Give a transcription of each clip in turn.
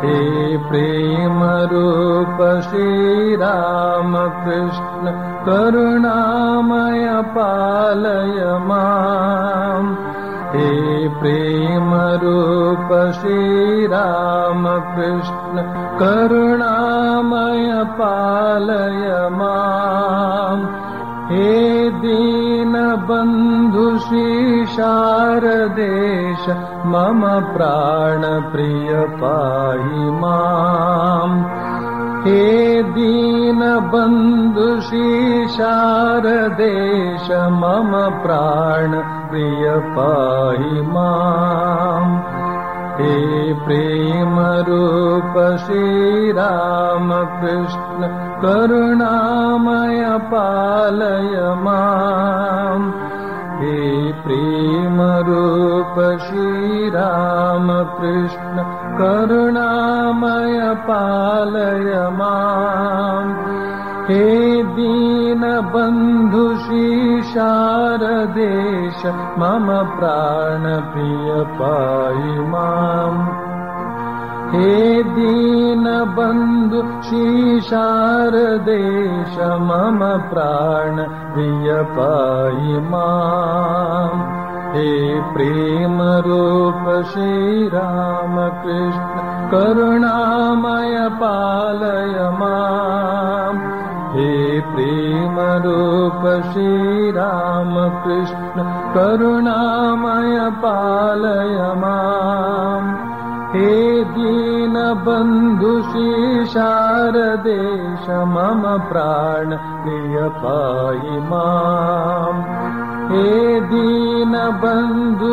हे प्रेमरूप श्रीरामकृष्ण करुणामय पालय माम् हे प्रेमरूप श्रीरामकृष्ण करुणामय पालय माम् हे दीनबन्धु शारदेश मम प्राणप्रिय पाहि माम् हे दीनबन्धु शारदेश मम प्राणप्रिय पाहि माम् हे प्रेमरूप श्रीरामकृष्ण करुणामय पालय माम् हे प्रेमरूप श्रीरामकृष्ण करुणामय पालय माम् हे दीनबन्धु शारदेश मम प्राणप्रिय पाहि माम् हे दीनबन्धु शारदेश मम प्राणप्रिय पाहि माम् हे प्रेमरूप श्रीरामकृष्ण करुणामय पालय माम् हे प्रेमरूप श्रीरामकृष्ण करुणामय पालय माम् हे दीनबन्धु शारदेश मम प्राण प्रिय पाहि माम् हे दीनबन्धु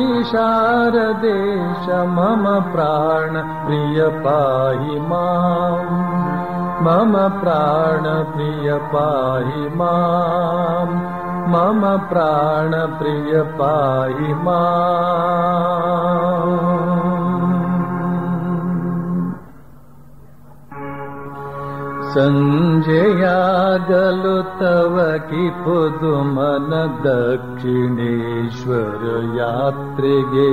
शारदेश मम प्राण प्रिय पाहि माम् मम प्राण प्रिय पाहि माम् मम प्राण प्रिय पाहि माम् सञ्जयागलु तव कि पुदुमन दक्षिणेश्वर यात्रिगे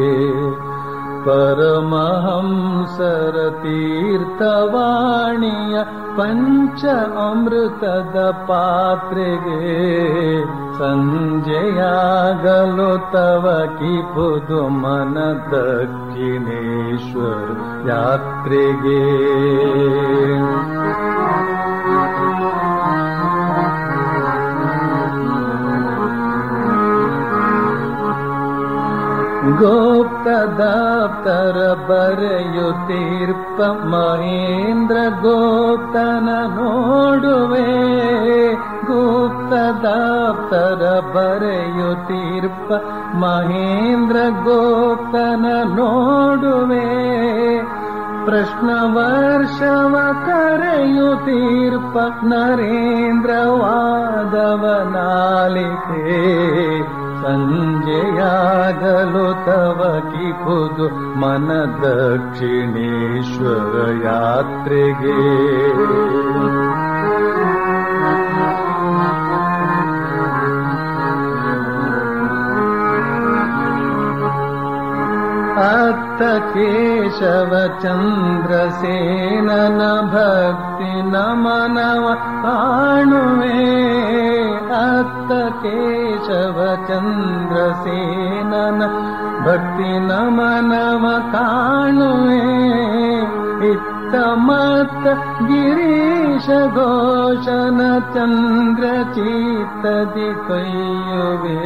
परमहंसर तीर्थवाणीय पञ्च अमृतद पात्रेगे सञ्जयागलो तव कि पुदुमन दक्षिणेश्वर यात्रिगे गोप्तदाप्तर बರೆಯುತ್ತೀರ್ಪ ಮಹೇಂದ್ರ ಗೋಪ್ತನ ನೋಡುವೆ ಗುಪ್ತದಾಪ್ತರ ಬರೆಯುತ್ತೀರ್ಪ ಮಹೇಂದ್ರ ಗೋಪ್ತನ ನೋಡುವೆ ಪ್ರಶ್ನ ವರ್ಷವ ಕರೆಯುತ್ತೀರ್ಪ ನರೇಂದ್ರ ವಾದವನಾಲಿಕೆ ಸಂಜೆಯಾಗಲು ತವ ಕಿಪುದು ಮನ ದಕ್ಷಿಣೇಶ್ವರ ಯಾತ್ರೆಗೆ ಅತ್ತ ಕೇಶವ ಚಂದ್ರಸೇನನ ಭಕ್ತಿ ನಮನವ ಕಾಣುವೆ ಅತ್ತ ಕೇಶವ ಚಂದ್ರಸೇನನ ಭಕ್ತಿ ನಮನವ ಕಾಣುವೆ ಇತ್ತ ಮತ್ತ ಗಿರೀಶ ಘೋಷನ ಚಂದ್ರ ಚೀತದಿ ಕೈಯುವೆ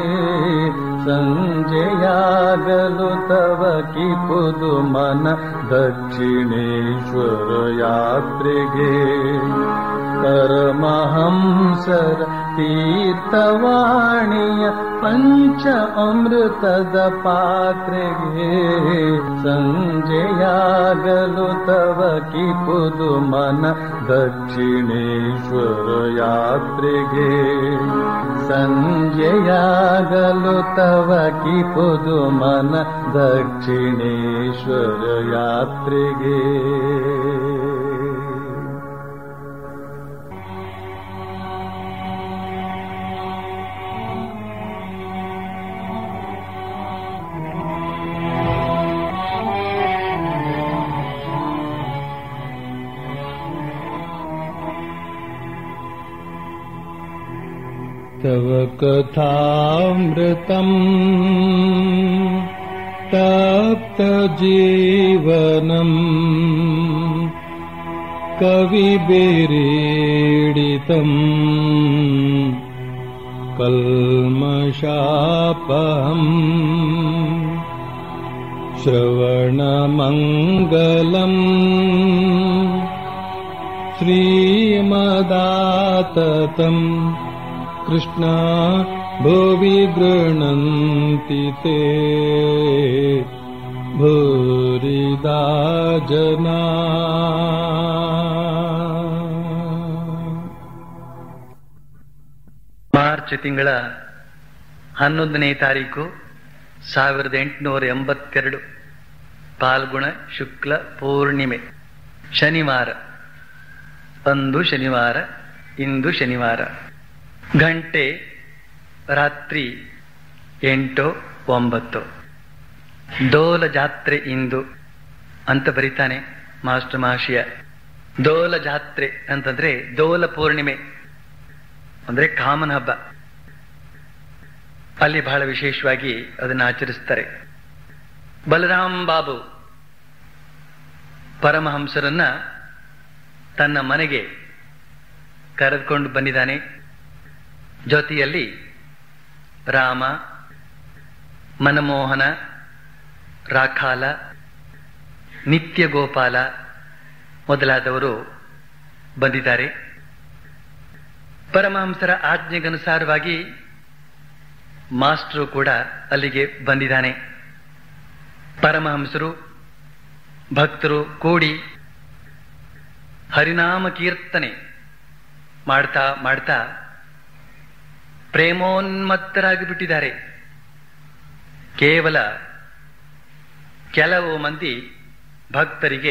ಸಂಜೆಯಾಗಲು ತವ ಕಿಪುದು ಮನ ದಕ್ಷಿಣೇಶ್ವರ ಯಾತ್ರೆಗೆ ಪರಮಹಂಸರ ತೀರ್ಥವಾಣಿಯ ಪಂಚ ಅಮೃತದ ಪಾತ್ರೆಗೆ ಸಂಜೆಯಾಗಲು ತವ ಕಿಪುದು ಮನ ದಕ್ಷಿಣೇಶ್ವರ ಯಾತ್ರೆಗೆ ಸಂಜೆಯಾಗಲು ತವ ಕಿಪುದು ಮನ ದಕ್ಷಿಣೇಶ್ವರ ಯಾತ್ರೆಗೆ तव कथामृतम् तप्तजीवनम् कविभिरीडितम् कल्मषापहम् श्रवणमङ्गलम् श्रीमदाततम् कृष्णा भुवि गृह्णन्ति ते भूरिदा जना ಮಾರ್ಚ್ ತಿಂಗಳ ಹನ್ನೊಂದನೇ ತಾರೀಕು ಸಾವಿರದ ಎಂಟುನೂರ ಎಂಬತ್ತೆರಡು ಪಾಲ್ಗುಣ ಶುಕ್ಲ ಪೂರ್ಣಿಮೆ ಶನಿವಾರ ಅಂದು ಶನಿವಾರ ಇಂದು ಶನಿವಾರ ಗಂಟೆ ರಾತ್ರಿ ಎಂಟು ಒಂಬತ್ತು ದೋಲ ಜಾತ್ರೆ ಇಂದು ಅಂತ ಬರೀತಾನೆ ಮಾಸ್ಟರ್ ಮಹಾಶಯ ದೋಲ ಜಾತ್ರೆ ಅಂತಂದ್ರೆ ದೋಲ ಪೂರ್ಣಿಮೆ ಅಂದ್ರೆ ಕಾಮನ ಹಬ್ಬ ಅಲ್ಲಿ ಬಹಳ ವಿಶೇಷವಾಗಿ ಅದನ್ನು ಆಚರಿಸ್ತಾರೆ ಬಲರಾಮ್ ಬಾಬು ಪರಮಹಂಸರನ್ನ ತನ್ನ ಮನೆಗೆ ಕರೆದುಕೊಂಡು ಬಂದಿದ್ದಾನೆ ಜೊತೆಯಲ್ಲಿ ರಾಮ ಮನಮೋಹನ ರಾಖಾಲ ನಿತ್ಯ ಗೋಪಾಲ ಮೊದಲಾದವರು ಬಂದಿದ್ದಾರೆ ಪರಮಹಂಸರ ಆಜ್ಞೆಗನುಸಾರವಾಗಿ ಮಾಸ್ಟರು ಕೂಡ ಅಲ್ಲಿಗೆ ಬಂದಿದ್ದಾನೆ ಪರಮಹಂಸರು ಭಕ್ತರು ಕೂಡಿ ಹರಿನಾಮ ಕೀರ್ತನೆ ಮಾಡ್ತಾ ಮಾಡ್ತಾ ಪ್ರೇಮೋನ್ಮತ್ತರಾಗಿ ಬಿಟ್ಟಿದ್ದಾರೆ ಕೇವಲ ಕೆಲವು ಮಂದಿ ಭಕ್ತರಿಗೆ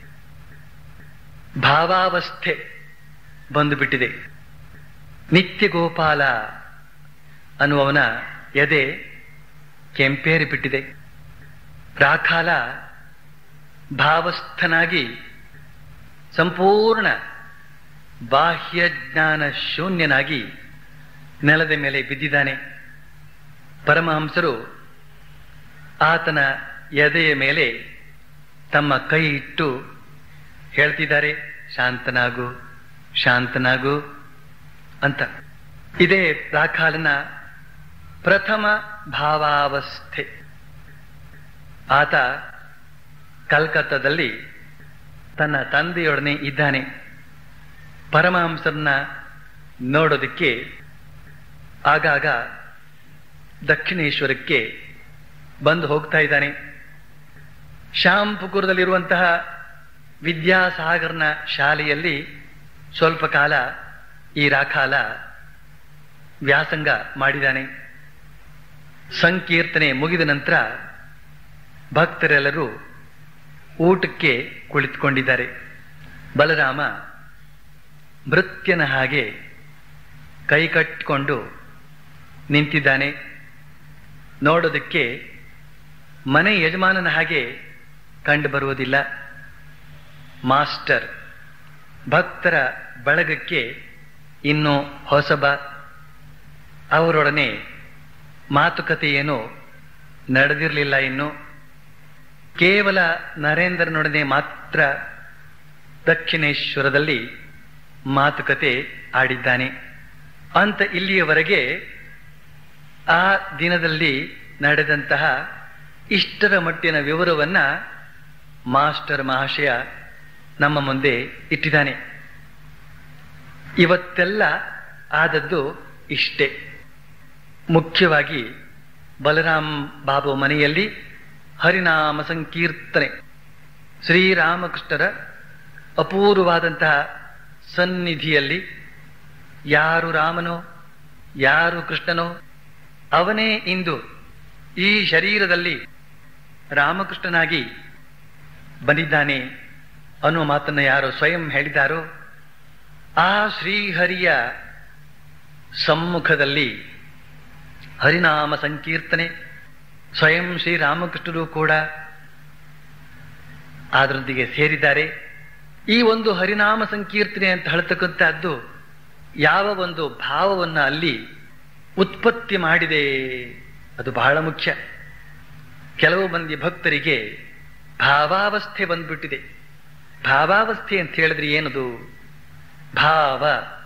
ಭಾವಾವಸ್ಥೆ ಬಂದುಬಿಟ್ಟಿದೆ ನಿತ್ಯ ಗೋಪಾಲ ಅನ್ನುವವನ ಎದೆ ಕೆಂಪೇರಿ ಬಿಟ್ಟಿದೆ ರಾಖಾಲ ಭಾವಸ್ಥನಾಗಿ ಸಂಪೂರ್ಣ ಬಾಹ್ಯ ಜ್ಞಾನ ಶೂನ್ಯನಾಗಿ ನೆಲದ ಮೇಲೆ ಬಿದ್ದಿದ್ದಾನೆ ಪರಮಹಂಸರು ಆತನ ಎದೆಯ ಮೇಲೆ ತಮ್ಮ ಕೈ ಇಟ್ಟು ಹೇಳ್ತಿದ್ದಾರೆ ಶಾಂತನಾಗು ಶಾಂತನಾಗು ಅಂತ ಇದೇ ರಾಖಾಲನ ಪ್ರಥಮ ಭಾವಾವಸ್ಥೆ ಆತ ಕಲ್ಕತ್ತಾದಲ್ಲಿ ತನ್ನ ತಂದೆಯೊಡನೆ ಇದ್ದಾನೆ ಪರಮಹಂಸರನ್ನ ನೋಡೋದಕ್ಕೆ ಆಗಾಗ ದಕ್ಷಿಣೇಶ್ವರಕ್ಕೆ ಬಂದು ಹೋಗ್ತಾ ಇದ್ದಾನೆ ಶ್ಯಾಂಪುಕುರದಲ್ಲಿರುವಂತಹ ವಿದ್ಯಾಸಾಗರ್ನ ಶಾಲೆಯಲ್ಲಿ ಸ್ವಲ್ಪ ಕಾಲ ಈ ರಾಖಾಲ ವ್ಯಾಸಂಗ ಮಾಡಿದ್ದಾನೆ ಸಂಕೀರ್ತನೆ ಮುಗಿದ ನಂತರ ಭಕ್ತರೆಲ್ಲರೂ ಊಟಕ್ಕೆ ಕುಳಿತುಕೊಂಡಿದ್ದಾರೆ ಬಲರಾಮ ಮೃತ್ಯನ ಹಾಗೆ ಕೈ ಕಟ್ಟಿಕೊಂಡು ನಿಂತಿದ್ದಾನೆ ನೋಡೋದಕ್ಕೆ ಮನೆ ಯಜಮಾನನ ಹಾಗೆ ಕಂಡು ಬರುವುದಿಲ್ಲ ಮಾಸ್ಟರ್ ಭಕ್ತರ ಬಳಗಕ್ಕೆ ಇನ್ನೂ ಹೊಸಬ ಅವರೊಡನೆ ಮಾತುಕತೆ ಏನೂ ನಡೆದಿರಲಿಲ್ಲ ಇನ್ನು ಕೇವಲ ನರೇಂದ್ರನೊಡನೆ ಮಾತ್ರ ದಕ್ಷಿಣೇಶ್ವರದಲ್ಲಿ ಮಾತುಕತೆ ಆಡಿದ್ದಾನೆ ಅಂತ ಇಲ್ಲಿಯವರೆಗೆ ಆ ದಿನದಲ್ಲಿ ನಡೆದಂತಹ ಇಷ್ಟರ ಮಟ್ಟಿನ ವಿವರವನ್ನ ಮಾಸ್ಟರ್ ಮಹಾಶಯ ನಮ್ಮ ಮುಂದೆ ಇಟ್ಟಿದ್ದಾನೆ ಇವತ್ತೆಲ್ಲ ಆದದ್ದು ಇಷ್ಟೇ ಮುಖ್ಯವಾಗಿ ಬಲರಾಮ್ ಬಾಬು ಮನೆಯಲ್ಲಿ ಹರಿನಾಮ ಸಂಕೀರ್ತನೆ ಶ್ರೀರಾಮಕೃಷ್ಣರ ಅಪೂರ್ವವಾದಂತಹ ಸನ್ನಿಧಿಯಲ್ಲಿ ಯಾರು ರಾಮನೋ ಯಾರು ಕೃಷ್ಣನೋ ಅವನೇ ಇಂದು ಈ ಶರೀರದಲ್ಲಿ ರಾಮಕೃಷ್ಣನಾಗಿ ಬಂದಿದ್ದಾನೆ ಅನ್ನುವ ಮಾತನ್ನು ಯಾರು ಸ್ವಯಂ ಹೇಳಿದಾರೋ ಆ ಶ್ರೀಹರಿಯ ಸಮ್ಮುಖದಲ್ಲಿ ಹರಿನಾಮ ಸಂಕೀರ್ತನೆ ಸ್ವಯಂ ಶ್ರೀರಾಮಕೃಷ್ಣರು ಕೂಡ ಅದರೊಂದಿಗೆ ಸೇರಿದ್ದಾರೆ ಈ ಒಂದು ಹರಿನಾಮ ಸಂಕೀರ್ತನೆ ಅಂತ ಹೇಳ್ತಕ್ಕಂಥದ್ದು ಯಾವ ಒಂದು ಭಾವವನ್ನು ಅಲ್ಲಿ ಉತ್ಪತ್ತಿ ಮಾಡಿದೆ ಅದು ಬಹಳ ಮುಖ್ಯ ಕೆಲವು ಮಂದಿ ಭಕ್ತರಿಗೆ ಭಾವಾವಸ್ಥೆ ಬಂದ್ಬಿಟ್ಟಿದೆ ಭಾವಾವಸ್ಥೆ ಅಂತ ಹೇಳಿದ್ರೆ ಏನದು ಭಾವ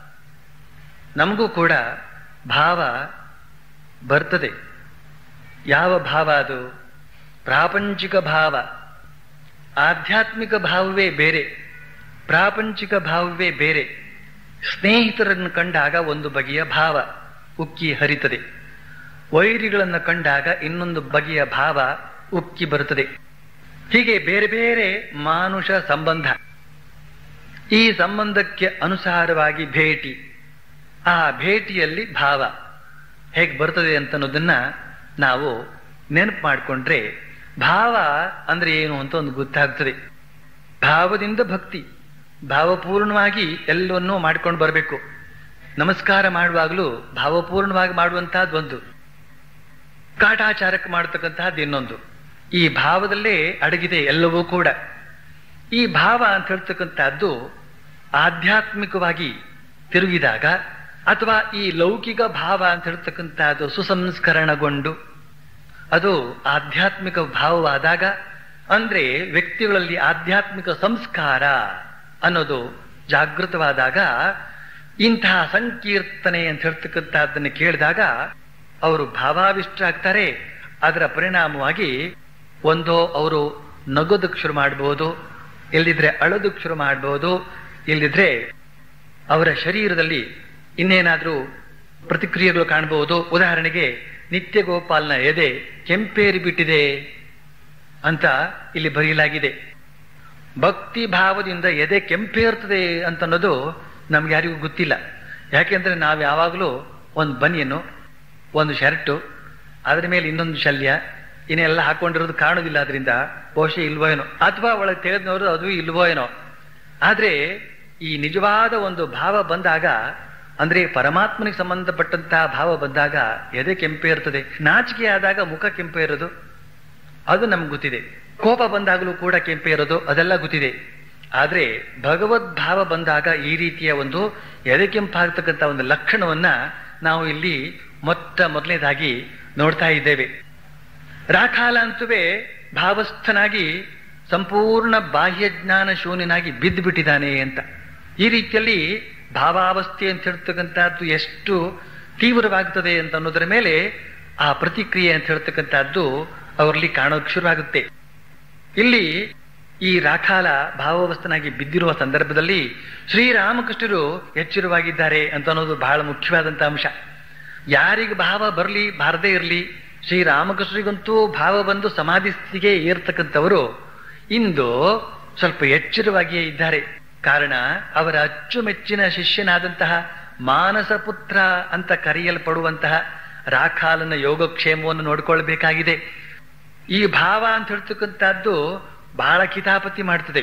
ನಮಗೂ ಕೂಡ ಭಾವ ಬರ್ತದೆ ಯಾವ ಭಾವ ಅದು ಪ್ರಾಪಂಚಿಕ ಭಾವ ಆಧ್ಯಾತ್ಮಿಕ ಭಾವವೇ ಬೇರೆ ಪ್ರಾಪಂಚಿಕ ಭಾವವೇ ಬೇರೆ ಸ್ನೇಹಿತರನ್ನು ಕಂಡಾಗ ಒಂದು ಬಗೆಯ ಭಾವ ಉಕ್ಕಿ ಹರಿತದೆ ವೈರಿಗಳನ್ನು ಕಂಡಾಗ ಇನ್ನೊಂದು ಬಗೆಯ ಭಾವ ಉಕ್ಕಿ ಬರುತ್ತದೆ ಹೀಗೆ ಬೇರೆ ಬೇರೆ ಮಾನುಷ ಸಂಬಂಧ ಈ ಸಂಬಂಧಕ್ಕೆ ಅನುಸಾರವಾಗಿ ಭೇಟಿ ಆ ಭೇಟಿಯಲ್ಲಿ ಭಾವ ಹೇಗೆ ಬರ್ತದೆ ಅಂತ ಅನ್ನೋದನ್ನ ನಾವು ನೆನಪು ಮಾಡಿಕೊಂಡ್ರೆ ಭಾವ ಅಂದ್ರೆ ಏನು ಅಂತ ಒಂದು ಗೊತ್ತಾಗ್ತದೆ ಭಾವದಿಂದ ಭಕ್ತಿ ಭಾವಪೂರ್ಣವಾಗಿ ಎಲ್ಲವನ್ನೂ ಮಾಡ್ಕೊಂಡು ಬರಬೇಕು ನಮಸ್ಕಾರ ಮಾಡುವಾಗಲೂ ಭಾವಪೂರ್ಣವಾಗಿ ಮಾಡುವಂತಹದ್ದು ಒಂದು ಕಾಟಾಚಾರಕ್ಕೆ ಮಾಡತಕ್ಕಂತಹದ್ದು ಇನ್ನೊಂದು ಈ ಭಾವದಲ್ಲೇ ಅಡಗಿದೆ ಎಲ್ಲವೂ ಕೂಡ ಈ ಭಾವ ಅಂತ ಹೇಳ್ತಕ್ಕಂಥದ್ದು ಆಧ್ಯಾತ್ಮಿಕವಾಗಿ ತಿರುಗಿದಾಗ ಅಥವಾ ಈ ಲೌಕಿಕ ಭಾವ ಅಂತ ಹೇಳ್ತಕ್ಕಂಥದ್ದು ಸುಸಂಸ್ಕರಣಗೊಂಡು ಅದು ಆಧ್ಯಾತ್ಮಿಕ ಭಾವವಾದಾಗ ಅಂದ್ರೆ ವ್ಯಕ್ತಿಗಳಲ್ಲಿ ಆಧ್ಯಾತ್ಮಿಕ ಸಂಸ್ಕಾರ ಅನ್ನೋದು ಜಾಗೃತವಾದಾಗ ಇಂತಹ ಸಂಕೀರ್ತನೆ ಅಂತ ಹೇಳ್ತಕ್ಕಂಥದ್ದನ್ನು ಕೇಳಿದಾಗ ಅವರು ಭಾವಾವಿಷ್ಟರಾಗ್ತಾರೆ ಅದರ ಪರಿಣಾಮವಾಗಿ ಒಂದೋ ಅವರು ನಗೋದಕ್ಕೆ ಶುರು ಮಾಡಬಹುದು ಇಲ್ಲಿದ್ರೆ ಅಳೋದಕ್ಕೆ ಶುರು ಮಾಡಬಹುದು ಇಲ್ಲಿದ್ರೆ ಅವರ ಶರೀರದಲ್ಲಿ ಇನ್ನೇನಾದ್ರೂ ಪ್ರತಿಕ್ರಿಯೆಗಳು ಕಾಣಬಹುದು ಉದಾಹರಣೆಗೆ ನಿತ್ಯ ಗೋಪಾಲ್ನ ಎದೆ ಕೆಂಪೇರಿ ಬಿಟ್ಟಿದೆ ಅಂತ ಇಲ್ಲಿ ಬರೆಯಲಾಗಿದೆ ಭಕ್ತಿ ಭಾವದಿಂದ ಎದೆ ಕೆಂಪೇರ್ತದೆ ಅಂತ ಅನ್ನೋದು ನಮ್ಗೆ ಯಾರಿಗೂ ಗೊತ್ತಿಲ್ಲ ಯಾಕೆಂದ್ರೆ ನಾವು ಯಾವಾಗಲೂ ಒಂದು ಬನಿಯನ್ನು ಒಂದು ಶರ್ಟು ಅದ್ರ ಮೇಲೆ ಇನ್ನೊಂದು ಶಲ್ಯ ಇನ್ನೆಲ್ಲ ಹಾಕೊಂಡಿರೋದು ಕಾಣುದಿಲ್ಲ ಅದರಿಂದ ಬಹುಶಃ ಇಲ್ವೋ ಏನೋ ಅಥವಾ ಒಳಗೆ ತೆಗೆದನವರು ಅದು ಇಲ್ವೋ ಏನೋ ಆದ್ರೆ ಈ ನಿಜವಾದ ಒಂದು ಭಾವ ಬಂದಾಗ ಅಂದ್ರೆ ಪರಮಾತ್ಮನಿಗೆ ಸಂಬಂಧಪಟ್ಟಂತಹ ಭಾವ ಬಂದಾಗ ಎದೆ ಕೆಂಪೆ ಇರ್ತದೆ ನಾಚಿಕೆ ಆದಾಗ ಮುಖ ಕೆಂಪೆ ಇರೋದು ಅದು ನಮ್ಗೆ ಗೊತ್ತಿದೆ ಕೋಪ ಬಂದಾಗಲೂ ಕೂಡ ಕೆಂಪೆ ಇರೋದು ಅದೆಲ್ಲ ಗೊತ್ತಿದೆ ಆದ್ರೆ ಭಗವದ್ ಭಾವ ಬಂದಾಗ ಈ ರೀತಿಯ ಒಂದು ಎದೆ ಕೆಂಪಾಗ್ತಕ್ಕಂಥ ಒಂದು ಲಕ್ಷಣವನ್ನ ನಾವು ಇಲ್ಲಿ ಮೊತ್ತ ಮೊದಲನೇದಾಗಿ ನೋಡ್ತಾ ಇದ್ದೇವೆ ರಾಖಾಲ ಅಂತುವೇ ಭಾವಸ್ಥನಾಗಿ ಸಂಪೂರ್ಣ ಬಾಹ್ಯ ಜ್ಞಾನ ಶೂನ್ಯನಾಗಿ ಬಿದ್ದು ಬಿಟ್ಟಿದ್ದಾನೆ ಅಂತ ಈ ರೀತಿಯಲ್ಲಿ ಭಾವಾವಸ್ಥೆ ಅಂತ ಹೇಳ್ತಕ್ಕಂಥದ್ದು ಎಷ್ಟು ತೀವ್ರವಾಗ್ತದೆ ಅಂತ ಅನ್ನೋದರ ಮೇಲೆ ಆ ಪ್ರತಿಕ್ರಿಯೆ ಅಂತ ಹೇಳ್ತಕ್ಕಂಥದ್ದು ಅವರಲ್ಲಿ ಕಾಣೋಕೆ ಶುರುವಾಗುತ್ತೆ ಇಲ್ಲಿ ಈ ರಾಖಾಲ ಭಾವಾವಸ್ಥನಾಗಿ ಬಿದ್ದಿರುವ ಸಂದರ್ಭದಲ್ಲಿ ಶ್ರೀರಾಮಕೃಷ್ಣರು ಎಚ್ಚರವಾಗಿದ್ದಾರೆ ಅಂತ ಅನ್ನೋದು ಬಹಳ ಮುಖ್ಯವಾದಂತ ಅಂಶ ಯಾರಿಗೆ ಭಾವ ಬರಲಿ ಬಾರದೇ ಇರಲಿ ಶ್ರೀರಾಮಕೃಷ್ಣರಿಗಂತೂ ಭಾವ ಬಂದು ಸಮಾಧಿ ಸ್ಥಿತಿಗೆ ಏರ್ತಕ್ಕಂಥವರು ಇಂದು ಸ್ವಲ್ಪ ಎಚ್ಚರವಾಗಿಯೇ ಇದ್ದಾರೆ ಕಾರಣ ಅವರ ಅಚ್ಚುಮೆಚ್ಚಿನ ಶಿಷ್ಯನಾದಂತಹ ಮಾನಸ ಪುತ್ರ ಅಂತ ಕರೆಯಲ್ಪಡುವಂತಹ ರಾಖಾಲನ ಯೋಗಕ್ಷೇಮವನ್ನು ನೋಡ್ಕೊಳ್ಬೇಕಾಗಿದೆ ಈ ಭಾವ ಅಂತ ಹೇಳ್ತಕ್ಕಂಥದ್ದು ಬಹಳ ಕಿತಾಪತಿ ಮಾಡ್ತದೆ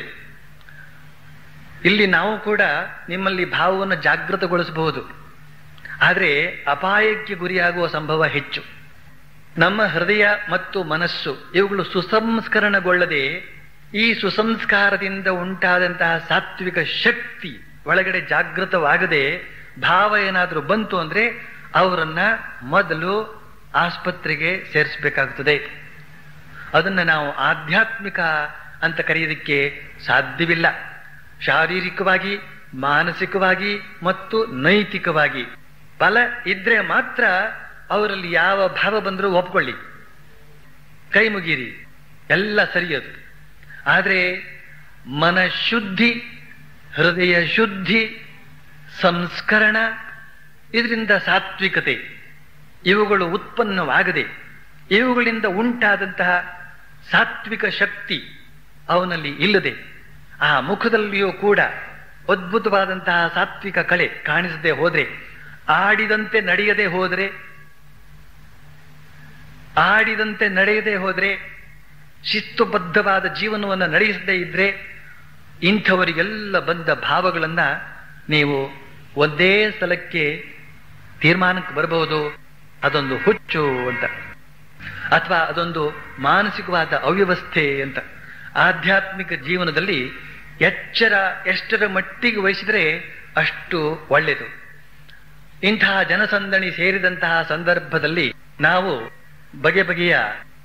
ಇಲ್ಲಿ ನಾವು ಕೂಡ ನಿಮ್ಮಲ್ಲಿ ಭಾವವನ್ನು ಜಾಗೃತಗೊಳಿಸಬಹುದು ಆದರೆ ಅಪಾಯಕ್ಕೆ ಗುರಿಯಾಗುವ ಸಂಭವ ಹೆಚ್ಚು ನಮ್ಮ ಹೃದಯ ಮತ್ತು ಮನಸ್ಸು ಇವುಗಳು ಸುಸಂಸ್ಕರಣಗೊಳ್ಳದೆ ಈ ಸುಸಂಸ್ಕಾರದಿಂದ ಉಂಟಾದಂತಹ ಸಾತ್ವಿಕ ಶಕ್ತಿ ಒಳಗಡೆ ಜಾಗೃತವಾಗದೆ ಭಾವ ಏನಾದರೂ ಬಂತು ಅಂದ್ರೆ ಅವರನ್ನ ಮೊದಲು ಆಸ್ಪತ್ರೆಗೆ ಸೇರಿಸಬೇಕಾಗುತ್ತದೆ ಅದನ್ನ ನಾವು ಆಧ್ಯಾತ್ಮಿಕ ಅಂತ ಕರೆಯೋದಕ್ಕೆ ಸಾಧ್ಯವಿಲ್ಲ ಶಾರೀರಿಕವಾಗಿ ಮಾನಸಿಕವಾಗಿ ಮತ್ತು ನೈತಿಕವಾಗಿ ಬಲ ಇದ್ರೆ ಮಾತ್ರ ಅವರಲ್ಲಿ ಯಾವ ಭಾವ ಬಂದರೂ ಒಪ್ಕೊಳ್ಳಿ ಕೈ ಮುಗೀರಿ ಎಲ್ಲ ಸರಿಯದು ಆದರೆ ಮನಶುದ್ಧಿ ಹೃದಯ ಶುದ್ಧಿ ಸಂಸ್ಕರಣ ಇದರಿಂದ ಸಾತ್ವಿಕತೆ ಇವುಗಳು ಉತ್ಪನ್ನವಾಗದೆ ಇವುಗಳಿಂದ ಉಂಟಾದಂತಹ ಸಾತ್ವಿಕ ಶಕ್ತಿ ಅವನಲ್ಲಿ ಇಲ್ಲದೆ ಆ ಮುಖದಲ್ಲಿಯೂ ಕೂಡ ಅದ್ಭುತವಾದಂತಹ ಸಾತ್ವಿಕ ಕಳೆ ಕಾಣಿಸದೆ ಹೋದ್ರೆ ಆಡಿದಂತೆ ನಡೆಯದೆ ಹೋದರೆ ಆಡಿದಂತೆ ನಡೆಯದೆ ಹೋದ್ರೆ ಶಿಸ್ತುಬದ್ಧವಾದ ಜೀವನವನ್ನು ನಡೆಸದೇ ಇದ್ರೆ ಇಂಥವರಿಗೆಲ್ಲ ಬಂದ ಭಾವಗಳನ್ನ ನೀವು ಒಂದೇ ಸ್ಥಳಕ್ಕೆ ತೀರ್ಮಾನಕ್ಕೆ ಬರಬಹುದು ಅದೊಂದು ಹುಚ್ಚು ಅಂತ ಅಥವಾ ಅದೊಂದು ಮಾನಸಿಕವಾದ ಅವ್ಯವಸ್ಥೆ ಅಂತ ಆಧ್ಯಾತ್ಮಿಕ ಜೀವನದಲ್ಲಿ ಎಚ್ಚರ ಎಷ್ಟರ ಮಟ್ಟಿಗೆ ವಹಿಸಿದ್ರೆ ಅಷ್ಟು ಒಳ್ಳೆಯದು ಇಂತಹ ಜನಸಂದಣಿ ಸೇರಿದಂತಹ ಸಂದರ್ಭದಲ್ಲಿ ನಾವು ಬಗೆ ಬಗೆಯ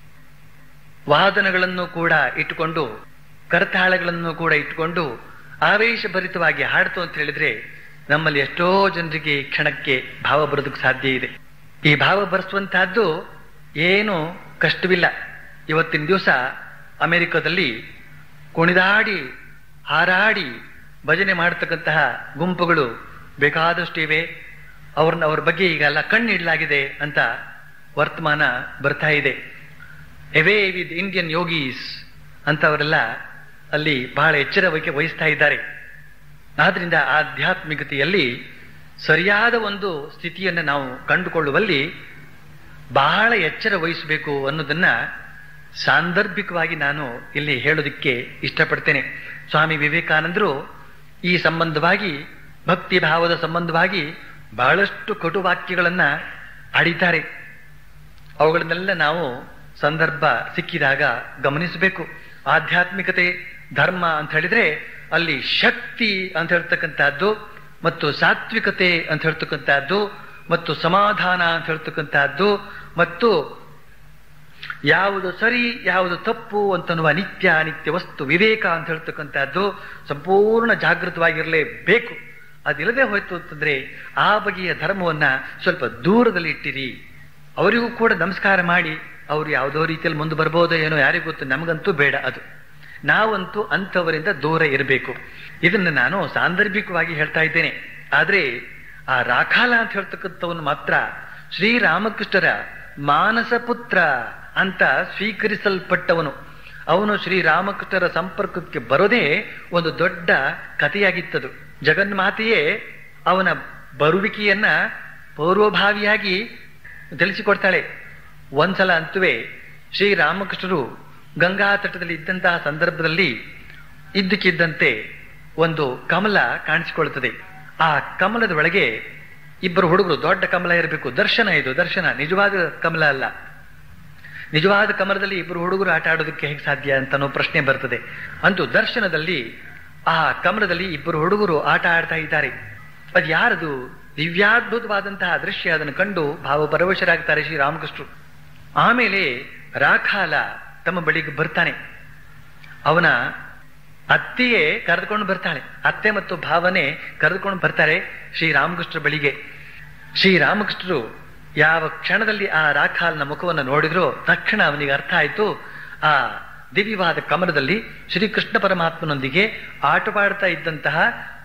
ವಾದನಗಳನ್ನು ಕೂಡ ಇಟ್ಟುಕೊಂಡು ಕರತಾಳಗಳನ್ನು ಕೂಡ ಇಟ್ಟುಕೊಂಡು ಆವೇಶಭರಿತವಾಗಿ ಹಾಡ್ತು ಅಂತ ಹೇಳಿದ್ರೆ ನಮ್ಮಲ್ಲಿ ಎಷ್ಟೋ ಜನರಿಗೆ ಈ ಕ್ಷಣಕ್ಕೆ ಭಾವ ಬರೋದಕ್ಕೆ ಸಾಧ್ಯ ಇದೆ ಈ ಭಾವ ಬರೆಸುವಂತಹದ್ದು ಏನು ಕಷ್ಟವಿಲ್ಲ ಇವತ್ತಿನ ದಿವಸ ಅಮೆರಿಕದಲ್ಲಿ ಕುಣಿದಾಡಿ ಹಾರಾಡಿ ಭಜನೆ ಮಾಡತಕ್ಕಂತಹ ಗುಂಪುಗಳು ಬೇಕಾದಷ್ಟು ಇವೆ ಅವ್ರನ್ನ ಅವ್ರ ಬಗ್ಗೆ ಈಗೆಲ್ಲ ಕಣ್ಣಿಡಲಾಗಿದೆ ಅಂತ ವರ್ತಮಾನ ಬರ್ತಾ ಇದೆ ಎವೇ ವಿತ್ ಇಂಡಿಯನ್ ಯೋಗೀಸ್ ಅಂತವರೆಲ್ಲ ಅಲ್ಲಿ ಬಹಳ ಎಚ್ಚರ ವಹಿಕೆ ವಹಿಸ್ತಾ ಇದ್ದಾರೆ ಆದ್ರಿಂದ ಆಧ್ಯಾತ್ಮಿಕತೆಯಲ್ಲಿ ಸರಿಯಾದ ಒಂದು ಸ್ಥಿತಿಯನ್ನು ನಾವು ಕಂಡುಕೊಳ್ಳುವಲ್ಲಿ ಬಹಳ ಎಚ್ಚರ ವಹಿಸಬೇಕು ಅನ್ನೋದನ್ನ ಸಾಂದರ್ಭಿಕವಾಗಿ ನಾನು ಇಲ್ಲಿ ಹೇಳೋದಕ್ಕೆ ಇಷ್ಟಪಡ್ತೇನೆ ಸ್ವಾಮಿ ವಿವೇಕಾನಂದರು ಈ ಸಂಬಂಧವಾಗಿ ಭಕ್ತಿ ಭಾವದ ಸಂಬಂಧವಾಗಿ ಬಹಳಷ್ಟು ಕಟುವಾಕ್ಯಗಳನ್ನ ಆಡಿದ್ದಾರೆ ಅವುಗಳನ್ನೆಲ್ಲ ನಾವು ಸಂದರ್ಭ ಸಿಕ್ಕಿದಾಗ ಗಮನಿಸಬೇಕು ಆಧ್ಯಾತ್ಮಿಕತೆ ಧರ್ಮ ಅಂತ ಹೇಳಿದ್ರೆ ಅಲ್ಲಿ ಶಕ್ತಿ ಅಂತ ಹೇಳ್ತಕ್ಕಂಥದ್ದು ಮತ್ತು ಸಾತ್ವಿಕತೆ ಅಂತ ಹೇಳ್ತಕ್ಕಂಥದ್ದು ಮತ್ತು ಸಮಾಧಾನ ಅಂತ ಹೇಳ್ತಕ್ಕಂಥದ್ದು ಮತ್ತು ಯಾವುದು ಸರಿ ಯಾವುದು ತಪ್ಪು ಅಂತನ್ನುವ ನಿತ್ಯ ಅನಿತ್ಯ ವಸ್ತು ವಿವೇಕ ಅಂತ ಹೇಳ್ತಕ್ಕಂಥದ್ದು ಸಂಪೂರ್ಣ ಜಾಗೃತವಾಗಿರಲೇಬೇಕು ಅದಿಲ್ಲದೆ ಹೋಯ್ತು ಅಂತಂದ್ರೆ ಆ ಬಗೆಯ ಧರ್ಮವನ್ನ ಸ್ವಲ್ಪ ದೂರದಲ್ಲಿ ಇಟ್ಟಿರಿ ಅವರಿಗೂ ಕೂಡ ನಮಸ್ಕಾರ ಮಾಡಿ ಅವರು ಯಾವುದೋ ರೀತಿಯಲ್ಲಿ ಮುಂದೆ ಬರ್ಬೋದೋ ಏನೋ ಯಾರಿಗೂ ಗೊತ್ತು ನಮಗಂತೂ ಬೇಡ ಅದು ನಾವಂತೂ ಅಂಥವರಿಂದ ದೂರ ಇರಬೇಕು ಇದನ್ನ ನಾನು ಸಾಂದರ್ಭಿಕವಾಗಿ ಹೇಳ್ತಾ ಇದ್ದೇನೆ ಆದ್ರೆ ಆ ರಾಖಾಲ ಅಂತ ಹೇಳ್ತಕ್ಕಂಥವನು ಮಾತ್ರ ಶ್ರೀರಾಮಕೃಷ್ಣರ ಮಾನಸ ಪುತ್ರ ಅಂತ ಸ್ವೀಕರಿಸಲ್ಪಟ್ಟವನು ಅವನು ಶ್ರೀರಾಮಕೃಷ್ಣರ ಸಂಪರ್ಕಕ್ಕೆ ಬರೋದೇ ಒಂದು ದೊಡ್ಡ ಕಥೆಯಾಗಿತ್ತದು ಜಗನ್ಮಾತೆಯೇ ಅವನ ಬರುವಿಕೆಯನ್ನ ಪೂರ್ವಭಾವಿಯಾಗಿ ತಿಳಿಸಿಕೊಡ್ತಾಳೆ ಒಂದ್ಸಲ ಅಂತುವೇ ಶ್ರೀರಾಮಕೃಷ್ಣರು ಗಂಗಾ ತಟದಲ್ಲಿ ಇದ್ದಂತಹ ಸಂದರ್ಭದಲ್ಲಿ ಇದ್ದಕ್ಕಿದ್ದಂತೆ ಒಂದು ಕಮಲ ಕಾಣಿಸಿಕೊಳ್ಳುತ್ತದೆ ಆ ಕಮಲದ ಒಳಗೆ ಇಬ್ಬರು ಹುಡುಗರು ದೊಡ್ಡ ಕಮಲ ಇರಬೇಕು ದರ್ಶನ ಇದು ದರ್ಶನ ನಿಜವಾದ ಕಮಲ ಅಲ್ಲ ನಿಜವಾದ ಕಮಲದಲ್ಲಿ ಇಬ್ಬರು ಹುಡುಗರು ಆಟ ಆಡೋದಕ್ಕೆ ಹೇಗೆ ಸಾಧ್ಯ ಅಂತ ಅನ್ನೋ ಪ್ರಶ್ನೆ ಬರ್ತದೆ ಅಂತೂ ದರ್ಶನದಲ್ಲಿ ಆ ಕಮಲದಲ್ಲಿ ಇಬ್ಬರು ಹುಡುಗರು ಆಟ ಆಡ್ತಾ ಇದ್ದಾರೆ ಅದು ಯಾರದು ದಿವ್ಯಾದ್ಭುತವಾದಂತಹ ದೃಶ್ಯ ಅದನ್ನು ಕಂಡು ಭಾವ ಪರವಶರಾಗ್ತಾರೆ ಶ್ರೀರಾಮಕೃಷ್ಣರು ಆಮೇಲೆ ರಾಖಾಲ ತಮ್ಮ ಬಳಿಗೆ ಬರ್ತಾನೆ ಅವನ ಅತ್ತೆಯೇ ಕರೆದುಕೊಂಡು ಬರ್ತಾಳೆ ಅತ್ತೆ ಮತ್ತು ಭಾವನೆ ಕರೆದುಕೊಂಡು ಬರ್ತಾರೆ ಶ್ರೀರಾಮಕೃಷ್ಣ ಬಳಿಗೆ ಶ್ರೀರಾಮಕೃಷ್ಣರು ಯಾವ ಕ್ಷಣದಲ್ಲಿ ಆ ರಾಖಾಲ್ನ ಮುಖವನ್ನು ನೋಡಿದ್ರೋ ತಕ್ಷಣ ಅವನಿಗೆ ಅರ್ಥ ಆಯ್ತು ಆ ದಿವ್ಯವಾದ ಕಮಲದಲ್ಲಿ ಶ್ರೀಕೃಷ್ಣ ಪರಮಾತ್ಮನೊಂದಿಗೆ ಆಟವಾಡ್ತಾ ಇದ್ದಂತಹ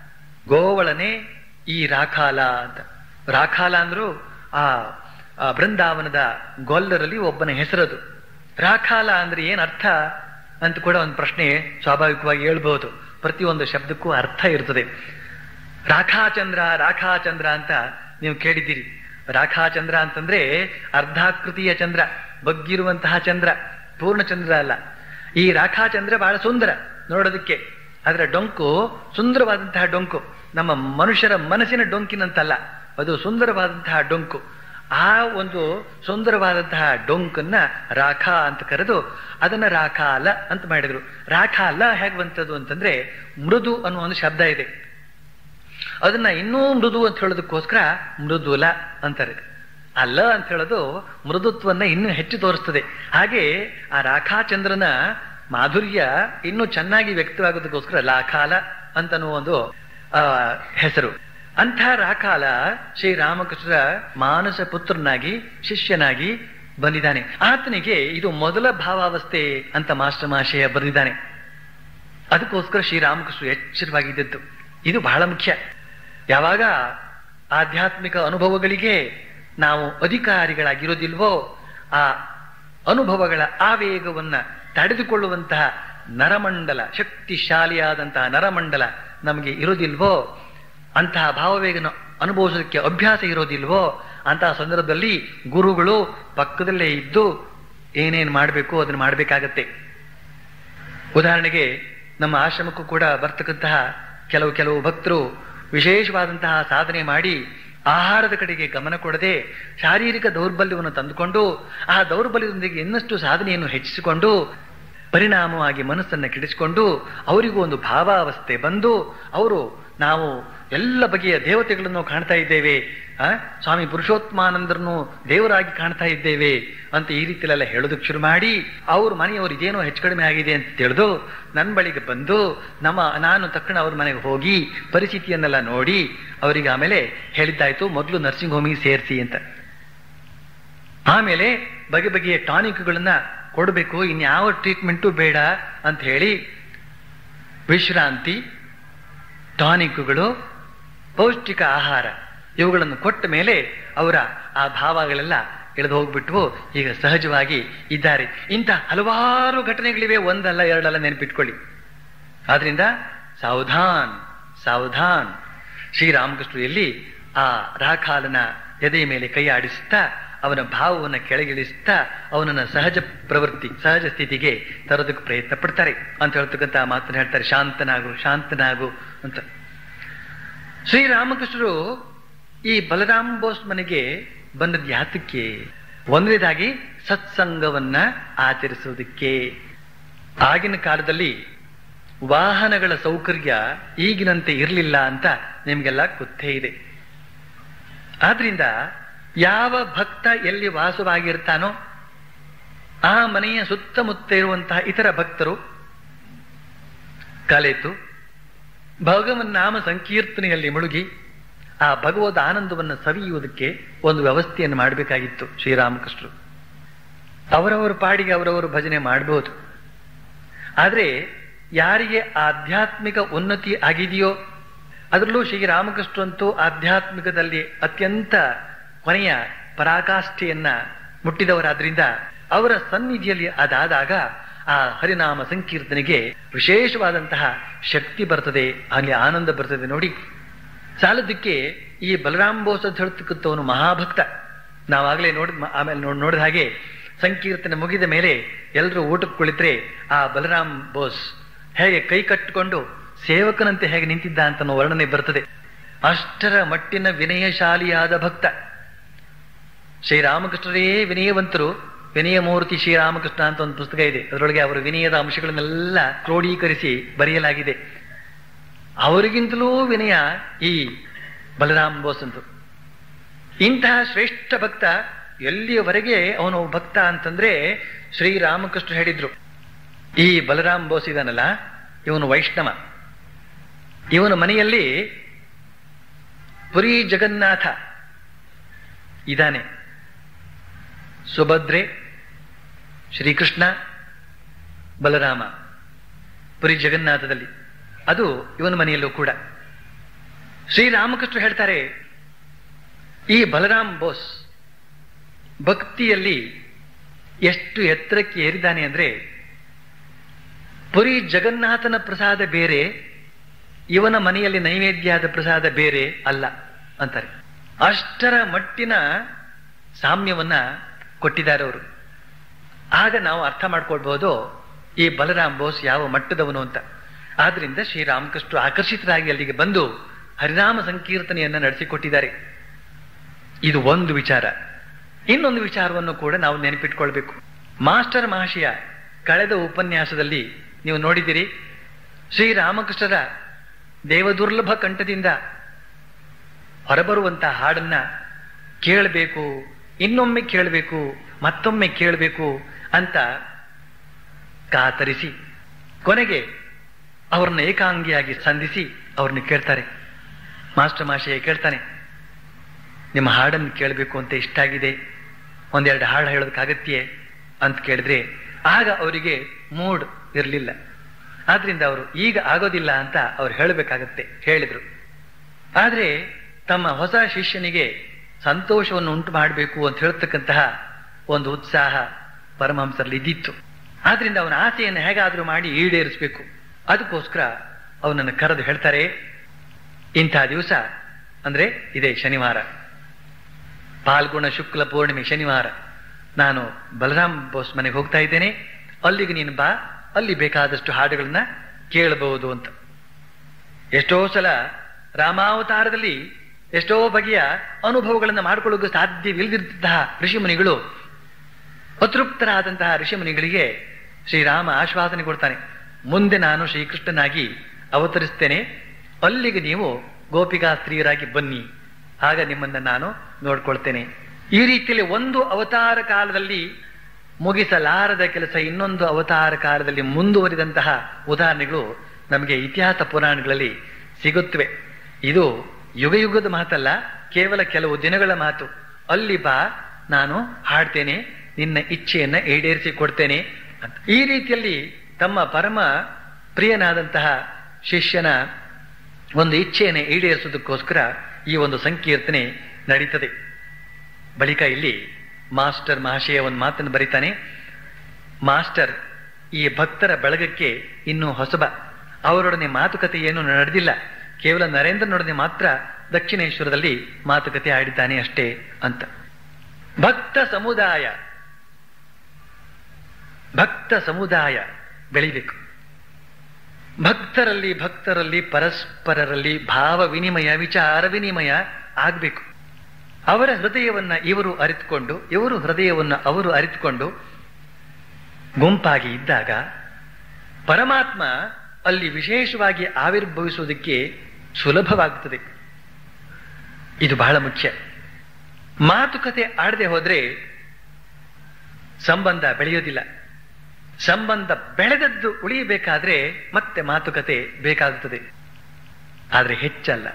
ಗೋವಳನೆ ಈ ರಾಖಾಲ ಅಂತ ರಾಖಾಲ ಅಂದ್ರು ಆ ಆ ಬೃಂದಾವನದ ಗೊಲ್ಲರಲ್ಲಿ ಒಬ್ಬನ ಹೆಸರದು ರಾಖಾಲ ಅಂದ್ರೆ ಏನ್ ಅರ್ಥ ಅಂತ ಕೂಡ ಒಂದು ಪ್ರಶ್ನೆ ಸ್ವಾಭಾವಿಕವಾಗಿ ಹೇಳ್ಬಹುದು ಪ್ರತಿಯೊಂದು ಶಬ್ದಕ್ಕೂ ಅರ್ಥ ಇರ್ತದೆ ರಾಖಾಚಂದ್ರ ರಾಖಾಚಂದ್ರ ಅಂತ ನೀವು ಕೇಳಿದ್ದೀರಿ ರಾಖಾಚಂದ್ರ ಅಂತಂದ್ರೆ ಅರ್ಧಾಕೃತಿಯ ಚಂದ್ರ ಬಗ್ಗಿರುವಂತಹ ಚಂದ್ರ ಪೂರ್ಣ ಚಂದ್ರ ಅಲ್ಲ ಈ ರಾಖಾಚಂದ್ರ ಬಹಳ ಸುಂದರ ನೋಡೋದಕ್ಕೆ ಅದರ ಡೊಂಕು ಸುಂದರವಾದಂತಹ ಡೊಂಕು ನಮ್ಮ ಮನುಷ್ಯರ ಮನಸ್ಸಿನ ಡೊಂಕಿನಂತಲ್ಲ ಅದು ಸುಂದರವಾದಂತಹ ಡೊಂಕು ಆ ಒಂದು ಸುಂದರವಾದಂತಹ ಡೊಂಕನ್ನ ರಾಖಾ ಅಂತ ಕರೆದು ಅದನ್ನ ರಾಖಾಲ ಅಂತ ಮಾಡಿದ್ರು ರಾಖಾಲ ಹೇಗೆ ಬಂತದ್ದು ಅಂತಂದ್ರೆ ಮೃದು ಅನ್ನುವ ಒಂದು ಶಬ್ದ ಇದೆ ಅದನ್ನ ಇನ್ನೂ ಮೃದು ಅಂತ ಹೇಳೋದಕ್ಕೋಸ್ಕರ ಮೃದುಲ ಅಂತಾರೆ ಅಲ್ಲ ಅಂತ ಹೇಳೋದು ಮೃದುತ್ವನ್ನ ಇನ್ನೂ ಹೆಚ್ಚು ತೋರಿಸ್ತದೆ ಹಾಗೆ ಆ ರಾಖಾಚಂದ್ರನ ಮಾಧುರ್ಯ ಇನ್ನೂ ಚೆನ್ನಾಗಿ ವ್ಯಕ್ತವಾಗೋದಕ್ಕೋಸ್ಕರ ಲಾಖಾಲ ಅಂತನೂ ಒಂದು ಆ ಹೆಸರು ಅಂಥ ರಾಖಾಲ ಶ್ರೀರಾಮಕೃಷ್ಣರ ಮಾನಸ ಪುತ್ರನಾಗಿ ಶಿಷ್ಯನಾಗಿ ಬಂದಿದ್ದಾನೆ ಆತನಿಗೆ ಇದು ಮೊದಲ ಭಾವಾವಸ್ಥೆ ಅಂತ ಮಾಸ್ಟರ್ ಮಾಶಯ ಬರೆದಿದ್ದಾನೆ ಅದಕ್ಕೋಸ್ಕರ ಶ್ರೀರಾಮಕೃಷ್ಣ ಎಚ್ಚರವಾಗಿದ್ದದ್ದು ಇದು ಬಹಳ ಮುಖ್ಯ ಯಾವಾಗ ಆಧ್ಯಾತ್ಮಿಕ ಅನುಭವಗಳಿಗೆ ನಾವು ಅಧಿಕಾರಿಗಳಾಗಿರೋದಿಲ್ವೋ ಆ ಅನುಭವಗಳ ಆವೇಗವನ್ನ ತಡೆದುಕೊಳ್ಳುವಂತಹ ನರಮಂಡಲ ಶಕ್ತಿಶಾಲಿಯಾದಂತಹ ನರಮಂಡಲ ನಮಗೆ ಇರೋದಿಲ್ವೋ ಅಂತಹ ಭಾವವೇಗನ ಅನುಭವಿಸೋದಕ್ಕೆ ಅಭ್ಯಾಸ ಇರೋದಿಲ್ವೋ ಅಂತಹ ಸಂದರ್ಭದಲ್ಲಿ ಗುರುಗಳು ಪಕ್ಕದಲ್ಲೇ ಇದ್ದು ಏನೇನು ಮಾಡಬೇಕು ಅದನ್ನು ಮಾಡಬೇಕಾಗತ್ತೆ ಉದಾಹರಣೆಗೆ ನಮ್ಮ ಆಶ್ರಮಕ್ಕೂ ಕೂಡ ಬರ್ತಕ್ಕಂತಹ ಕೆಲವು ಕೆಲವು ಭಕ್ತರು ವಿಶೇಷವಾದಂತಹ ಸಾಧನೆ ಮಾಡಿ ಆಹಾರದ ಕಡೆಗೆ ಗಮನ ಕೊಡದೆ ಶಾರೀರಿಕ ದೌರ್ಬಲ್ಯವನ್ನು ತಂದುಕೊಂಡು ಆ ದೌರ್ಬಲ್ಯದೊಂದಿಗೆ ಇನ್ನಷ್ಟು ಸಾಧನೆಯನ್ನು ಹೆಚ್ಚಿಸಿಕೊಂಡು ಪರಿಣಾಮವಾಗಿ ಮನಸ್ಸನ್ನು ಕೆಡಿಸಿಕೊಂಡು ಅವರಿಗೂ ಒಂದು ಭಾವಾವಸ್ಥೆ ಬಂದು ಅವರು ನಾವು ಎಲ್ಲ ಬಗೆಯ ದೇವತೆಗಳನ್ನು ಕಾಣ್ತಾ ಇದ್ದೇವೆ ಆ ಸ್ವಾಮಿ ಪುರುಷೋತ್ತಮಾನಂದರನ್ನು ದೇವರಾಗಿ ಕಾಣ್ತಾ ಇದ್ದೇವೆ ಅಂತ ಈ ರೀತಿಲೆಲ್ಲ ಹೇಳೋದಕ್ಕೆ ಶುರು ಮಾಡಿ ಅವ್ರ ಮನೆಯವರು ಇದೇನೋ ಹೆಚ್ಚು ಕಡಿಮೆ ಆಗಿದೆ ಅಂತ ತಿಳಿದು ನನ್ನ ಬಳಿಗೆ ಬಂದು ನಮ್ಮ ನಾನು ತಕ್ಷಣ ಅವ್ರ ಮನೆಗೆ ಹೋಗಿ ಪರಿಸ್ಥಿತಿಯನ್ನೆಲ್ಲ ನೋಡಿ ಅವರಿಗೆ ಆಮೇಲೆ ಹೇಳಿದ್ದಾಯ್ತು ಮೊದಲು ನರ್ಸಿಂಗ್ ಹೋಮಿಗೆ ಸೇರಿಸಿ ಅಂತ ಆಮೇಲೆ ಬಗೆ ಬಗೆಯ ಟಾನಿಕ್ಗಳನ್ನ ಕೊಡಬೇಕು ಇನ್ಯಾವ ಟ್ರೀಟ್ಮೆಂಟು ಬೇಡ ಅಂತ ಹೇಳಿ ವಿಶ್ರಾಂತಿ ಟಾನಿಕ್ಗಳು ಪೌಷ್ಟಿಕ ಆಹಾರ ಇವುಗಳನ್ನು ಕೊಟ್ಟ ಮೇಲೆ ಅವರ ಆ ಭಾವಗಳೆಲ್ಲ ಇಳಿದು ಹೋಗ್ಬಿಟ್ಟು ಈಗ ಸಹಜವಾಗಿ ಇದ್ದಾರೆ ಇಂಥ ಹಲವಾರು ಘಟನೆಗಳಿವೆ ಒಂದಲ್ಲ ಎರಡಲ್ಲ ನೆನಪಿಟ್ಕೊಳ್ಳಿ ಆದ್ರಿಂದ ಸಾವಧಾನ್ ಸಾವಧಾನ್ ಶ್ರೀರಾಮಕೃಷ್ಣ ಎಲ್ಲಿ ಆ ರಾಖಾಲನ ಎದೆಯ ಮೇಲೆ ಕೈ ಆಡಿಸುತ್ತಾ ಅವನ ಭಾವವನ್ನು ಕೆಳಗಿಳಿಸುತ್ತಾ ಅವನನ್ನ ಸಹಜ ಪ್ರವೃತ್ತಿ ಸಹಜ ಸ್ಥಿತಿಗೆ ತರೋದಕ್ಕೆ ಪ್ರಯತ್ನ ಪಡ್ತಾರೆ ಅಂತ ಹೇಳ್ತಕ್ಕಂಥ ಮಾತನ್ನ ಹೇಳ್ತಾರೆ ಶಾಂತನಾಗು ಶಾಂತನಾಗು ಅಂತ ಶ್ರೀರಾಮಕೃಷ್ಣರು ಈ ಬಲರಾಮ್ ಬೋಸ್ ಮನೆಗೆ ಬಂದದ್ದು ಯಾತಕ್ಕೆ ಒಂದನೇದಾಗಿ ಸತ್ಸಂಗವನ್ನ ಆಚರಿಸುವುದಕ್ಕೆ ಆಗಿನ ಕಾಲದಲ್ಲಿ ವಾಹನಗಳ ಸೌಕರ್ಯ ಈಗಿನಂತೆ ಇರಲಿಲ್ಲ ಅಂತ ನಿಮ್ಗೆಲ್ಲ ಗೊತ್ತೇ ಇದೆ ಆದ್ರಿಂದ ಯಾವ ಭಕ್ತ ಎಲ್ಲಿ ವಾಸವಾಗಿರ್ತಾನೋ ಆ ಮನೆಯ ಸುತ್ತಮುತ್ತ ಇರುವಂತಹ ಇತರ ಭಕ್ತರು ಕಲೆತು ಭಗವನ್ನಾಮ ಸಂಕೀರ್ತನೆಯಲ್ಲಿ ಮುಳುಗಿ ಆ ಭಗವದ್ ಆನಂದವನ್ನು ಸವಿಯುವುದಕ್ಕೆ ಒಂದು ವ್ಯವಸ್ಥೆಯನ್ನು ಮಾಡಬೇಕಾಗಿತ್ತು ಶ್ರೀರಾಮಕೃಷ್ಣರು ಅವರವರ ಪಾಡಿಗೆ ಅವರವರು ಭಜನೆ ಮಾಡಬಹುದು ಆದರೆ ಯಾರಿಗೆ ಆಧ್ಯಾತ್ಮಿಕ ಉನ್ನತಿ ಆಗಿದೆಯೋ ಅದರಲ್ಲೂ ಶ್ರೀರಾಮಕೃಷ್ಣರಂತೂ ಆಧ್ಯಾತ್ಮಿಕದಲ್ಲಿ ಅತ್ಯಂತ ಕೊನೆಯ ಪರಾಕಾಷ್ಠೆಯನ್ನ ಮುಟ್ಟಿದವರಾದ್ರಿಂದ ಅವರ ಸನ್ನಿಧಿಯಲ್ಲಿ ಅದಾದಾಗ ಆ ಹರಿನಾಮ ಸಂಕೀರ್ತನೆಗೆ ವಿಶೇಷವಾದಂತಹ ಶಕ್ತಿ ಬರ್ತದೆ ಅಲ್ಲಿ ಆನಂದ ಬರ್ತದೆ ನೋಡಿ ಸಾಲದಕ್ಕೆ ಈ ಬಲರಾಮ್ ಬೋಸ್ ಅಂತ ಹೇಳ್ತಕ್ಕಂಥವನು ಮಹಾಭಕ್ತ ನಾವಾಗಲೇ ನೋಡ್ ಆಮೇಲೆ ನೋಡ್ ನೋಡಿದ ಹಾಗೆ ಸಂಕೀರ್ತನೆ ಮುಗಿದ ಮೇಲೆ ಎಲ್ಲರೂ ಊಟಕ್ಕೆ ಕುಳಿತರೆ ಆ ಬಲರಾಮ್ ಬೋಸ್ ಹೇಗೆ ಕೈ ಕಟ್ಟಿಕೊಂಡು ಸೇವಕನಂತೆ ಹೇಗೆ ನಿಂತಿದ್ದ ಅಂತ ಅನ್ನೋ ವರ್ಣನೆ ಬರ್ತದೆ ಅಷ್ಟರ ಮಟ್ಟಿನ ವಿನಯಶಾಲಿಯಾದ ಭಕ್ತ ಶ್ರೀರಾಮಕೃಷ್ಣರೇ ವಿನಯವಂತರು ವಿನಯ ಮೂರ್ತಿ ಶ್ರೀರಾಮಕೃಷ್ಣ ಅಂತ ಒಂದು ಪುಸ್ತಕ ಇದೆ ಅದರೊಳಗೆ ಅವರ ವಿನಯದ ಅಂಶಗಳನ್ನೆಲ್ಲ ಕ್ರೋಢೀಕರಿಸಿ ಬರೆಯಲಾಗಿದೆ ಅವರಿಗಿಂತಲೂ ವಿನಯ ಈ ಬಲರಾಮ್ ಬೋಸ್ ಅಂತ ಇಂತಹ ಶ್ರೇಷ್ಠ ಭಕ್ತ ಎಲ್ಲಿಯವರೆಗೆ ಅವನು ಭಕ್ತ ಅಂತಂದ್ರೆ ಶ್ರೀರಾಮಕೃಷ್ಣ ಹೇಳಿದ್ರು ಈ ಬಲರಾಮ್ ಬೋಸ್ ಇದಾನಲ್ಲ ಇವನು ವೈಷ್ಣವ ಇವನ ಮನೆಯಲ್ಲಿ ಪುರಿ ಜಗನ್ನಾಥ ಇದ್ದಾನೆ ಸುಭದ್ರೆ ಶ್ರೀಕೃಷ್ಣ ಬಲರಾಮ ಪುರಿ ಜಗನ್ನಾಥದಲ್ಲಿ ಅದು ಇವನ ಮನೆಯಲ್ಲೂ ಕೂಡ ಶ್ರೀರಾಮಕೃಷ್ಣ ಹೇಳ್ತಾರೆ ಈ ಬಲರಾಮ್ ಬೋಸ್ ಭಕ್ತಿಯಲ್ಲಿ ಎಷ್ಟು ಎತ್ತರಕ್ಕೆ ಏರಿದ್ದಾನೆ ಅಂದ್ರೆ ಪುರಿ ಜಗನ್ನಾಥನ ಪ್ರಸಾದ ಬೇರೆ ಇವನ ಮನೆಯಲ್ಲಿ ನೈವೇದ್ಯದ ಪ್ರಸಾದ ಬೇರೆ ಅಲ್ಲ ಅಂತಾರೆ ಅಷ್ಟರ ಮಟ್ಟಿನ ಸಾಮ್ಯವನ್ನ ಕೊಟ್ಟಿದ್ದಾರೆ ಅವರು ಆಗ ನಾವು ಅರ್ಥ ಮಾಡ್ಕೊಳ್ಬಹುದು ಈ ಬಲರಾಮ್ ಬೋಸ್ ಯಾವ ಮಟ್ಟದವನು ಅಂತ ಆದ್ರಿಂದ ಶ್ರೀರಾಮಕೃಷ್ಣ ಆಕರ್ಷಿತರಾಗಿ ಅಲ್ಲಿಗೆ ಬಂದು ಹರಿನಾಮ ಸಂಕೀರ್ತನೆಯನ್ನ ನಡೆಸಿಕೊಟ್ಟಿದ್ದಾರೆ ಇದು ಒಂದು ವಿಚಾರ ಇನ್ನೊಂದು ವಿಚಾರವನ್ನು ಕೂಡ ನಾವು ನೆನಪಿಟ್ಕೊಳ್ಬೇಕು ಮಾಸ್ಟರ್ ಮಹಾಶಯ ಕಳೆದ ಉಪನ್ಯಾಸದಲ್ಲಿ ನೀವು ನೋಡಿದಿರಿ ಶ್ರೀರಾಮಕೃಷ್ಣರ ದೇವದುರ್ಲಭ ಕಂಠದಿಂದ ಹೊರಬರುವಂತಹ ಹಾಡನ್ನ ಕೇಳಬೇಕು ಇನ್ನೊಮ್ಮೆ ಕೇಳಬೇಕು ಮತ್ತೊಮ್ಮೆ ಕೇಳಬೇಕು ಅಂತ ಕಾತರಿಸಿ ಕೊನೆಗೆ ಅವ್ರನ್ನ ಏಕಾಂಗಿಯಾಗಿ ಸಂಧಿಸಿ ಅವ್ರನ್ನ ಕೇಳ್ತಾರೆ ಮಾಸ್ಟರ್ ಮಾಶಯ ಕೇಳ್ತಾನೆ ನಿಮ್ಮ ಹಾಡನ್ನು ಕೇಳಬೇಕು ಅಂತ ಇಷ್ಟ ಆಗಿದೆ ಒಂದೆರಡು ಹಾಡು ಹೇಳೋದಕ್ಕಾಗತ್ಯೆ ಅಂತ ಕೇಳಿದ್ರೆ ಆಗ ಅವರಿಗೆ ಮೂಡ್ ಇರಲಿಲ್ಲ ಆದ್ರಿಂದ ಅವರು ಈಗ ಆಗೋದಿಲ್ಲ ಅಂತ ಅವ್ರು ಹೇಳಬೇಕಾಗತ್ತೆ ಹೇಳಿದ್ರು ಆದ್ರೆ ತಮ್ಮ ಹೊಸ ಶಿಷ್ಯನಿಗೆ ಸಂತೋಷವನ್ನು ಉಂಟು ಮಾಡಬೇಕು ಅಂತ ಹೇಳ್ತಕ್ಕಂತಹ ಒಂದು ಉತ್ಸಾಹ ಪರಮಹಂಸರಲ್ಲಿ ಇದ್ದಿತ್ತು ಆದ್ರಿಂದ ಅವನ ಆಸೆಯನ್ನು ಹೇಗಾದ್ರೂ ಮಾಡಿ ಈಡೇರಿಸಬೇಕು ಅದಕ್ಕೋಸ್ಕರ ಅವನನ್ನು ಕರೆದು ಹೇಳ್ತಾರೆ ಇಂಥ ದಿವಸ ಅಂದ್ರೆ ಇದೇ ಶನಿವಾರ ಪಾಲ್ಗುಣ ಶುಕ್ಲ ಪೂರ್ಣಿಮೆ ಶನಿವಾರ ನಾನು ಬಲರಾಮ್ ಬೋಸ್ ಮನೆಗೆ ಹೋಗ್ತಾ ಇದ್ದೇನೆ ಅಲ್ಲಿಗೆ ನೀನು ಬಾ ಅಲ್ಲಿ ಬೇಕಾದಷ್ಟು ಹಾಡುಗಳನ್ನ ಕೇಳಬಹುದು ಅಂತ ಎಷ್ಟೋ ಸಲ ರಾಮಾವತಾರದಲ್ಲಿ ಎಷ್ಟೋ ಬಗೆಯ ಅನುಭವಗಳನ್ನು ಮಾಡಿಕೊಳ್ಳೋಕೆ ಸಾಧ್ಯವಿಲ್ಲದಿರ್ತಹ ಋಷಿಮುನಿಗಳು ಅತೃಪ್ತರಾದಂತಹ ಋಷಿಮುನಿಗಳಿಗೆ ಶ್ರೀರಾಮ ಆಶ್ವಾಸನೆ ಕೊಡ್ತಾನೆ ಮುಂದೆ ನಾನು ಶ್ರೀಕೃಷ್ಣನಾಗಿ ಅವತರಿಸ್ತೇನೆ ಅಲ್ಲಿಗೆ ನೀವು ಗೋಪಿಕಾ ಸ್ತ್ರೀಯರಾಗಿ ಬನ್ನಿ ಆಗ ನಿಮ್ಮನ್ನ ನಾನು ನೋಡ್ಕೊಳ್ತೇನೆ ಈ ರೀತಿಯಲ್ಲಿ ಒಂದು ಅವತಾರ ಕಾಲದಲ್ಲಿ ಮುಗಿಸಲಾರದ ಕೆಲಸ ಇನ್ನೊಂದು ಅವತಾರ ಕಾಲದಲ್ಲಿ ಮುಂದುವರಿದಂತಹ ಉದಾಹರಣೆಗಳು ನಮಗೆ ಇತಿಹಾಸ ಪುರಾಣಗಳಲ್ಲಿ ಸಿಗುತ್ತವೆ ಇದು ಯುಗ ಯುಗದ ಮಾತಲ್ಲ ಕೇವಲ ಕೆಲವು ದಿನಗಳ ಮಾತು ಅಲ್ಲಿ ಬಾ ನಾನು ಹಾಡ್ತೇನೆ ನಿನ್ನ ಇಚ್ಛೆಯನ್ನ ಈಡೇರಿಸಿ ಕೊಡ್ತೇನೆ ಅಂತ ಈ ರೀತಿಯಲ್ಲಿ ತಮ್ಮ ಪರಮ ಪ್ರಿಯನಾದಂತಹ ಶಿಷ್ಯನ ಒಂದು ಇಚ್ಛೆಯನ್ನು ಈಡೇರಿಸೋದಕ್ಕೋಸ್ಕರ ಈ ಒಂದು ಸಂಕೀರ್ತನೆ ನಡೀತದೆ ಬಳಿಕ ಇಲ್ಲಿ ಮಾಸ್ಟರ್ ಮಹಾಶಯ ಒಂದು ಮಾತನ್ನು ಬರೀತಾನೆ ಮಾಸ್ಟರ್ ಈ ಭಕ್ತರ ಬಳಗಕ್ಕೆ ಇನ್ನೂ ಹೊಸಬ ಅವರೊಡನೆ ಮಾತುಕತೆ ಏನು ನಡೆದಿಲ್ಲ ಕೇವಲ ನರೇಂದ್ರನೊಡನೆ ಮಾತ್ರ ದಕ್ಷಿಣೇಶ್ವರದಲ್ಲಿ ಮಾತುಕತೆ ಆಡಿದ್ದಾನೆ ಅಷ್ಟೇ ಅಂತ ಭಕ್ತ ಸಮುದಾಯ ಭಕ್ತ ಸಮುದಾಯ ಬೆಳಿಬೇಕು ಭಕ್ತರಲ್ಲಿ ಭಕ್ತರಲ್ಲಿ ಪರಸ್ಪರರಲ್ಲಿ ಭಾವ ವಿನಿಮಯ ವಿಚಾರ ವಿನಿಮಯ ಆಗ್ಬೇಕು ಅವರ ಹೃದಯವನ್ನ ಇವರು ಅರಿತುಕೊಂಡು ಇವರು ಹೃದಯವನ್ನ ಅವರು ಅರಿತುಕೊಂಡು ಗುಂಪಾಗಿ ಇದ್ದಾಗ ಪರಮಾತ್ಮ ಅಲ್ಲಿ ವಿಶೇಷವಾಗಿ ಆವಿರ್ಭವಿಸುವುದಕ್ಕೆ ಸುಲಭವಾಗುತ್ತದೆ ಇದು ಬಹಳ ಮುಖ್ಯ ಮಾತುಕತೆ ಆಡದೆ ಹೋದ್ರೆ ಸಂಬಂಧ ಬೆಳೆಯೋದಿಲ್ಲ ಸಂಬಂಧ ಬೆಳೆದದ್ದು ಉಳಿಯಬೇಕಾದ್ರೆ ಮತ್ತೆ ಮಾತುಕತೆ ಬೇಕಾಗುತ್ತದೆ ಆದ್ರೆ ಹೆಚ್ಚಲ್ಲ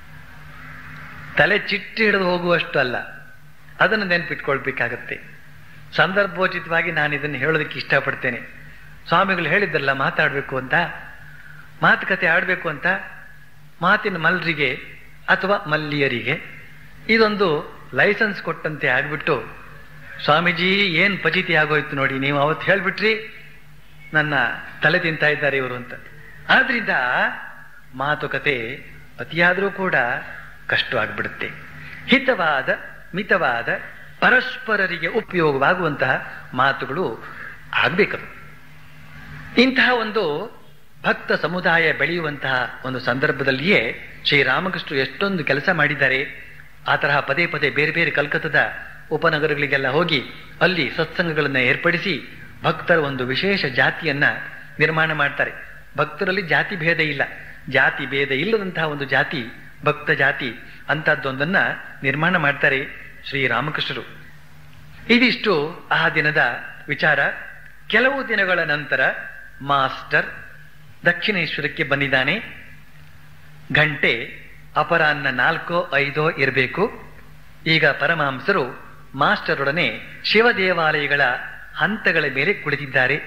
ತಲೆ ಚಿಟ್ಟಿ ಹಿಡಿದು ಹೋಗುವಷ್ಟು ಅಲ್ಲ ಅದನ್ನು ನೆನಪಿಟ್ಕೊಳ್ಬೇಕಾಗತ್ತೆ ಸಂದರ್ಭೋಚಿತವಾಗಿ ನಾನು ಇದನ್ನು ಹೇಳೋದಕ್ಕೆ ಇಷ್ಟಪಡ್ತೇನೆ ಸ್ವಾಮಿಗಳು ಹೇಳಿದ್ದಲ್ಲ ಮಾತಾಡಬೇಕು ಅಂತ ಮಾತುಕತೆ ಆಡಬೇಕು ಅಂತ ಮಾತಿನ ಮಲ್ರಿಗೆ ಅಥವಾ ಮಲ್ಲಿಯರಿಗೆ ಇದೊಂದು ಲೈಸೆನ್ಸ್ ಕೊಟ್ಟಂತೆ ಆಗ್ಬಿಟ್ಟು ಸ್ವಾಮೀಜಿ ಏನ್ ಪಚಿತಿ ಆಗೋಯ್ತು ನೋಡಿ ನೀವು ಅವತ್ತು ಹೇಳ್ಬಿಟ್ರಿ ನನ್ನ ತಲೆ ತಿಂತಾ ಇದ್ದಾರೆ ಇವರು ಅಂತ ಆದ್ರಿಂದ ಮಾತುಕತೆ ಅತಿಯಾದರೂ ಕೂಡ ಕಷ್ಟವಾಗ್ಬಿಡುತ್ತೆ ಹಿತವಾದ ಮಿತವಾದ ಪರಸ್ಪರರಿಗೆ ಉಪಯೋಗವಾಗುವಂತಹ ಮಾತುಗಳು ಆಗ್ಬೇಕದು ಇಂತಹ ಒಂದು ಭಕ್ತ ಸಮುದಾಯ ಬೆಳೆಯುವಂತಹ ಒಂದು ಸಂದರ್ಭದಲ್ಲಿಯೇ ಶ್ರೀರಾಮಕೃಷ್ಣರು ಎಷ್ಟೊಂದು ಕೆಲಸ ಮಾಡಿದ್ದಾರೆ ಆ ತರಹ ಪದೇ ಪದೇ ಬೇರೆ ಬೇರೆ ಕಲ್ಕತ್ತದ ಉಪನಗರಗಳಿಗೆಲ್ಲ ಹೋಗಿ ಅಲ್ಲಿ ಸತ್ಸಂಗಗಳನ್ನು ಏರ್ಪಡಿಸಿ ಭಕ್ತರ ಒಂದು ವಿಶೇಷ ಜಾತಿಯನ್ನ ನಿರ್ಮಾಣ ಮಾಡ್ತಾರೆ ಭಕ್ತರಲ್ಲಿ ಜಾತಿ ಭೇದ ಇಲ್ಲ ಜಾತಿ ಭೇದ ಇಲ್ಲದಂತಹ ಒಂದು ಜಾತಿ ಭಕ್ತ ಜಾತಿ ಅಂತದ್ದೊಂದನ್ನ ನಿರ್ಮಾಣ ಮಾಡ್ತಾರೆ ಶ್ರೀರಾಮಕೃಷ್ಣರು ಇದಿಷ್ಟು ಆ ದಿನದ ವಿಚಾರ ಕೆಲವು ದಿನಗಳ ನಂತರ ಮಾಸ್ಟರ್ ದಕ್ಷಿಣೇಶ್ವರಕ್ಕೆ ಬಂದಿದ್ದಾನೆ ಗಂಟೆ ಅಪರಾಹ್ನ ನಾಲ್ಕೋ ಐದೋ ಇರಬೇಕು ಈಗ ಪರಮಹಂಸರು ಮಾಸ್ಟರೊಡನೆ ಶಿವ ದೇವಾಲಯಗಳ ಹಂತಗಳ ಮೇಲೆ ಕುಳಿತಿದ್ದಾರೆ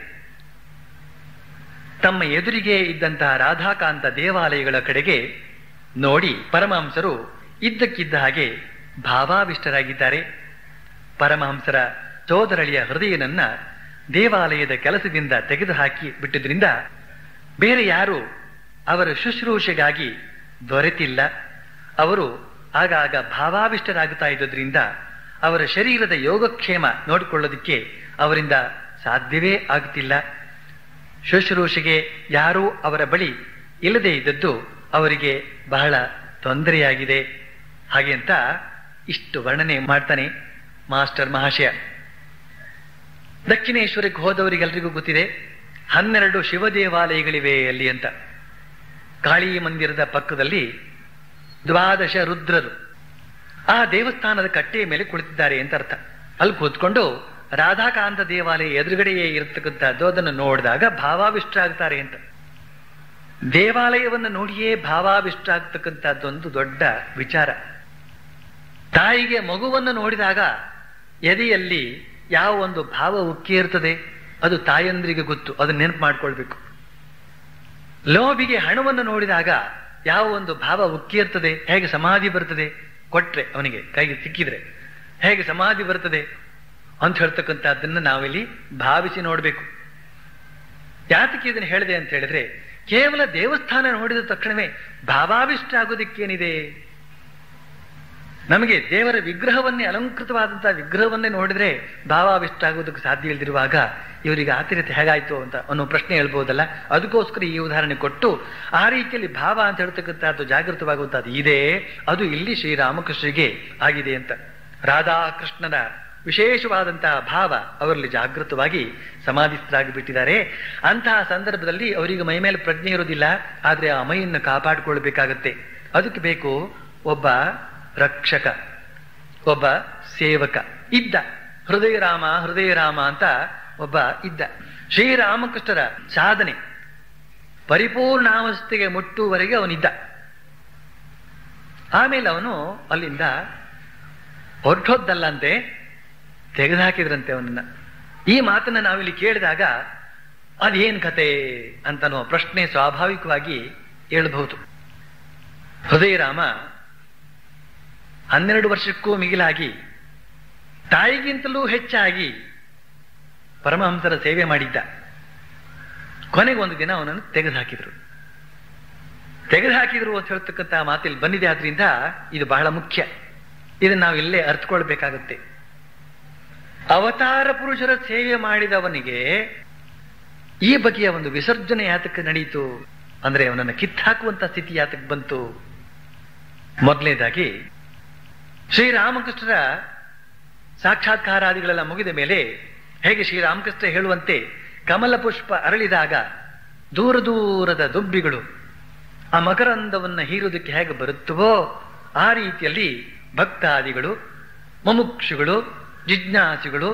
ತಮ್ಮ ಎದುರಿಗೆ ಇದ್ದಂತಹ ರಾಧಾಕಾಂತ ದೇವಾಲಯಗಳ ಕಡೆಗೆ ನೋಡಿ ಪರಮಹಂಸರು ಇದ್ದಕ್ಕಿದ್ದ ಹಾಗೆ ಭಾವಾವಿಷ್ಟರಾಗಿದ್ದಾರೆ ಪರಮಹಂಸರ ಸೋದರಳಿಯ ಹೃದಯನನ್ನ ದೇವಾಲಯದ ಕೆಲಸದಿಂದ ತೆಗೆದುಹಾಕಿ ಬಿಟ್ಟಿದ್ರಿಂದ ಬೇರೆ ಯಾರು ಅವರ ಶುಶ್ರೂಷೆಗಾಗಿ ದೊರೆತಿಲ್ಲ ಅವರು ಆಗಾಗ ಭಾವಾವಿಷ್ಟರಾಗುತ್ತಾ ಇದ್ದುದರಿಂದ ಅವರ ಶರೀರದ ಯೋಗಕ್ಷೇಮ ನೋಡಿಕೊಳ್ಳೋದಕ್ಕೆ ಅವರಿಂದ ಸಾಧ್ಯವೇ ಆಗುತ್ತಿಲ್ಲ ಶುಶ್ರೂಷೆಗೆ ಯಾರೂ ಅವರ ಬಳಿ ಇಲ್ಲದೆ ಇದ್ದದ್ದು ಅವರಿಗೆ ಬಹಳ ತೊಂದರೆಯಾಗಿದೆ ಹಾಗೆ ಅಂತ ಇಷ್ಟು ವರ್ಣನೆ ಮಾಡ್ತಾನೆ ಮಾಸ್ಟರ್ ಮಹಾಶಯ ದಕ್ಷಿಣೇಶ್ವರಕ್ಕೆ ಹೋದವರಿಗೆಲ್ರಿಗೂ ಗೊತ್ತಿದೆ ಹನ್ನೆರಡು ಶಿವ ದೇವಾಲಯಗಳಿವೆ ಅಲ್ಲಿ ಅಂತ ಕಾಳಿ ಮಂದಿರದ ಪಕ್ಕದಲ್ಲಿ ದ್ವಾದಶ ರುದ್ರರು ಆ ದೇವಸ್ಥಾನದ ಕಟ್ಟೆಯ ಮೇಲೆ ಕುಳಿತಿದ್ದಾರೆ ಅಂತ ಅರ್ಥ ಅಲ್ಲಿ ಕೂತ್ಕೊಂಡು ರಾಧಾಕಾಂತ ದೇವಾಲಯ ಎದುರುಗಡೆಯೇ ಇರತಕ್ಕಂಥದ್ದು ಅದನ್ನು ನೋಡಿದಾಗ ಭಾವಾವಿಷ್ಟರಾಗ್ತಾರೆ ಅಂತ ದೇವಾಲಯವನ್ನು ನೋಡಿಯೇ ಭಾವಾವಿಷ್ಟರಾಗ್ತಕ್ಕಂಥದ್ದೊಂದು ದೊಡ್ಡ ವಿಚಾರ ತಾಯಿಗೆ ಮಗುವನ್ನು ನೋಡಿದಾಗ ಎದೆಯಲ್ಲಿ ಯಾವ ಒಂದು ಭಾವ ಉಕ್ಕಿ ಇರ್ತದೆ ಅದು ತಾಯಂದ್ರಿಗೆ ಗೊತ್ತು ಅದನ್ನ ನೆನಪು ಮಾಡ್ಕೊಳ್ಬೇಕು ಲೋಭಿಗೆ ಹಣವನ್ನು ನೋಡಿದಾಗ ಯಾವ ಒಂದು ಭಾವ ಉಕ್ಕಿ ಇರ್ತದೆ ಹೇಗೆ ಸಮಾಧಿ ಬರ್ತದೆ ಕೊಟ್ರೆ ಅವನಿಗೆ ಕೈಗೆ ಸಿಕ್ಕಿದ್ರೆ ಹೇಗೆ ಸಮಾಧಿ ಬರ್ತದೆ ಅಂತ ಹೇಳ್ತಕ್ಕಂಥದ್ದನ್ನ ನಾವಿಲ್ಲಿ ಭಾವಿಸಿ ನೋಡಬೇಕು ಯಾತಕ್ಕೆ ಇದನ್ನು ಹೇಳಿದೆ ಅಂತ ಹೇಳಿದ್ರೆ ಕೇವಲ ದೇವಸ್ಥಾನ ನೋಡಿದ ತಕ್ಷಣವೇ ಭಾವಾವಿಷ್ಟ ಆಗೋದಿಕ್ಕೇನಿದೆ ನಮಗೆ ದೇವರ ವಿಗ್ರಹವನ್ನೇ ಅಲಂಕೃತವಾದಂತಹ ವಿಗ್ರಹವನ್ನೇ ನೋಡಿದ್ರೆ ಭಾವಾವಿಷ್ಟ ಆಗೋದಕ್ಕೆ ಸಾಧ್ಯ ಇಲ್ದಿರುವಾಗ ಇವರಿಗೆ ಆತಿರತೆ ಹೇಗಾಯ್ತು ಅಂತ ಅನ್ನೋ ಪ್ರಶ್ನೆ ಹೇಳ್ಬೋದಲ್ಲ ಅದಕ್ಕೋಸ್ಕರ ಈ ಉದಾಹರಣೆ ಕೊಟ್ಟು ಆ ರೀತಿಯಲ್ಲಿ ಭಾವ ಅಂತ ಹೇಳ್ತಕ್ಕಂಥದ್ದು ಜಾಗೃತವಾಗುವಂತಹದ್ದು ಇದೆ ಅದು ಇಲ್ಲಿ ಶ್ರೀರಾಮಕೃಷ್ಣರಿಗೆ ಆಗಿದೆ ಅಂತ ರಾಧಾಕೃಷ್ಣನ ವಿಶೇಷವಾದಂತಹ ಭಾವ ಅವರಲ್ಲಿ ಜಾಗೃತವಾಗಿ ಸಮಾಧಿಸ್ಥರಾಗಿ ಬಿಟ್ಟಿದ್ದಾರೆ ಅಂತಹ ಸಂದರ್ಭದಲ್ಲಿ ಅವರಿಗೆ ಮೈ ಮೇಲೆ ಪ್ರಜ್ಞೆ ಇರೋದಿಲ್ಲ ಆದ್ರೆ ಆ ಮೈಯನ್ನು ಕಾಪಾಡಿಕೊಳ್ಬೇಕಾಗತ್ತೆ ಅದಕ್ಕೆ ಬೇಕು ಒಬ್ಬ ರಕ್ಷಕ ಒಬ್ಬ ಸೇವಕ ಇದ್ದ ಹೃದಯ ರಾಮ ಹೃದಯ ರಾಮ ಅಂತ ಒಬ್ಬ ಇದ್ದ ಶ್ರೀರಾಮಕೃಷ್ಣರ ಸಾಧನೆ ಪರಿಪೂರ್ಣಾವಸ್ಥೆಗೆ ಮುಟ್ಟುವರೆಗೆ ಅವನಿದ್ದ ಆಮೇಲೆ ಅವನು ಅಲ್ಲಿಂದ ಹೊರಟೋದ್ದಲ್ಲಂತೆ ತೆಗೆದುಹಾಕಿದ್ರಂತೆ ಅವನನ್ನ ಈ ಮಾತನ್ನ ನಾವಿಲ್ಲಿ ಕೇಳಿದಾಗ ಅದೇನ್ ಕತೆ ಅಂತನೋ ಪ್ರಶ್ನೆ ಸ್ವಾಭಾವಿಕವಾಗಿ ಹೇಳಬಹುದು ಹೃದಯರಾಮ ಹನ್ನೆರಡು ವರ್ಷಕ್ಕೂ ಮಿಗಿಲಾಗಿ ತಾಯಿಗಿಂತಲೂ ಹೆಚ್ಚಾಗಿ ಪರಮಹಂಸರ ಸೇವೆ ಮಾಡಿದ್ದ ಕೊನೆಗೆ ಒಂದು ದಿನ ಅವನನ್ನು ತೆಗೆದುಹಾಕಿದ್ರು ತೆಗೆದುಹಾಕಿದ್ರು ಅಂತ ಹೇಳ್ತಕ್ಕಂಥ ಮಾತಿಲ್ಲಿ ಬಂದಿದೆ ಆದ್ರಿಂದ ಇದು ಬಹಳ ಮುಖ್ಯ ಇದನ್ನ ನಾವು ಇಲ್ಲೇ ಅರ್ಥಕೊಳ್ಬೇಕಾಗತ್ತೆ ಅವತಾರ ಪುರುಷರ ಸೇವೆ ಮಾಡಿದವನಿಗೆ ಈ ಬಗೆಯ ಒಂದು ವಿಸರ್ಜನೆ ಯಾತಕ್ಕೆ ನಡೆಯಿತು ಅಂದ್ರೆ ಅವನನ್ನು ಕಿತ್ತಾಕುವಂತ ಸ್ಥಿತಿ ಯಾತಕ್ಕೆ ಬಂತು ಮೊದಲನೇದಾಗಿ ಶ್ರೀರಾಮಕೃಷ್ಣರ ಸಾಕ್ಷಾತ್ಕಾರಾದಿಗಳೆಲ್ಲ ಮುಗಿದ ಮೇಲೆ ಹೇಗೆ ಶ್ರೀರಾಮಕೃಷ್ಣ ಹೇಳುವಂತೆ ಕಮಲ ಪುಷ್ಪ ಅರಳಿದಾಗ ದೂರ ದೂರದ ದುಬ್ಬಿಗಳು ಆ ಮಕರಂದವನ್ನು ಹೀರುವುದಕ್ಕೆ ಹೇಗೆ ಬರುತ್ತವೋ ಆ ರೀತಿಯಲ್ಲಿ ಭಕ್ತಾದಿಗಳು ಮುಮುಕ್ಷುಗಳು ಜಿಜ್ಞಾಸಿಗಳು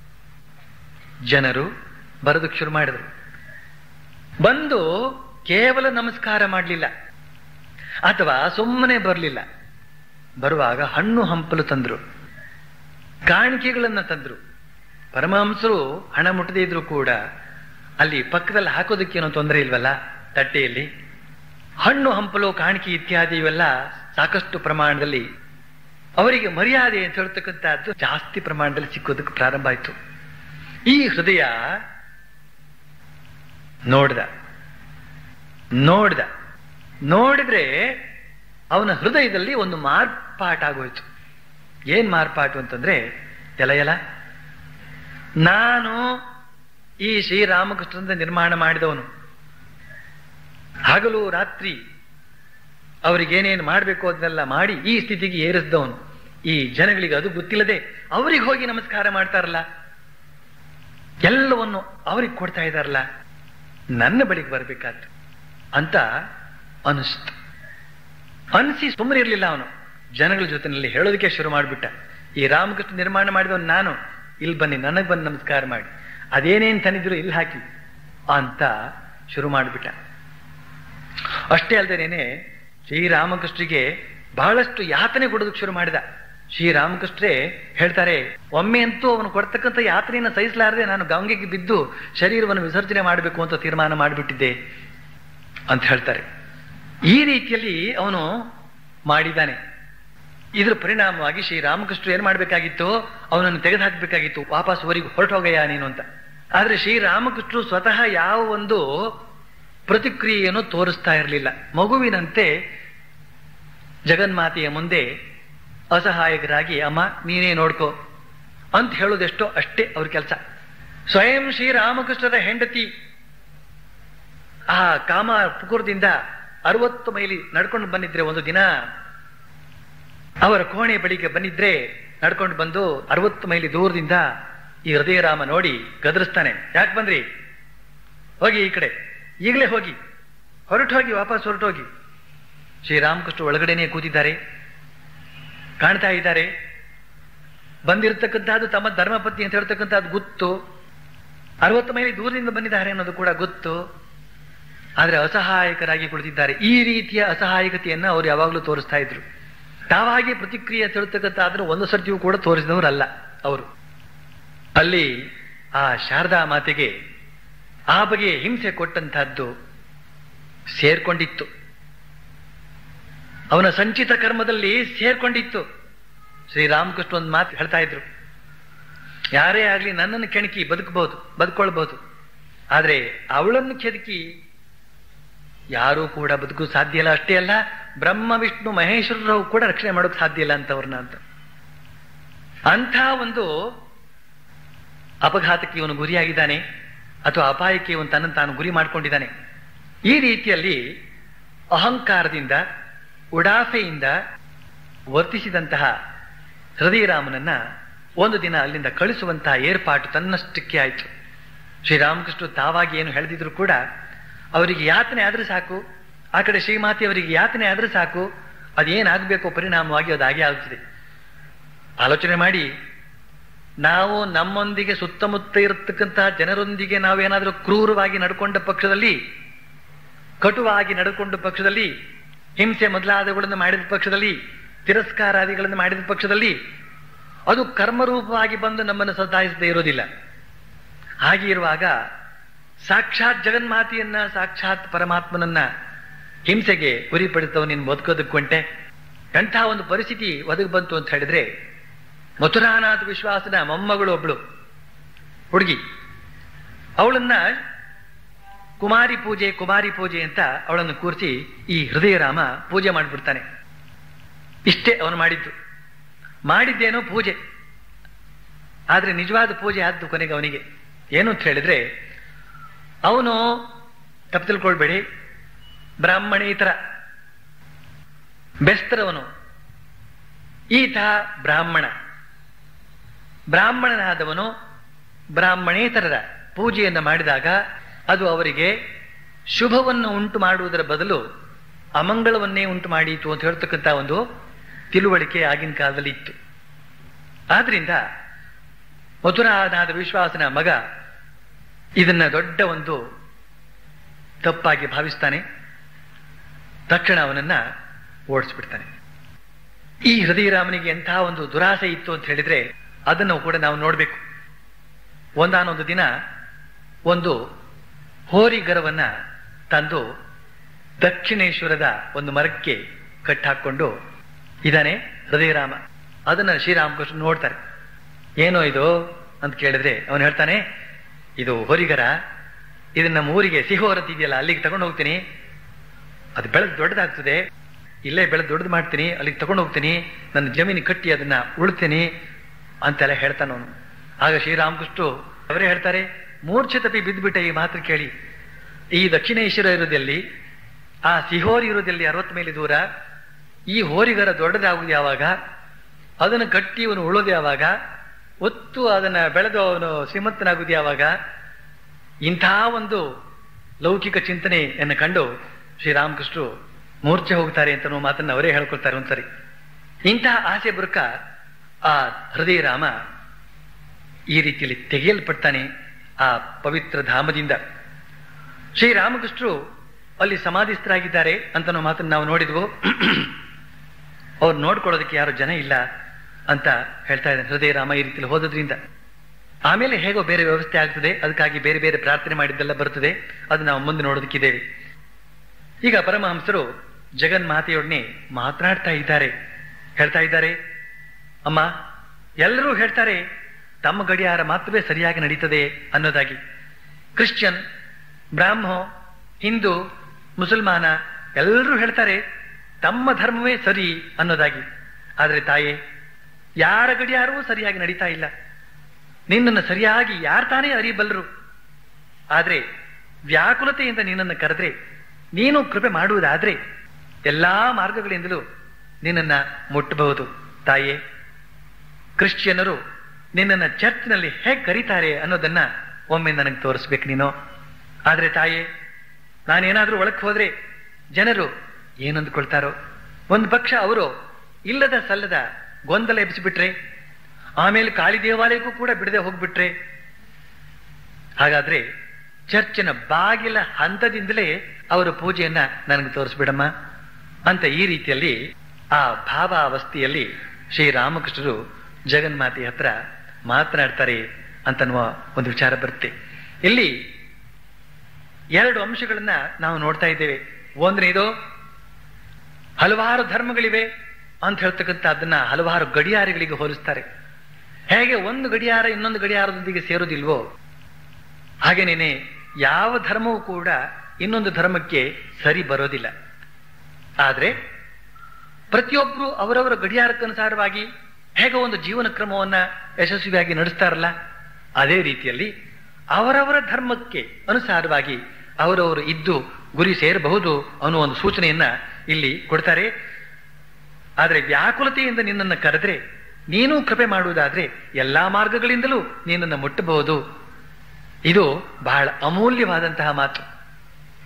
ಜನರು ಬರೋದಕ್ಕೆ ಶುರು ಮಾಡಿದರು ಬಂದು ಕೇವಲ ನಮಸ್ಕಾರ ಮಾಡಲಿಲ್ಲ ಅಥವಾ ಸುಮ್ಮನೆ ಬರಲಿಲ್ಲ ಬರುವಾಗ ಹಣ್ಣು ಹಂಪಲು ತಂದ್ರು ಕಾಣಿಕೆಗಳನ್ನ ತಂದ್ರು ಪರಮಹಂಸರು ಹಣ ಮುಟ್ಟದೇ ಇದ್ರು ಕೂಡ ಅಲ್ಲಿ ಪಕ್ಕದಲ್ಲಿ ಹಾಕೋದಕ್ಕೆ ಏನೋ ತೊಂದರೆ ಇಲ್ವಲ್ಲ ತಟ್ಟೆಯಲ್ಲಿ ಹಣ್ಣು ಹಂಪಲು ಕಾಣಿಕೆ ಇತ್ಯಾದಿ ಇವೆಲ್ಲ ಸಾಕಷ್ಟು ಪ್ರಮಾಣದಲ್ಲಿ ಅವರಿಗೆ ಮರ್ಯಾದೆ ಅಂತ ಹೇಳ್ತಕ್ಕಂಥದ್ದು ಜಾಸ್ತಿ ಪ್ರಮಾಣದಲ್ಲಿ ಸಿಕ್ಕೋದಕ್ಕೆ ಪ್ರಾರಂಭ ಆಯಿತು ಈ ಹೃದಯ ನೋಡ್ದ ನೋಡ್ದ ನೋಡಿದ್ರೆ ಅವನ ಹೃದಯದಲ್ಲಿ ಒಂದು ಮಾರ್ಪಾಟಾಗೋಯ್ತು ಏನ್ ಮಾರ್ಪಾಟು ಅಂತಂದ್ರೆ ಎಲ ಎಲ ನಾನು ಈ ಶ್ರೀರಾಮಕೃಷ್ಣನ ನಿರ್ಮಾಣ ಮಾಡಿದವನು ಹಗಲು ರಾತ್ರಿ ಅವರಿಗೇನೇನು ಮಾಡಬೇಕು ಅದನ್ನೆಲ್ಲ ಮಾಡಿ ಈ ಸ್ಥಿತಿಗೆ ಏರಿಸಿದವನು ಈ ಜನಗಳಿಗೆ ಅದು ಗೊತ್ತಿಲ್ಲದೆ ಅವರಿಗೆ ಹೋಗಿ ನಮಸ್ಕಾರ ಮಾಡ್ತಾರಲ್ಲ ಎಲ್ಲವನ್ನು ಅವ್ರಿಗೆ ಕೊಡ್ತಾ ಇದ್ದಾರಲ್ಲ ನನ್ನ ಬಳಿಗೆ ಬರಬೇಕಾದ್ದು ಅಂತ ಅನಿಸ್ತು ಅನಿಸಿ ಸುಮ್ಮನೆ ಇರಲಿಲ್ಲ ಅವನು ಜನಗಳ ಜೊತೆನಲ್ಲಿ ಹೇಳೋದಕ್ಕೆ ಶುರು ಮಾಡಿಬಿಟ್ಟ ಈ ರಾಮಕೃಷ್ಣ ನಿರ್ಮಾಣ ಮಾಡಿದವನು ನಾನು ಇಲ್ಲಿ ಬನ್ನಿ ನನಗೆ ಬಂದು ನಮಸ್ಕಾರ ಮಾಡಿ ಅದೇನೇನು ತಂದಿದ್ರು ಇಲ್ಲಿ ಹಾಕಿ ಅಂತ ಶುರು ಮಾಡಿಬಿಟ್ಟ ಅಷ್ಟೇ ಅಲ್ಲದೇನೆ ಶ್ರೀರಾಮಕೃಷ್ಣರಿಗೆ ಬಹಳಷ್ಟು ಯಾತನೆ ಕೊಡೋದಕ್ಕೆ ಶುರು ಮಾಡಿದ ಶ್ರೀರಾಮಕೃಷ್ಣರೇ ಹೇಳ್ತಾರೆ ಒಮ್ಮೆ ಅಂತೂ ಅವನು ಕೊಡ್ತಕ್ಕಂಥ ಯಾತನೆಯನ್ನು ಸಹಿಸಲಾರದೆ ನಾನು ಗಂಗೆಗೆ ಬಿದ್ದು ಶರೀರವನ್ನು ವಿಸರ್ಜನೆ ಮಾಡಬೇಕು ಅಂತ ತೀರ್ಮಾನ ಮಾಡಿಬಿಟ್ಟಿದ್ದೆ ಅಂತ ಹೇಳ್ತಾರೆ ಈ ರೀತಿಯಲ್ಲಿ ಅವನು ಮಾಡಿದ್ದಾನೆ ಇದರ ಪರಿಣಾಮವಾಗಿ ಶ್ರೀರಾಮಕೃಷ್ಣ ಏನ್ ಮಾಡಬೇಕಾಗಿತ್ತು ಅವನನ್ನು ತೆಗೆದುಹಾಕಬೇಕಾಗಿತ್ತು ವಾಪಸ್ ಊರಿಗೆ ಹೊರಟೋಗಯ್ಯ ನೀನು ಅಂತ ಆದ್ರೆ ಶ್ರೀರಾಮಕೃಷ್ಣರು ಸ್ವತಃ ಯಾವ ಒಂದು ಪ್ರತಿಕ್ರಿಯೆಯನ್ನು ತೋರಿಸ್ತಾ ಇರಲಿಲ್ಲ ಮಗುವಿನಂತೆ ಜಗನ್ಮಾತೆಯ ಮುಂದೆ ಅಸಹಾಯಕರಾಗಿ ಅಮ್ಮ ನೀನೇ ನೋಡ್ಕೋ ಅಂತ ಹೇಳೋದೆಷ್ಟೋ ಅಷ್ಟೇ ಅವ್ರ ಕೆಲಸ ಸ್ವಯಂ ಶ್ರೀರಾಮಕೃಷ್ಣರ ಹೆಂಡತಿ ಆ ಕಾಮ ಪುಕುರದಿಂದ ಅರವತ್ತು ಮೈಲಿ ನಡ್ಕೊಂಡು ಬಂದಿದ್ರೆ ಒಂದು ದಿನ ಅವರ ಕೋಣೆ ಬಳಿಗೆ ಬಂದಿದ್ರೆ ನಡ್ಕೊಂಡು ಬಂದು ಅರವತ್ತು ಮೈಲಿ ದೂರದಿಂದ ಈ ಹೃದಯರಾಮ ನೋಡಿ ಗದರಿಸ್ತಾನೆ ಯಾಕೆ ಬಂದ್ರಿ ಹೋಗಿ ಈ ಕಡೆ ಈಗಲೇ ಹೋಗಿ ಹೊರಟು ಹೋಗಿ ವಾಪಸ್ ಹೊರಟೋಗಿ ಶ್ರೀರಾಮಕೃಷ್ಣ ಒಳಗಡೆನೆ ಕೂತಿದ್ದಾರೆ ಕಾಣ್ತಾ ಇದ್ದಾರೆ ಬಂದಿರತಕ್ಕಂತಹದ್ದು ತಮ್ಮ ಧರ್ಮಪತ್ನಿ ಅಂತ ಹೇಳ್ತಕ್ಕಂಥದ್ದು ಗೊತ್ತು ಅರವತ್ತು ಮೈಲಿ ದೂರದಿಂದ ಬಂದಿದ್ದಾರೆ ಅನ್ನೋದು ಕೂಡ ಗೊತ್ತು ಆದ್ರೆ ಅಸಹಾಯಕರಾಗಿ ಕುಳಿತಿದ್ದಾರೆ ಈ ರೀತಿಯ ಅಸಹಾಯಕತೆಯನ್ನ ಅವರು ಯಾವಾಗಲೂ ತೋರಿಸ್ತಾ ಇದ್ರು ತಾವಾಗಿ ಪ್ರತಿಕ್ರಿಯೆ ತಿಳ್ತಕ್ಕಂತಾದ್ರೂ ಒಂದು ಸರ್ತಿಯೂ ಕೂಡ ತೋರಿಸಿದವರಲ್ಲ ಅವರು ಅಲ್ಲಿ ಆ ಶಾರದಾ ಮಾತೆಗೆ ಆ ಬಗೆಯ ಹಿಂಸೆ ಕೊಟ್ಟಂತಹದ್ದು ಸೇರ್ಕೊಂಡಿತ್ತು ಅವನ ಸಂಚಿತ ಕರ್ಮದಲ್ಲಿ ಸೇರ್ಕೊಂಡಿತ್ತು ಶ್ರೀರಾಮಕೃಷ್ಣ ಒಂದು ಮಾತು ಹೇಳ್ತಾ ಇದ್ರು ಯಾರೇ ಆಗ್ಲಿ ನನ್ನನ್ನು ಕೆಣಕಿ ಬದುಕಬಹುದು ಬದುಕೊಳ್ಬಹುದು ಆದ್ರೆ ಅವಳನ್ನು ಕೆದಕಿ ಯಾರೂ ಕೂಡ ಬದುಕು ಸಾಧ್ಯ ಇಲ್ಲ ಅಷ್ಟೇ ಅಲ್ಲ ಬ್ರಹ್ಮ ವಿಷ್ಣು ಮಹೇಶ್ವರರು ಕೂಡ ರಕ್ಷಣೆ ಮಾಡೋಕೆ ಸಾಧ್ಯ ಇಲ್ಲ ಅಂತವ್ರನ್ನ ಅಂತ ಅಂಥ ಒಂದು ಅಪಘಾತಕ್ಕೆ ಇವನು ಗುರಿಯಾಗಿದ್ದಾನೆ ಅಥವಾ ಅಪಾಯಕ್ಕೆ ಇವನು ತನ್ನನ್ನು ತಾನು ಗುರಿ ಮಾಡಿಕೊಂಡಿದ್ದಾನೆ ಈ ರೀತಿಯಲ್ಲಿ ಅಹಂಕಾರದಿಂದ ಉಡಾಫೆಯಿಂದ ವರ್ತಿಸಿದಂತಹ ಹೃದಯರಾಮನನ್ನ ಒಂದು ದಿನ ಅಲ್ಲಿಂದ ಕಳಿಸುವಂತಹ ಏರ್ಪಾಟು ತನ್ನಷ್ಟಕ್ಕೆ ಆಯಿತು ಶ್ರೀರಾಮಕೃಷ್ಣ ತಾವಾಗಿ ಏನು ಹೇಳಿದ್ರು ಕೂಡ ಅವರಿಗೆ ಯಾತನೆ ಆದ್ರೆ ಸಾಕು ಆ ಕಡೆ ಶ್ರೀಮಾತೆಯವರಿಗೆ ಯಾತನೆ ಆದ್ರೆ ಸಾಕು ಅದೇನಾಗಬೇಕು ಪರಿಣಾಮವಾಗಿ ಅದಾಗೆ ಆಗುತ್ತದೆ ಆಲೋಚನೆ ಮಾಡಿ ನಾವು ನಮ್ಮೊಂದಿಗೆ ಸುತ್ತಮುತ್ತ ಇರತಕ್ಕಂತಹ ಜನರೊಂದಿಗೆ ನಾವೇನಾದರೂ ಕ್ರೂರವಾಗಿ ನಡ್ಕೊಂಡ ಪಕ್ಷದಲ್ಲಿ ಕಟುವಾಗಿ ನಡ್ಕೊಂಡ ಪಕ್ಷದಲ್ಲಿ ಹಿಂಸೆ ಮೊದಲಾದವುಗಳನ್ನು ಮಾಡಿದ ಪಕ್ಷದಲ್ಲಿ ತಿರಸ್ಕಾರಾದಿಗಳನ್ನು ಮಾಡಿದ ಪಕ್ಷದಲ್ಲಿ ಅದು ಕರ್ಮರೂಪವಾಗಿ ಬಂದು ನಮ್ಮನ್ನು ಸತಾಯಿಸದೇ ಇರೋದಿಲ್ಲ ಹಾಗೆ ಇರುವಾಗ ಸಾಕ್ಷಾತ್ ಜಗನ್ಮಾತೆಯನ್ನ ಸಾಕ್ಷಾತ್ ಪರಮಾತ್ಮನನ್ನ ಹಿಂಸೆಗೆ ಗುರಿಪಡಿಸ್ತವ ನೀನು ಬದುಕೋದಕ್ಕಂಟೆ ಎಂಥ ಒಂದು ಪರಿಸ್ಥಿತಿ ಒದಗಿ ಬಂತು ಅಂತ ಹೇಳಿದ್ರೆ ಮಥುರಾನಾಥ ವಿಶ್ವಾಸನ ಮೊಮ್ಮಗಳು ಒಬ್ಳು ಹುಡುಗಿ ಅವಳನ್ನ ಕುಮಾರಿ ಪೂಜೆ ಕುಮಾರಿ ಪೂಜೆ ಅಂತ ಅವಳನ್ನು ಕೂರಿಸಿ ಈ ಹೃದಯರಾಮ ಪೂಜೆ ಮಾಡಿಬಿಡ್ತಾನೆ ಇಷ್ಟೇ ಅವನು ಮಾಡಿದ್ದು ಮಾಡಿದ್ದೇನೋ ಪೂಜೆ ಆದ್ರೆ ನಿಜವಾದ ಪೂಜೆ ಆದ್ದು ಕೊನೆಗೆ ಅವನಿಗೆ ಏನು ಅಂತ ಹೇಳಿದ್ರೆ ಅವನು ತಪ್ಪು ತಿಳ್ಕೊಳ್ಬೇಡಿ ಬ್ರಾಹ್ಮಣೇತರ ಬೆಸ್ತರವನು ಈತ ಬ್ರಾಹ್ಮಣ ಬ್ರಾಹ್ಮಣನಾದವನು ಬ್ರಾಹ್ಮಣೇತರರ ಪೂಜೆಯನ್ನು ಮಾಡಿದಾಗ ಅದು ಅವರಿಗೆ ಶುಭವನ್ನು ಉಂಟು ಮಾಡುವುದರ ಬದಲು ಅಮಂಗಳವನ್ನೇ ಉಂಟು ಮಾಡೀತು ಅಂತ ಹೇಳ್ತಕ್ಕಂಥ ಒಂದು ತಿಳುವಳಿಕೆ ಆಗಿನ ಕಾಲದಲ್ಲಿ ಇತ್ತು ಆದ್ರಿಂದ ಮಥುರಾನಾದ ವಿಶ್ವಾಸನ ಮಗ ಇದನ್ನ ದೊಡ್ಡ ಒಂದು ತಪ್ಪಾಗಿ ಭಾವಿಸ್ತಾನೆ ತಕ್ಷಣ ಅವನನ್ನ ಓಡಿಸ್ಬಿಡ್ತಾನೆ ಈ ಹೃದಯರಾಮನಿಗೆ ಎಂತಹ ಒಂದು ದುರಾಸೆ ಇತ್ತು ಅಂತ ಹೇಳಿದ್ರೆ ಅದನ್ನು ಕೂಡ ನಾವು ನೋಡಬೇಕು ಒಂದಾನೊಂದು ದಿನ ಒಂದು ಹೋರಿಗರವನ್ನ ತಂದು ದಕ್ಷಿಣೇಶ್ವರದ ಒಂದು ಮರಕ್ಕೆ ಕಟ್ಟಾಕೊಂಡು ಇದಾನೆ ಹೃದಯರಾಮ ಅದನ್ನ ಶ್ರೀರಾಮಕೃಷ್ಣ ನೋಡ್ತಾರೆ ಏನೋ ಇದು ಅಂತ ಕೇಳಿದ್ರೆ ಅವನು ಹೇಳ್ತಾನೆ ಇದು ಹೋರಿಗರ ಇದನ್ನ ನಮ್ಮ ಊರಿಗೆ ಸಿಹೋರತ್ ಇದೆಯಲ್ಲ ಅಲ್ಲಿಗೆ ತಗೊಂಡು ಹೋಗ್ತೀನಿ ಅದು ಬೆಳೆದು ದೊಡ್ಡದಾಗ್ತದೆ ಇಲ್ಲೇ ಬೆಳೆದು ದೊಡ್ಡದು ಮಾಡ್ತೀನಿ ಅಲ್ಲಿಗೆ ತಗೊಂಡು ಹೋಗ್ತೀನಿ ನನ್ನ ಜಮೀನು ಕಟ್ಟಿ ಅದನ್ನ ಉಳ್ತೀನಿ ಅಂತೆಲ್ಲ ಹೇಳ್ತಾನ ಅವನು ಆಗ ಶ್ರೀರಾಮಕೃಷ್ಣ ಅವರೇ ಹೇಳ್ತಾರೆ ಮೂರ್ಛೆ ತಪ್ಪಿ ಬಿದ್ದುಬಿಟ್ಟೆ ಈ ಮಾತು ಕೇಳಿ ಈ ದಕ್ಷಿಣೇಶ್ವರ ಇರೋದಲ್ಲಿ ಆ ಸಿಹೋರಿ ಇರೋದಲ್ಲಿ ಅರವತ್ತು ಮೈಲಿ ದೂರ ಈ ಹೋರಿಗರ ದೊಡ್ಡದಾಗುವುದು ಯಾವಾಗ ಅದನ್ನು ಕಟ್ಟಿ ಅವನು ಉಳೋದು ಯಾವಾಗ ಒತ್ತು ಅದನ್ನ ಬೆಳೆದು ಅವನು ಶ್ರೀಮಂತನಾಗುವುದು ಯಾವಾಗ ಇಂಥ ಒಂದು ಲೌಕಿಕ ಚಿಂತನೆಯನ್ನು ಕಂಡು ಶ್ರೀರಾಮಕೃಷ್ಣರು ಮೂರ್ಛೆ ಹೋಗ್ತಾರೆ ಅಂತ ಮಾತನ್ನ ಅವರೇ ಹೇಳ್ಕೊಳ್ತಾರೆ ಒಂದ್ಸರಿ ಇಂತಹ ಆಸೆ ಬುರುಕ ಆ ಹೃದಯರಾಮ ಈ ರೀತಿಯಲ್ಲಿ ತೆಗೆಯಲ್ಪಡ್ತಾನೆ ಆ ಪವಿತ್ರ ಧಾಮದಿಂದ ಶ್ರೀರಾಮಕೃಷ್ಣರು ಅಲ್ಲಿ ಸಮಾಧಿಸ್ಥರಾಗಿದ್ದಾರೆ ಅಂತ ನಾವು ಮಾತನ್ನು ನಾವು ನೋಡಿದ್ವು ಅವ್ರು ನೋಡ್ಕೊಳ್ಳೋದಕ್ಕೆ ಯಾರು ಜನ ಇಲ್ಲ ಅಂತ ಹೇಳ್ತಾ ಇದ್ದಾನೆ ಹೃದಯರಾಮ ಈ ರೀತಿಯಲ್ಲಿ ಹೋದದ್ರಿಂದ ಆಮೇಲೆ ಹೇಗೋ ಬೇರೆ ವ್ಯವಸ್ಥೆ ಆಗ್ತದೆ ಅದಕ್ಕಾಗಿ ಬೇರೆ ಬೇರೆ ಪ್ರಾರ್ಥನೆ ಮಾಡಿದ್ದೆಲ್ಲ ಬರ್ತದೆ ಅದು ನಾವು ಮುಂದೆ ನೋಡೋದಕ್ಕಿದ್ದೇವೆ ಈಗ ಪರಮಹಂಸರು ಜಗನ್ಮಾತೆಯೊಡನೆ ಮಾತನಾಡ್ತಾ ಇದ್ದಾರೆ ಹೇಳ್ತಾ ಇದ್ದಾರೆ ಅಮ್ಮ ಎಲ್ಲರೂ ಹೇಳ್ತಾರೆ ತಮ್ಮ ಗಡಿಯಾರ ಮಾತ್ರವೇ ಸರಿಯಾಗಿ ನಡೀತದೆ ಅನ್ನೋದಾಗಿ ಕ್ರಿಶ್ಚಿಯನ್ ಬ್ರಾಹ್ಮೋ ಹಿಂದೂ ಮುಸಲ್ಮಾನ ಎಲ್ಲರೂ ಹೇಳ್ತಾರೆ ತಮ್ಮ ಧರ್ಮವೇ ಸರಿ ಅನ್ನೋದಾಗಿ ಆದರೆ ತಾಯೇ ಯಾರ ಗಡಿಯಾರವೂ ಸರಿಯಾಗಿ ನಡೀತಾ ಇಲ್ಲ ನಿನ್ನನ್ನು ಸರಿಯಾಗಿ ಯಾರು ತಾನೇ ಅರಿಯಬಲ್ಲರು ಆದ್ರೆ ವ್ಯಾಕುಲತೆಯಿಂದ ನಿನ್ನನ್ನು ಕರೆದ್ರೆ ನೀನು ಕೃಪೆ ಮಾಡುವುದಾದ್ರೆ ಎಲ್ಲಾ ಮಾರ್ಗಗಳಿಂದಲೂ ನಿನ್ನನ್ನ ಮುಟ್ಟಬಹುದು ತಾಯೇ ಕ್ರಿಶ್ಚಿಯನ್ನರು ನಿನ್ನನ್ನು ಚರ್ಚ್ನಲ್ಲಿ ಹೇಗೆ ಕರೀತಾರೆ ಅನ್ನೋದನ್ನ ಒಮ್ಮೆ ನನಗೆ ತೋರಿಸ್ಬೇಕು ನೀನು ಆದ್ರೆ ತಾಯೇ ನಾನೇನಾದ್ರೂ ಒಳಕ್ಕೆ ಹೋದ್ರೆ ಜನರು ಏನಂದ್ಕೊಳ್ತಾರೋ ಒಂದು ಪಕ್ಷ ಅವರು ಇಲ್ಲದ ಸಲ್ಲದ ಗೊಂದಲ ಎಬ್ಬಿಸಿಬಿಟ್ರೆ ಆಮೇಲೆ ಕಾಳಿ ದೇವಾಲಯಕ್ಕೂ ಕೂಡ ಬಿಡದೆ ಹೋಗ್ಬಿಟ್ರೆ ಹಾಗಾದ್ರೆ ಚರ್ಚಿನ ಬಾಗಿಲ ಹಂತದಿಂದಲೇ ಅವರ ಪೂಜೆಯನ್ನ ನನಗೆ ತೋರಿಸ್ಬಿಡಮ್ಮ ಅಂತ ಈ ರೀತಿಯಲ್ಲಿ ಆ ಭಾವಾವಸ್ಥೆಯಲ್ಲಿ ಶ್ರೀರಾಮಕೃಷ್ಣರು ಜಗನ್ಮಾತೆ ಹತ್ರ ಮಾತನಾಡ್ತಾರೆ ಅಂತನ್ನುವ ಒಂದು ವಿಚಾರ ಬರುತ್ತೆ ಇಲ್ಲಿ ಎರಡು ಅಂಶಗಳನ್ನ ನಾವು ನೋಡ್ತಾ ಇದ್ದೇವೆ ಒಂದನೇದು ಹಲವಾರು ಧರ್ಮಗಳಿವೆ ಅಂತ ಹೇಳ್ತಕ್ಕಂಥ ಅದನ್ನ ಹಲವಾರು ಗಡಿಯಾರಗಳಿಗೆ ಹೋಲಿಸ್ತಾರೆ ಹೇಗೆ ಒಂದು ಗಡಿಯಾರ ಇನ್ನೊಂದು ಗಡಿಯಾರದೊಂದಿಗೆ ಸೇರೋದಿಲ್ವೋ ಹಾಗೇನೇನೆ ಯಾವ ಧರ್ಮವೂ ಕೂಡ ಇನ್ನೊಂದು ಧರ್ಮಕ್ಕೆ ಸರಿ ಬರೋದಿಲ್ಲ ಆದ್ರೆ ಪ್ರತಿಯೊಬ್ಬರು ಅವರವರ ಗಡಿಯಾರಕ್ಕನುಸಾರವಾಗಿ ಹೇಗೆ ಒಂದು ಜೀವನ ಕ್ರಮವನ್ನ ಯಶಸ್ವಿಯಾಗಿ ನಡೆಸ್ತಾರಲ್ಲ ಅದೇ ರೀತಿಯಲ್ಲಿ ಅವರವರ ಧರ್ಮಕ್ಕೆ ಅನುಸಾರವಾಗಿ ಅವರವರು ಇದ್ದು ಗುರಿ ಸೇರಬಹುದು ಅನ್ನೋ ಒಂದು ಸೂಚನೆಯನ್ನ ಇಲ್ಲಿ ಕೊಡ್ತಾರೆ ಆದರೆ ವ್ಯಾಕುಲತೆಯಿಂದ ನಿನ್ನನ್ನು ಕರೆದ್ರೆ ನೀನು ಕೃಪೆ ಮಾಡುವುದಾದ್ರೆ ಎಲ್ಲಾ ಮಾರ್ಗಗಳಿಂದಲೂ ನಿನ್ನನ್ನು ಮುಟ್ಟಬಹುದು ಇದು ಬಹಳ ಅಮೂಲ್ಯವಾದಂತಹ ಮಾತು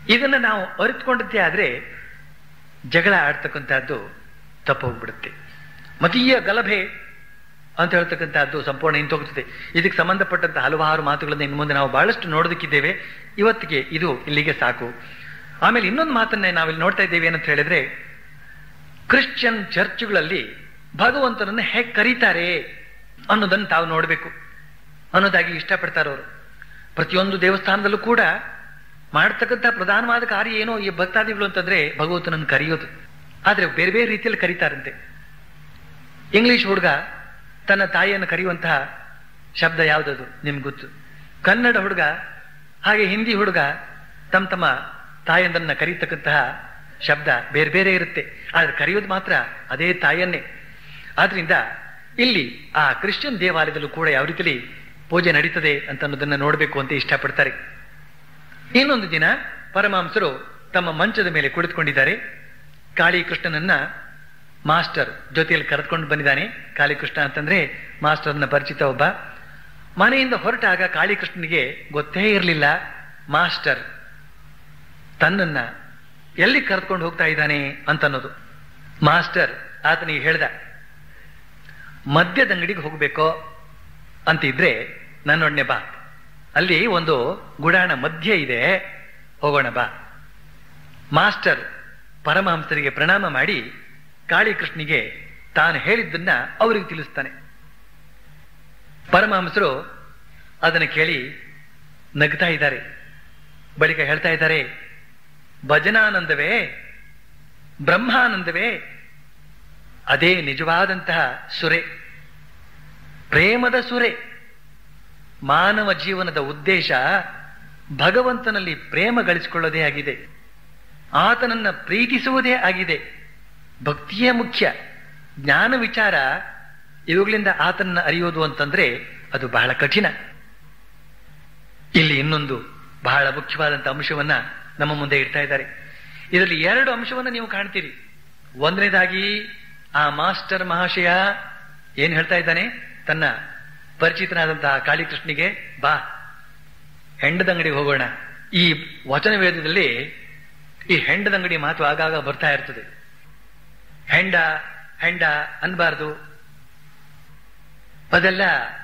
ಇದನ್ನ ನಾವು ಅರಿತುಕೊಂಡದ್ದೇ ಆದ್ರೆ ಜಗಳ ಆಡ್ತಕ್ಕಂಥದ್ದು ತಪ್ಪೋಗ್ಬಿಡುತ್ತೆ ಮತೀಯ ಗಲಭೆ ಅಂತ ಹೇಳ್ತಕ್ಕಂಥದ್ದು ಸಂಪೂರ್ಣ ನಿಂತೋಗ್ತದೆ ಇದಕ್ಕೆ ಸಂಬಂಧಪಟ್ಟಂತ ಹಲವಾರು ಮಾತುಗಳನ್ನು ಇನ್ನು ಮುಂದೆ ನಾವು ಬಹಳಷ್ಟು ನೋಡೋದಕ್ಕಿದ್ದೇವೆ ಇವತ್ತಿಗೆ ಇದು ಇಲ್ಲಿಗೆ ಸಾಕು ಆಮೇಲೆ ಇನ್ನೊಂದು ಮಾತನ್ನೇ ನಾವಿಲ್ಲಿ ನೋಡ್ತಾ ಇದ್ದೇವೆ ಏನಂತ ಹೇಳಿದ್ರೆ ಕ್ರಿಶ್ಚಿಯನ್ ಚರ್ಚ್ಗಳಲ್ಲಿ ಭಗವಂತನನ್ನು ಹೇಗೆ ಕರೀತಾರೆ ಅನ್ನೋದನ್ನು ತಾವು ನೋಡಬೇಕು ಅನ್ನೋದಾಗಿ ಇಷ್ಟಪಡ್ತಾರೆ ಅವರು ಪ್ರತಿಯೊಂದು ದೇವಸ್ಥಾನದಲ್ಲೂ ಕೂಡ ಮಾಡ್ತಕ್ಕಂಥ ಪ್ರಧಾನವಾದ ಕಾರ್ಯ ಏನೋ ಈ ಭಕ್ತಾದಿಗಳು ಅಂತಂದ್ರೆ ಭಗವಂತನನ್ನು ಕರೆಯೋದು ಆದ್ರೆ ಬೇರೆ ಬೇರೆ ರೀತಿಯಲ್ಲಿ ಕರೀತಾರಂತೆ ಇಂಗ್ಲಿಷ್ ಹುಡುಗ ತನ್ನ ತಾಯಿಯನ್ನು ಕರೆಯುವಂತಹ ಶಬ್ದ ಯಾವುದದು ನಿಮ್ಗೆ ಗೊತ್ತು ಕನ್ನಡ ಹುಡುಗ ಹಾಗೆ ಹಿಂದಿ ಹುಡುಗ ತಮ್ಮ ತಮ್ಮ ತಾಯಂದನ್ನ ಕರೀತಕ್ಕಂತಹ ಶಬ್ದ ಬೇರೆ ಬೇರೆ ಇರುತ್ತೆ ಆದ್ರೆ ಕರೆಯೋದು ಮಾತ್ರ ಅದೇ ತಾಯನ್ನೇ ಆದ್ರಿಂದ ಇಲ್ಲಿ ಆ ಕ್ರಿಶ್ಚಿಯನ್ ದೇವಾಲಯದಲ್ಲೂ ಕೂಡ ಯಾವ ರೀತಿಯಲ್ಲಿ ಪೂಜೆ ನಡೀತದೆ ಅಂತ ಅನ್ನೋದನ್ನ ನೋಡಬೇಕು ಅಂತ ಇಷ್ಟಪಡ್ತಾರೆ ಇನ್ನೊಂದು ದಿನ ಪರಮಾಂಸರು ತಮ್ಮ ಮಂಚದ ಮೇಲೆ ಕುಳಿತುಕೊಂಡಿದ್ದಾರೆ ಕಾಳಿ ಕೃಷ್ಣನನ್ನ ಮಾಸ್ಟರ್ ಜೊತೆಯಲ್ಲಿ ಕರೆದುಕೊಂಡು ಬಂದಿದ್ದಾನೆ ಕಾಳಿಕೃಷ್ಣ ಅಂತಂದ್ರೆ ಮಾಸ್ಟರ್ನ ಪರಿಚಿತ ಒಬ್ಬ ಮನೆಯಿಂದ ಹೊರಟಾಗ ಕಾಳಿಕೃಷ್ಣನಿಗೆ ಗೊತ್ತೇ ಇರಲಿಲ್ಲ ಮಾಸ್ಟರ್ ತನ್ನನ್ನ ಎಲ್ಲಿ ಕರೆದುಕೊಂಡು ಹೋಗ್ತಾ ಇದ್ದಾನೆ ಅಂತ ಅನ್ನೋದು ಮಾಸ್ಟರ್ ಆತನಿಗೆ ಹೇಳ್ದ ಮದ್ಯದಂಗಡಿಗೆ ಹೋಗ್ಬೇಕೋ ಅಂತ ಇದ್ರೆ ನನ್ನೊಡನೆ ಬಾ ಅಲ್ಲಿ ಒಂದು ಗುಡಾಣ ಮಧ್ಯ ಇದೆ ಹೋಗೋಣ ಬಾ ಮಾಸ್ಟರ್ ಪರಮಹಂಸರಿಗೆ ಪ್ರಣಾಮ ಮಾಡಿ ಕಾಳಿಕೃಷ್ಣಿಗೆ ತಾನು ಹೇಳಿದ್ದನ್ನ ಅವರಿಗೆ ತಿಳಿಸ್ತಾನೆ ಪರಮಹಂಸರು ಅದನ್ನು ಕೇಳಿ ನಗ್ತಾ ಇದ್ದಾರೆ ಬಳಿಕ ಹೇಳ್ತಾ ಇದ್ದಾರೆ ಭಜನಾನಂದವೇ ಬ್ರಹ್ಮಾನಂದವೇ ಅದೇ ನಿಜವಾದಂತಹ ಸುರೆ ಪ್ರೇಮದ ಸುರೆ ಮಾನವ ಜೀವನದ ಉದ್ದೇಶ ಭಗವಂತನಲ್ಲಿ ಪ್ರೇಮ ಗಳಿಸಿಕೊಳ್ಳೋದೇ ಆಗಿದೆ ಆತನನ್ನ ಪ್ರೀತಿಸುವುದೇ ಆಗಿದೆ ಭಕ್ತಿಯೇ ಮುಖ್ಯ ಜ್ಞಾನ ವಿಚಾರ ಇವುಗಳಿಂದ ಆತನನ್ನ ಅರಿಯೋದು ಅಂತಂದ್ರೆ ಅದು ಬಹಳ ಕಠಿಣ ಇಲ್ಲಿ ಇನ್ನೊಂದು ಬಹಳ ಮುಖ್ಯವಾದಂತಹ ಅಂಶವನ್ನ ನಮ್ಮ ಮುಂದೆ ಇಡ್ತಾ ಇದ್ದಾರೆ ಇದರಲ್ಲಿ ಎರಡು ಅಂಶವನ್ನ ನೀವು ಕಾಣ್ತೀರಿ ಒಂದನೇದಾಗಿ ಆ ಮಾಸ್ಟರ್ ಮಹಾಶಯ ಏನ್ ಹೇಳ್ತಾ ಇದ್ದಾನೆ ತನ್ನ ಪರಿಚಿತನಾದಂತಹ ಕಾಳಿಕೃಷ್ಣಿಗೆ ಬಾ ಹೆಂಡದಂಗಡಿಗೆ ಹೋಗೋಣ ಈ ವಚನ ವೇದದಲ್ಲಿ ಈ ಹೆಂಡದಂಗಡಿ ಮಾತು ಆಗಾಗ ಬರ್ತಾ ಇರ್ತದೆ ಹೆಂಡ ಹೆಂಡ ಅನ್ಬಾರ್ದು ಅದೆಲ್ಲ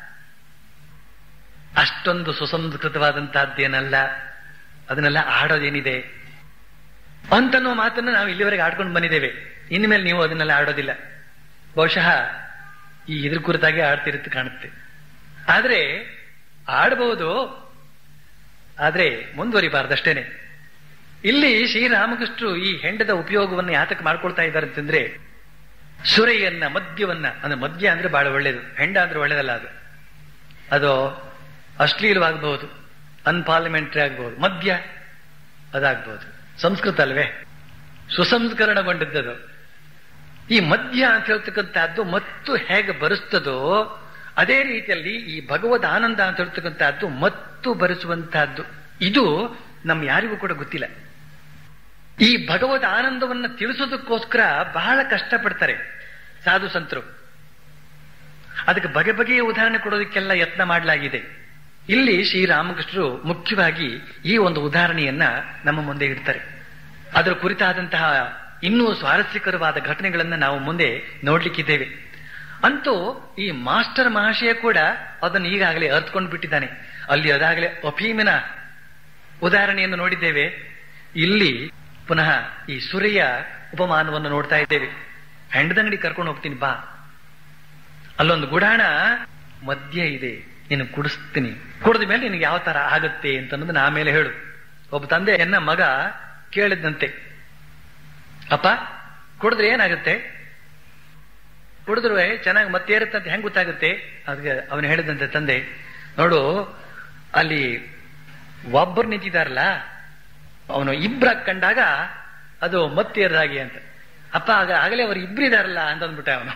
ಅಷ್ಟೊಂದು ಸುಸಂಸ್ಕೃತವಾದಂತಹದ್ದೇನಲ್ಲ ಅದನ್ನೆಲ್ಲ ಆಡೋದೇನಿದೆ ಅಂತನ್ನೋ ಮಾತನ್ನು ನಾವು ಇಲ್ಲಿವರೆಗೆ ಆಡ್ಕೊಂಡು ಬಂದಿದ್ದೇವೆ ಇನ್ಮೇಲೆ ನೀವು ಅದನ್ನೆಲ್ಲ ಆಡೋದಿಲ್ಲ ಬಹುಶಃ ಈ ಇದ್ರ ಕುರಿತಾಗಿ ಆಡ್ತಿರುತ್ತೆ ಕಾಣುತ್ತೆ ಆದ್ರೆ ಆಡಬಹುದು ಆದ್ರೆ ಮುಂದುವರಿಬಾರ್ದಷ್ಟೇನೆ ಇಲ್ಲಿ ಶ್ರೀರಾಮಕೃಷ್ಣರು ಈ ಹೆಂಡದ ಉಪಯೋಗವನ್ನು ಯಾತಕ್ಕೆ ಮಾಡ್ಕೊಳ್ತಾ ಇದ್ದಾರೆ ಅಂತಂದ್ರೆ ಸುರೆಯನ್ನ ಮದ್ಯವನ್ನ ಅಂದ್ರೆ ಮದ್ಯ ಅಂದ್ರೆ ಬಹಳ ಒಳ್ಳೇದು ಹೆಂಡ ಅಂದ್ರೆ ಒಳ್ಳೇದಲ್ಲ ಅದು ಅದು ಅಶ್ಲೀಲವಾಗಬಹುದು ಅನ್ಪಾರ್ಲಿಮೆಂಟರಿ ಆಗಬಹುದು ಮದ್ಯ ಅದಾಗಬಹುದು ಸಂಸ್ಕೃತ ಅಲ್ವೇ ಸುಸಂಸ್ಕರಣಗೊಂಡಿದ್ದದು ಈ ಮದ್ಯ ಅಂತ ಹೇಳ್ತಕ್ಕಂಥದ್ದು ಮತ್ತು ಹೇಗೆ ಬರೆಸ್ತದೋ ಅದೇ ರೀತಿಯಲ್ಲಿ ಈ ಭಗವದ್ ಆನಂದ ಅಂತ ಹೇಳ್ತಕ್ಕಂಥದ್ದು ಮತ್ತು ಬರೆಸುವಂತಹದ್ದು ಇದು ನಮ್ ಯಾರಿಗೂ ಕೂಡ ಗೊತ್ತಿಲ್ಲ ಈ ಭಗವದ್ ಆನಂದವನ್ನ ತಿಳಿಸೋದಕ್ಕೋಸ್ಕರ ಬಹಳ ಕಷ್ಟಪಡ್ತಾರೆ ಸಾಧು ಸಂತರು ಅದಕ್ಕೆ ಬಗೆ ಬಗೆಯ ಉದಾಹರಣೆ ಕೊಡೋದಕ್ಕೆಲ್ಲ ಯತ್ನ ಮಾಡಲಾಗಿದೆ ಇಲ್ಲಿ ಶ್ರೀರಾಮಕೃಷ್ಣರು ಮುಖ್ಯವಾಗಿ ಈ ಒಂದು ಉದಾಹರಣೆಯನ್ನ ನಮ್ಮ ಮುಂದೆ ಇಡ್ತಾರೆ ಅದರ ಕುರಿತಾದಂತಹ ಇನ್ನೂ ಸ್ವಾರಸ್ಯಕರವಾದ ಘಟನೆಗಳನ್ನ ನಾವು ಮುಂದೆ ನೋಡ್ಲಿಕ್ಕಿದ್ದೇವೆ ಅಂತೂ ಈ ಮಾಸ್ಟರ್ ಮಹಾಶಯ ಕೂಡ ಅದನ್ನು ಈಗಾಗಲೇ ಅರ್ಥಕೊಂಡು ಬಿಟ್ಟಿದ್ದಾನೆ ಅಲ್ಲಿ ಅದಾಗಲೇ ಅಫೀಮಿನ ಉದಾಹರಣೆಯನ್ನು ನೋಡಿದ್ದೇವೆ ಇಲ್ಲಿ ಪುನಃ ಈ ಸುರೆಯ ಉಪಮಾನವನ್ನು ನೋಡ್ತಾ ಇದ್ದೇವೆ ಹೆಂಡದಂಗಡಿ ಕರ್ಕೊಂಡು ಹೋಗ್ತೀನಿ ಬಾ ಅಲ್ಲೊಂದು ಗುಡಾಣ ಮದ್ಯ ಇದೆ ನೀನು ಕುಡಿಸ್ತೀನಿ ಕುಡಿದ ಮೇಲೆ ನಿನಗೆ ಯಾವ ತರ ಆಗುತ್ತೆ ಅಂತ ಅನ್ನೋದನ್ನ ಆಮೇಲೆ ಹೇಳು ಒಬ್ಬ ತಂದೆ ಎನ್ನ ಮಗ ಕೇಳಿದಂತೆ ಅಪ್ಪ ಕುಡಿದ್ರೆ ಏನಾಗುತ್ತೆ ಕುಡಿದ್ರು ಚೆನ್ನಾಗಿ ಮತ್ತೆ ಇರುತ್ತೆ ಅಂತ ಹೆಂಗ್ ಗೊತ್ತಾಗುತ್ತೆ ಅದಕ್ಕೆ ಅವನು ಹೇಳಿದಂತೆ ತಂದೆ ನೋಡು ಅಲ್ಲಿ ಒಬ್ಬರು ನಿಂತಿದಾರಲ್ಲ ಅವನು ಇಬ್ರ ಕಂಡಾಗ ಅದು ಮತ್ತೇರದಾಗಿ ಅಂತ ಅಪ್ಪ ಆಗ ಆಗಲೇ ಅವರು ಇಬ್ರಿದಾರಲ್ಲ ಅಂತ ಅಂದ್ಬಿಟ್ಟ ಅವನು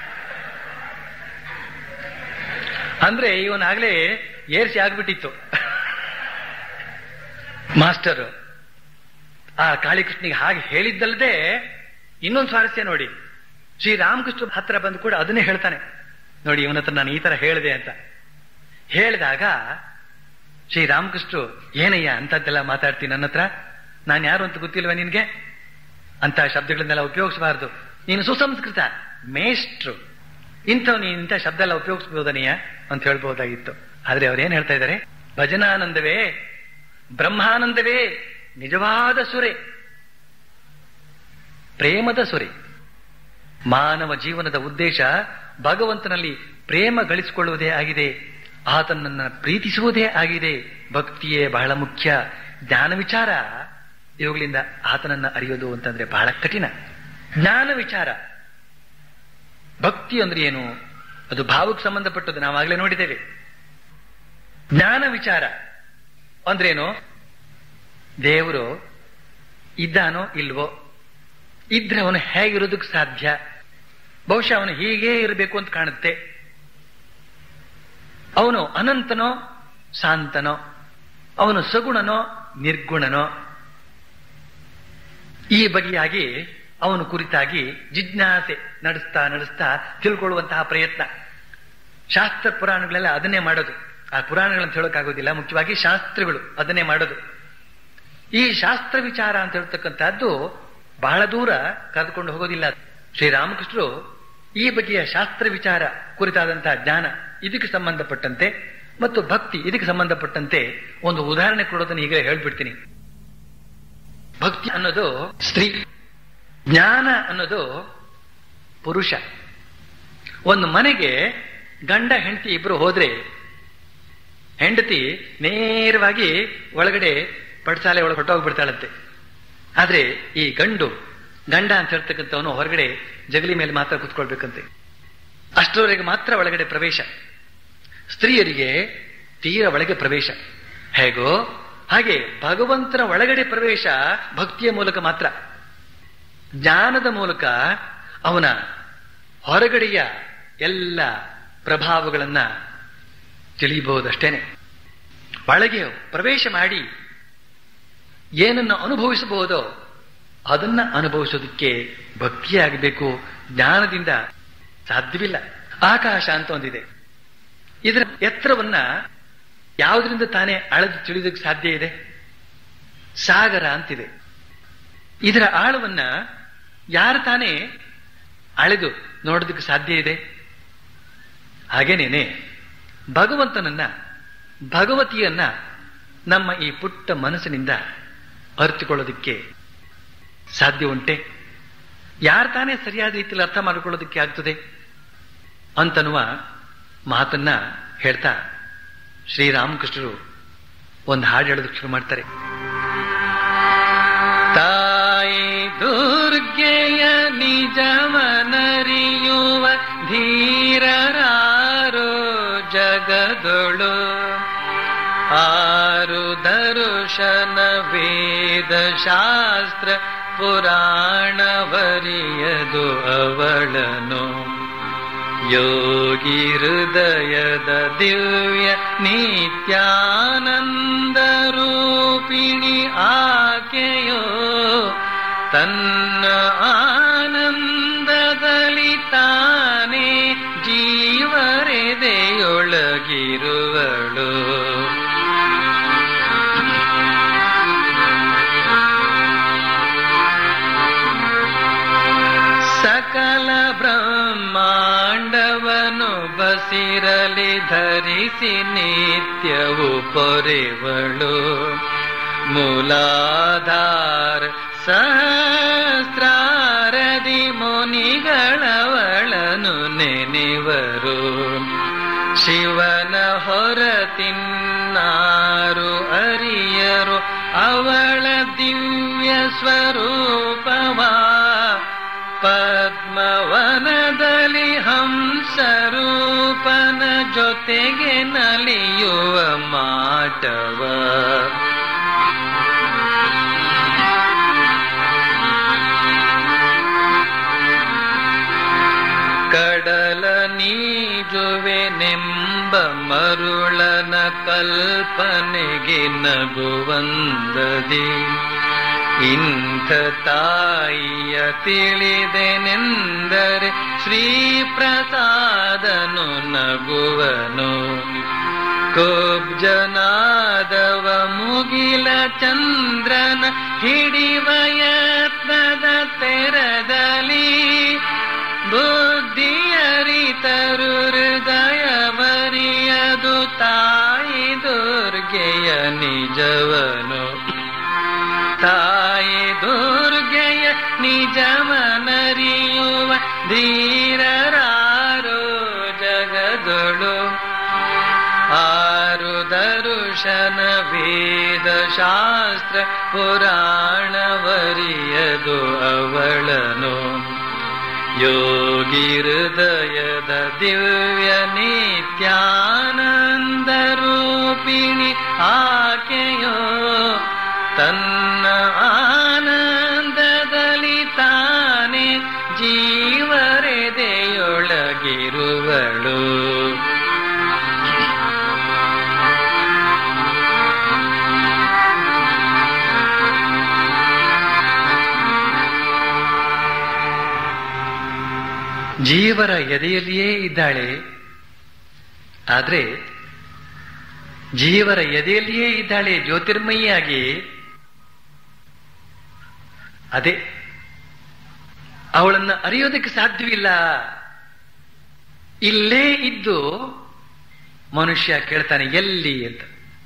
ಅಂದ್ರೆ ಇವನಾಗ್ಲೇ ಏರ್ಸಿ ಆಗ್ಬಿಟ್ಟಿತ್ತು ಮಾಸ್ಟರ್ ಆ ಕಾಳಿಕೃಷ್ಣಿಗೆ ಹಾಗೆ ಹೇಳಿದ್ದಲ್ಲದೆ ಇನ್ನೊಂದು ಸ್ವಾರಸ್ಯ ನೋಡಿ ಶ್ರೀರಾಮಕೃಷ್ಣ ಹತ್ರ ಬಂದು ಕೂಡ ಅದನ್ನೇ ಹೇಳ್ತಾನೆ ನೋಡಿ ಇವನ ಹತ್ರ ನಾನು ಈ ತರ ಹೇಳಿದೆ ಅಂತ ಹೇಳಿದಾಗ ಶ್ರೀರಾಮಕೃಷ್ಣರು ಏನಯ್ಯ ಅಂತದ್ದೆಲ್ಲ ಮಾತಾಡ್ತೀನಿ ನನ್ನ ಹತ್ರ ನಾನು ಯಾರು ಅಂತ ಗೊತ್ತಿಲ್ವಾ ನಿನ್ಗೆ ಅಂತ ಶಬ್ದಗಳನ್ನೆಲ್ಲ ಉಪಯೋಗಿಸಬಾರದು ನೀನು ಸುಸಂಸ್ಕೃತ ಮೇಷ್ಟ್ರು ಇಂಥವ್ ನೀನು ಇಂಥ ಶಬ್ದ ಎಲ್ಲ ಉಪಯೋಗಿಸಬಹುದನೀಯ ಅಂತ ಹೇಳ್ಬಹುದಾಗಿತ್ತು ಆದ್ರೆ ಅವ್ರು ಏನ್ ಹೇಳ್ತಾ ಇದ್ದಾರೆ ಭಜನಾನಂದವೇ ಬ್ರಹ್ಮಾನಂದವೇ ನಿಜವಾದ ಸುರೆ ಪ್ರೇಮದ ಸುರೆ ಮಾನವ ಜೀವನದ ಉದ್ದೇಶ ಭಗವಂತನಲ್ಲಿ ಪ್ರೇಮ ಗಳಿಸಿಕೊಳ್ಳುವುದೇ ಆಗಿದೆ ಆತನನ್ನ ಪ್ರೀತಿಸುವುದೇ ಆಗಿದೆ ಭಕ್ತಿಯೇ ಬಹಳ ಮುಖ್ಯ ಜ್ಞಾನ ವಿಚಾರ ಇವುಗಳಿಂದ ಆತನನ್ನ ಅರಿಯೋದು ಅಂತಂದ್ರೆ ಬಹಳ ಕಠಿಣ ಜ್ಞಾನ ವಿಚಾರ ಭಕ್ತಿ ಅಂದ್ರೆ ಏನು ಅದು ಭಾವಕ್ಕೆ ಸಂಬಂಧಪಟ್ಟದ್ದು ನಾವಾಗಲೇ ನೋಡಿದ್ದೇವೆ ಜ್ಞಾನ ವಿಚಾರ ಅಂದ್ರೇನು ದೇವರು ಇದ್ದಾನೋ ಇಲ್ವೋ ಇದ್ರೆ ಅವನು ಹೇಗಿರೋದಕ್ಕೆ ಸಾಧ್ಯ ಬಹುಶಃ ಅವನು ಹೀಗೇ ಇರಬೇಕು ಅಂತ ಕಾಣುತ್ತೆ ಅವನು ಅನಂತನೋ ಶಾಂತನೋ ಅವನು ಸಗುಣನೋ ನಿರ್ಗುಣನೋ ಈ ಬಗೆಯಾಗಿ ಅವನು ಕುರಿತಾಗಿ ಜಿಜ್ಞಾಸೆ ನಡೆಸ್ತಾ ನಡೆಸ್ತಾ ತಿಳ್ಕೊಳ್ಳುವಂತಹ ಪ್ರಯತ್ನ ಶಾಸ್ತ್ರ ಪುರಾಣಗಳೆಲ್ಲ ಅದನ್ನೇ ಮಾಡೋದು ಆ ಪುರಾಣಗಳಂತ ಹೇಳೋಕ್ಕಾಗೋದಿಲ್ಲ ಮುಖ್ಯವಾಗಿ ಶಾಸ್ತ್ರಗಳು ಅದನ್ನೇ ಮಾಡೋದು ಈ ಶಾಸ್ತ್ರ ವಿಚಾರ ಅಂತ ಹೇಳ್ತಕ್ಕಂಥದ್ದು ಬಹಳ ದೂರ ಕರೆದುಕೊಂಡು ಹೋಗೋದಿಲ್ಲ ಶ್ರೀರಾಮಕೃಷ್ಣರು ಈ ಬಗೆಯ ಶಾಸ್ತ್ರ ವಿಚಾರ ಕುರಿತಾದಂತಹ ಜ್ಞಾನ ಇದಕ್ಕೆ ಸಂಬಂಧಪಟ್ಟಂತೆ ಮತ್ತು ಭಕ್ತಿ ಇದಕ್ಕೆ ಸಂಬಂಧಪಟ್ಟಂತೆ ಒಂದು ಉದಾಹರಣೆ ಕೊಡೋದನ್ನು ಈಗಲೇ ಹೇಳ್ಬಿಡ್ತೀನಿ ಭಕ್ತಿ ಅನ್ನೋದು ಸ್ತ್ರೀ ಜ್ಞಾನ ಅನ್ನೋದು ಪುರುಷ ಒಂದು ಮನೆಗೆ ಗಂಡ ಹೆಂಡತಿ ಇಬ್ರು ಹೋದ್ರೆ ಹೆಂಡತಿ ನೇರವಾಗಿ ಒಳಗಡೆ ಪಡ್ಸಾಲೆ ಒಳಗೆ ಹೊಟ್ಟೋಗ್ಬಿಡ್ತಾಳಂತೆ ಆದ್ರೆ ಈ ಗಂಡು ಗಂಡ ಅಂತ ಹೇಳ್ತಕ್ಕಂಥವನು ಹೊರಗಡೆ ಜಗಲಿ ಮೇಲೆ ಮಾತ್ರ ಕುತ್ಕೊಳ್ಬೇಕಂತೆ ಅಷ್ಟರವರೆಗೆ ಮಾತ್ರ ಒಳಗಡೆ ಪ್ರವೇಶ ಸ್ತ್ರೀಯರಿಗೆ ತೀರ ಒಳಗೆ ಪ್ರವೇಶ ಹೇಗೋ ಹಾಗೆ ಭಗವಂತನ ಒಳಗಡೆ ಪ್ರವೇಶ ಭಕ್ತಿಯ ಮೂಲಕ ಮಾತ್ರ ಜ್ಞಾನದ ಮೂಲಕ ಅವನ ಹೊರಗಡೆಯ ಎಲ್ಲ ಪ್ರಭಾವಗಳನ್ನ ತಿಳಿಯಬಹುದಷ್ಟೇನೆ ಒಳಗೆ ಪ್ರವೇಶ ಮಾಡಿ ಏನನ್ನು ಅನುಭವಿಸಬಹುದೋ ಅದನ್ನ ಅನುಭವಿಸೋದಕ್ಕೆ ಭಕ್ತಿಯಾಗಬೇಕು ಜ್ಞಾನದಿಂದ ಸಾಧ್ಯವಿಲ್ಲ ಆಕಾಶ ಅಂತ ಒಂದಿದೆ ಇದರ ಎತ್ತರವನ್ನ ಯಾವುದರಿಂದ ತಾನೇ ಅಳೆದು ತಿಳಿಯೋದಕ್ಕೆ ಸಾಧ್ಯ ಇದೆ ಸಾಗರ ಅಂತಿದೆ ಇದರ ಆಳವನ್ನ ಯಾರು ತಾನೇ ಅಳೆದು ನೋಡೋದಕ್ಕೆ ಸಾಧ್ಯ ಇದೆ ಹಾಗೇನೇನೆ ಭಗವಂತನನ್ನ ಭಗವತಿಯನ್ನ ನಮ್ಮ ಈ ಪುಟ್ಟ ಮನಸ್ಸಿನಿಂದ ಅರಿತುಕೊಳ್ಳೋದಕ್ಕೆ ಸಾಧ್ಯ ಉಂಟೆ ಯಾರು ತಾನೇ ಸರಿಯಾದ ರೀತಿಯಲ್ಲಿ ಅರ್ಥ ಮಾಡಿಕೊಳ್ಳೋದಕ್ಕೆ ಆಗ್ತದೆ ಅಂತನ್ನುವ ಮಾತನ್ನ ಹೇಳ್ತಾ ಶ್ರೀರಾಮಕೃಷ್ಣರು ಒಂದು ಹಾಡು ಹೇಳೋದಕ್ಕೆ ಶುರು ಮಾಡ್ತಾರೆ ತಾಯಿ ದುರ್ಗೆಯ ನಿಜವನರಿಯುವ ಧೀರರಾರೋ ಜಗದೊಳು ಆರು ದರುಶನ ವೇದ ಶಾಸ್ತ್ರ ಪುರಾಣವರಿಯದು ಅವಳನು ಯೋಗಿ ಹೃದಯದ ದಿವ್ಯ ನಿತ್ಯಾನಂದ ರೂಪಿಣಿ ಆಕೆಯೋ ತನ್ನ ಆನಂದದಲ್ಲಿ ತಾನೇ ಜೀವರೆದೆಯೊಳಗಿರುವಳು ಸಕಲ ಬ್ರಹ್ಮಾಂಡವನು ಬಸಿರಲಿ ಧರಿಸಿ ನಿತ್ಯವು ಪೊರೆವಳು ಮೂಲಾಧಾರ ಸಹಸ್ರಾರದಿ ಮುನಿಗಳವಳನು ನೆನೆವರು ಶಿವನ ಹೊರತಿನ್ನಾರು ಅರಿಯರು ಅವಳ ದಿವ್ಯ ಸ್ವರೂಪವಾ ಪದ್ಮವನದಲ್ಲಿ ಹಂಸರೂಪನ ಜೊತೆಗೆ ನಲಿಯುವ ಮಾಟವ ಕಡಲ ನೀಜುವೆ ನೆಂಬ ಮರುಳನ ಕಲ್ಪನೆಗೆ ನಗುವಂದದಿ ಇಂಥ ತಾಯಿಯ ತಿಳಿದೆನೆಂದರೆ ಶ್ರೀ ಪ್ರಸಾದನು ನಗುವನು ಕುಬ್ಜನಾದವ ಮುಗಿಲ ಚಂದ್ರನ ಹಿಡಿವ ಯತ್ನದ ತೆರದಲ್ಲಿ ಬುದ್ಧಿಯರಿತರು ಹೃದಯವರಿಯದು ತಾಯಿ ದುರ್ಗೆಯ ನಿಜವನು ತಾಯಿ ದುರ್ಗೆಯ ನಿಜವನರಿಯುವ ಧೀರರಾರೋ ಜಗದೊಳು ಆರು ದರುಶನ ವೇದ ಶಾಸ್ತ್ರ ಪುರಾಣವರಿಯದು ಅವಳನು ಯೋಗಿ ಹೃದಯದ ದಿವ್ಯ ನಿತ್ಯಾನಂದ ರೂಪಿಣಿ ಆಕೆಯೋ ತನ್ನ ಆನಂದದಲ್ಲಿ ತಾನೇ ಜೀವರೆದೆಯೊಳಗಿರುವಳು ಜೀವರ ಎದೆಯಲ್ಲಿಯೇ ಇದ್ದಾಳೆ ಆದ್ರೆ ಜೀವರ ಎದೆಯಲ್ಲಿಯೇ ಇದ್ದಾಳೆ ಜ್ಯೋತಿರ್ಮಯಿಯಾಗಿ ಅದೇ ಅವಳನ್ನ ಅರಿಯೋದಕ್ಕೆ ಸಾಧ್ಯವಿಲ್ಲ ಇಲ್ಲೇ ಇದ್ದು ಮನುಷ್ಯ ಕೇಳ್ತಾನೆ ಎಲ್ಲಿ ಅಂತ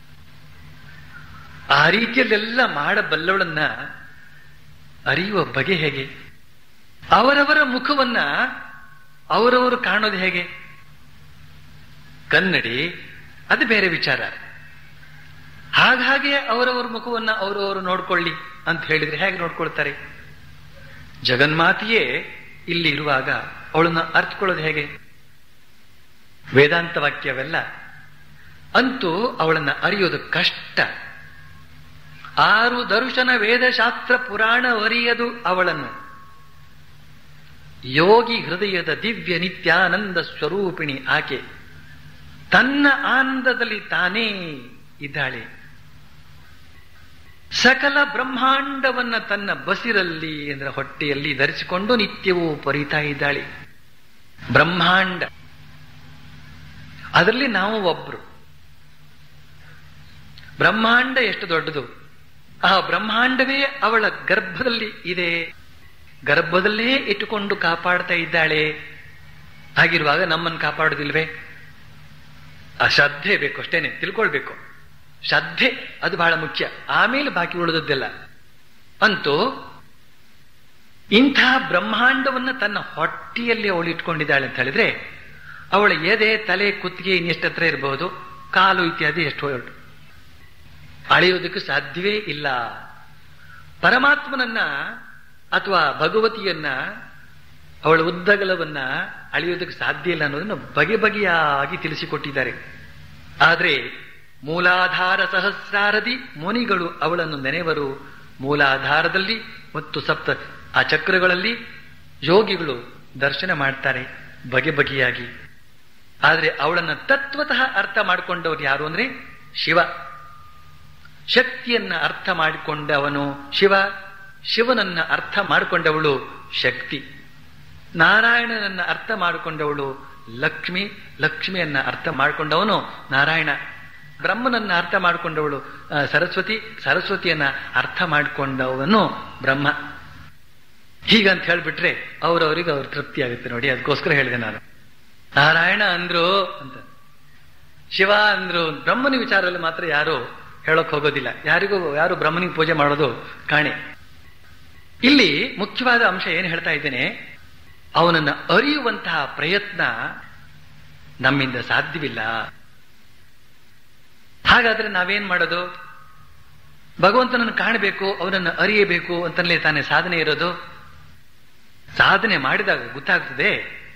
ಆ ರೀತಿಯಲ್ಲೆಲ್ಲ ಮಾಡಬಲ್ಲವಳನ್ನ ಅರಿಯುವ ಬಗೆ ಹೇಗೆ ಅವರವರ ಮುಖವನ್ನ ಅವರವರು ಕಾಣೋದು ಹೇಗೆ ಕನ್ನಡಿ ಅದು ಬೇರೆ ವಿಚಾರ ಹಾಗಾಗಿ ಅವರವರ ಮುಖವನ್ನ ಅವರವರು ನೋಡ್ಕೊಳ್ಳಿ ಅಂತ ಹೇಳಿದ್ರೆ ಹೇಗೆ ನೋಡ್ಕೊಳ್ತಾರೆ ಜಗನ್ಮಾತೆಯೇ ಇಲ್ಲಿ ಇರುವಾಗ ಅವಳನ್ನ ಅರ್ಥಕೊಳ್ಳೋದು ಹೇಗೆ ವೇದಾಂತ ವಾಕ್ಯವೆಲ್ಲ ಅಂತೂ ಅವಳನ್ನ ಅರಿಯೋದು ಕಷ್ಟ ಆರು ದರ್ಶನ ವೇದಶಾಸ್ತ್ರ ಪುರಾಣ ಅರಿಯದು ಅವಳನ್ನು ಯೋಗಿ ಹೃದಯದ ದಿವ್ಯ ನಿತ್ಯಾನಂದ ಸ್ವರೂಪಿಣಿ ಆಕೆ ತನ್ನ ಆನಂದದಲ್ಲಿ ತಾನೇ ಇದ್ದಾಳೆ ಸಕಲ ಬ್ರಹ್ಮಾಂಡವನ್ನ ತನ್ನ ಬಸಿರಲ್ಲಿ ಅಂದ್ರೆ ಹೊಟ್ಟೆಯಲ್ಲಿ ಧರಿಸಿಕೊಂಡು ನಿತ್ಯವೂ ಪರಿತಾ ಇದ್ದಾಳೆ ಬ್ರಹ್ಮಾಂಡ ಅದರಲ್ಲಿ ನಾವು ಒಬ್ರು ಬ್ರಹ್ಮಾಂಡ ಎಷ್ಟು ದೊಡ್ಡದು ಆ ಬ್ರಹ್ಮಾಂಡವೇ ಅವಳ ಗರ್ಭದಲ್ಲಿ ಇದೆ ಗರ್ಭದಲ್ಲೇ ಇಟ್ಟುಕೊಂಡು ಕಾಪಾಡ್ತಾ ಇದ್ದಾಳೆ ಹಾಗಿರುವಾಗ ನಮ್ಮನ್ನು ಕಾಪಾಡೋದಿಲ್ವೇ ಆ ಶ್ರದ್ಧೆ ಬೇಕು ಅಷ್ಟೇನೆ ತಿಳ್ಕೊಳ್ಬೇಕು ಶ್ರದ್ಧೆ ಅದು ಬಹಳ ಮುಖ್ಯ ಆಮೇಲೆ ಬಾಕಿ ಉಳಿದದ್ದೆಲ್ಲ ಅಂತೂ ಇಂಥ ಬ್ರಹ್ಮಾಂಡವನ್ನ ತನ್ನ ಹೊಟ್ಟೆಯಲ್ಲಿ ಅವಳು ಇಟ್ಕೊಂಡಿದ್ದಾಳೆ ಅಂತ ಹೇಳಿದ್ರೆ ಅವಳ ಎದೆ ತಲೆ ಕುತ್ತಿಗೆ ಇನ್ನೆಷ್ಟತ್ರ ಇರಬಹುದು ಕಾಲು ಇತ್ಯಾದಿ ಎಷ್ಟು ಹೊರಟು ಅಳೆಯೋದಕ್ಕೆ ಸಾಧ್ಯವೇ ಇಲ್ಲ ಪರಮಾತ್ಮನನ್ನ ಅಥವಾ ಭಗವತಿಯನ್ನ ಅವಳ ಉದ್ದಗಲವನ್ನ ಅಳೆಯೋದಕ್ಕೆ ಸಾಧ್ಯ ಇಲ್ಲ ಅನ್ನೋದನ್ನು ಬಗೆ ಬಗೆಯಾಗಿ ತಿಳಿಸಿಕೊಟ್ಟಿದ್ದಾರೆ ಆದರೆ ಮೂಲಾಧಾರ ಸಹಸ್ರಾರದಿ ಮುನಿಗಳು ಅವಳನ್ನು ನೆನೆವರು ಮೂಲಾಧಾರದಲ್ಲಿ ಮತ್ತು ಸಪ್ತ ಆ ಚಕ್ರಗಳಲ್ಲಿ ಯೋಗಿಗಳು ದರ್ಶನ ಮಾಡ್ತಾರೆ ಬಗೆ ಬಗೆಯಾಗಿ ಆದರೆ ಅವಳನ್ನ ತತ್ವತಃ ಅರ್ಥ ಮಾಡಿಕೊಂಡವ್ರು ಯಾರು ಅಂದ್ರೆ ಶಿವ ಶಕ್ತಿಯನ್ನ ಅರ್ಥ ಮಾಡಿಕೊಂಡವನು ಶಿವ ಶಿವನನ್ನ ಅರ್ಥ ಮಾಡಿಕೊಂಡವಳು ಶಕ್ತಿ ನಾರಾಯಣನನ್ನ ಅರ್ಥ ಮಾಡಿಕೊಂಡವಳು ಲಕ್ಷ್ಮಿ ಲಕ್ಷ್ಮಿಯನ್ನ ಅರ್ಥ ಮಾಡಿಕೊಂಡವನು ನಾರಾಯಣ ಬ್ರಹ್ಮನನ್ನ ಅರ್ಥ ಮಾಡಿಕೊಂಡವಳು ಆ, ಸರಸ್ವತಿ ಸರಸ್ವತಿಯನ್ನ ಅರ್ಥ ಮಾಡಿಕೊಂಡವನು ಬ್ರಹ್ಮ ಹೀಗಂತ ಹೇಳ್ಬಿಟ್ರೆ ಅವ್ರವ್ರಿಗೆ ಅವ್ರ ತೃಪ್ತಿ ಆಗುತ್ತೆ ನೋಡಿ ಅದಕ್ಕೋಸ್ಕರ ಹೇಳಿದೆ ನಾನು ನಾರಾಯಣ ಅಂದ್ರು ಅಂತ ಶಿವ ಅಂದ್ರು ಬ್ರಹ್ಮನ ವಿಚಾರದಲ್ಲಿ ಮಾತ್ರ ಯಾರು ಹೇಳಕ್ ಹೋಗೋದಿಲ್ಲ ಯಾರಿಗೂ ಯಾರು ಬ್ರಹ್ಮನಿಗೆ ಪೂಜೆ ಮಾಡೋದು ಕಾಣೆ ಇಲ್ಲಿ ಮುಖ್ಯವಾದ ಅಂಶ ಏನು ಹೇಳ್ತಾ ಇದ್ದೇನೆ ಅವನನ್ನ ಅರಿಯುವಂತಹ ಪ್ರಯತ್ನ ನಮ್ಮಿಂದ ಸಾಧ್ಯವಿಲ್ಲ ಹಾಗಾದ್ರೆ ನಾವೇನ್ ಮಾಡೋದು ಭಗವಂತನನ್ನು ಕಾಣಬೇಕು ಅವನನ್ನು ಅರಿಯಬೇಕು ಅಂತಲೇ ತಾನೇ ಸಾಧನೆ ಇರೋದು ಸಾಧನೆ ಮಾಡಿದಾಗ ಗೊತ್ತಾಗ್ತದೆ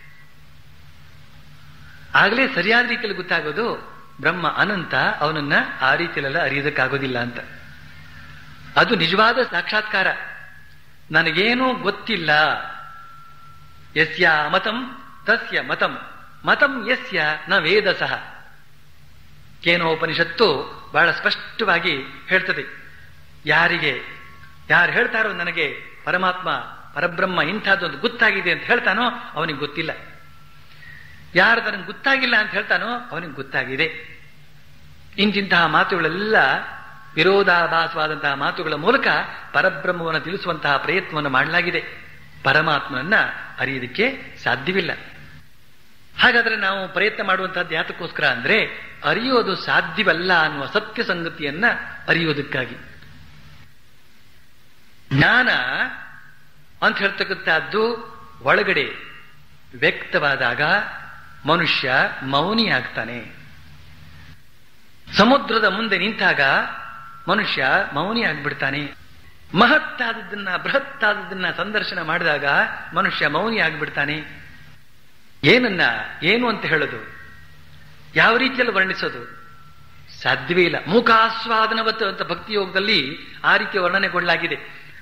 ಆಗಲೇ ಸರಿಯಾದ ರೀತಿಯಲ್ಲಿ ಗೊತ್ತಾಗೋದು ಬ್ರಹ್ಮ ಅನಂತ ಅವನನ್ನ ಆ ರೀತಿಯಲ್ಲೆಲ್ಲ ಅರಿಯೋದಕ್ಕಾಗೋದಿಲ್ಲ ಅಂತ ಅದು ನಿಜವಾದ ಸಾಕ್ಷಾತ್ಕಾರ ನನಗೇನೂ ಗೊತ್ತಿಲ್ಲ ಯಸ್ಯ ಮತಂ ತಸ್ಯ ಮತಂ ಮತಂ ಯಸ್ಯ ನ ವೇದ ಸಹ ಕೇನೋಪನಿಷತ್ತು ಬಹಳ ಸ್ಪಷ್ಟವಾಗಿ ಹೇಳ್ತದೆ ಯಾರಿಗೆ ಯಾರು ಹೇಳ್ತಾರೋ ನನಗೆ ಪರಮಾತ್ಮ ಪರಬ್ರಹ್ಮ ಇಂಥದ್ದೊಂದು ಗೊತ್ತಾಗಿದೆ ಅಂತ ಹೇಳ್ತಾನೋ ಅವನಿಗೆ ಗೊತ್ತಿಲ್ಲ ಯಾರು ನನಗೆ ಗೊತ್ತಾಗಿಲ್ಲ ಅಂತ ಹೇಳ್ತಾನೋ ಅವನಿಗೆ ಗೊತ್ತಾಗಿದೆ ಇಂತಿಂತಹ ಮಾತುಗಳೆಲ್ಲ ವಿರೋಧಾಭಾಸವಾದಂತಹ ಮಾತುಗಳ ಮೂಲಕ ಪರಬ್ರಹ್ಮವನ್ನು ತಿಳಿಸುವಂತಹ ಪ್ರಯತ್ನವನ್ನು ಮಾಡಲಾಗಿದೆ ಪರಮಾತ್ಮನನ್ನ ಅರಿಯೋದಕ್ಕೆ ಸಾಧ್ಯವಿಲ್ಲ ಹಾಗಾದ್ರೆ ನಾವು ಪ್ರಯತ್ನ ಮಾಡುವಂತಹದ್ದು ಯಾತಕ್ಕೋಸ್ಕರ ಅಂದ್ರೆ ಅರಿಯೋದು ಸಾಧ್ಯವಲ್ಲ ಅನ್ನುವ ಸತ್ಯ ಸಂಗತಿಯನ್ನ ಅರಿಯೋದಕ್ಕಾಗಿ ಜ್ಞಾನ ಅಂತ ಹೇಳ್ತಕ್ಕಂಥದ್ದು ಒಳಗಡೆ ವ್ಯಕ್ತವಾದಾಗ ಮನುಷ್ಯ ಮೌನಿಯಾಗ್ತಾನೆ ಸಮುದ್ರದ ಮುಂದೆ ನಿಂತಾಗ ಮನುಷ್ಯ ಮೌನಿ ಆಗ್ಬಿಡ್ತಾನೆ ಮಹತ್ತಾದದನ್ನ ಬೃಹತ್ತಾದದನ್ನ ಸಂದರ್ಶನ ಮಾಡಿದಾಗ ಮನುಷ್ಯ ಮೌನಿ ಆಗ್ಬಿಡ್ತಾನೆ ಏನನ್ನ ಏನು ಅಂತ ಹೇಳೋದು ಯಾವ ರೀತಿಯಲ್ಲಿ ವರ್ಣಿಸೋದು ಸಾಧ್ಯವೇ ಇಲ್ಲ ಮೂಕಾಸ್ವಾದನವತ್ತು ಅಂತ ಭಕ್ತಿ ಯೋಗದಲ್ಲಿ ಆ ರೀತಿಯ ವರ್ಣನೆಗೊಳ್ಳಲಾಗಿದೆ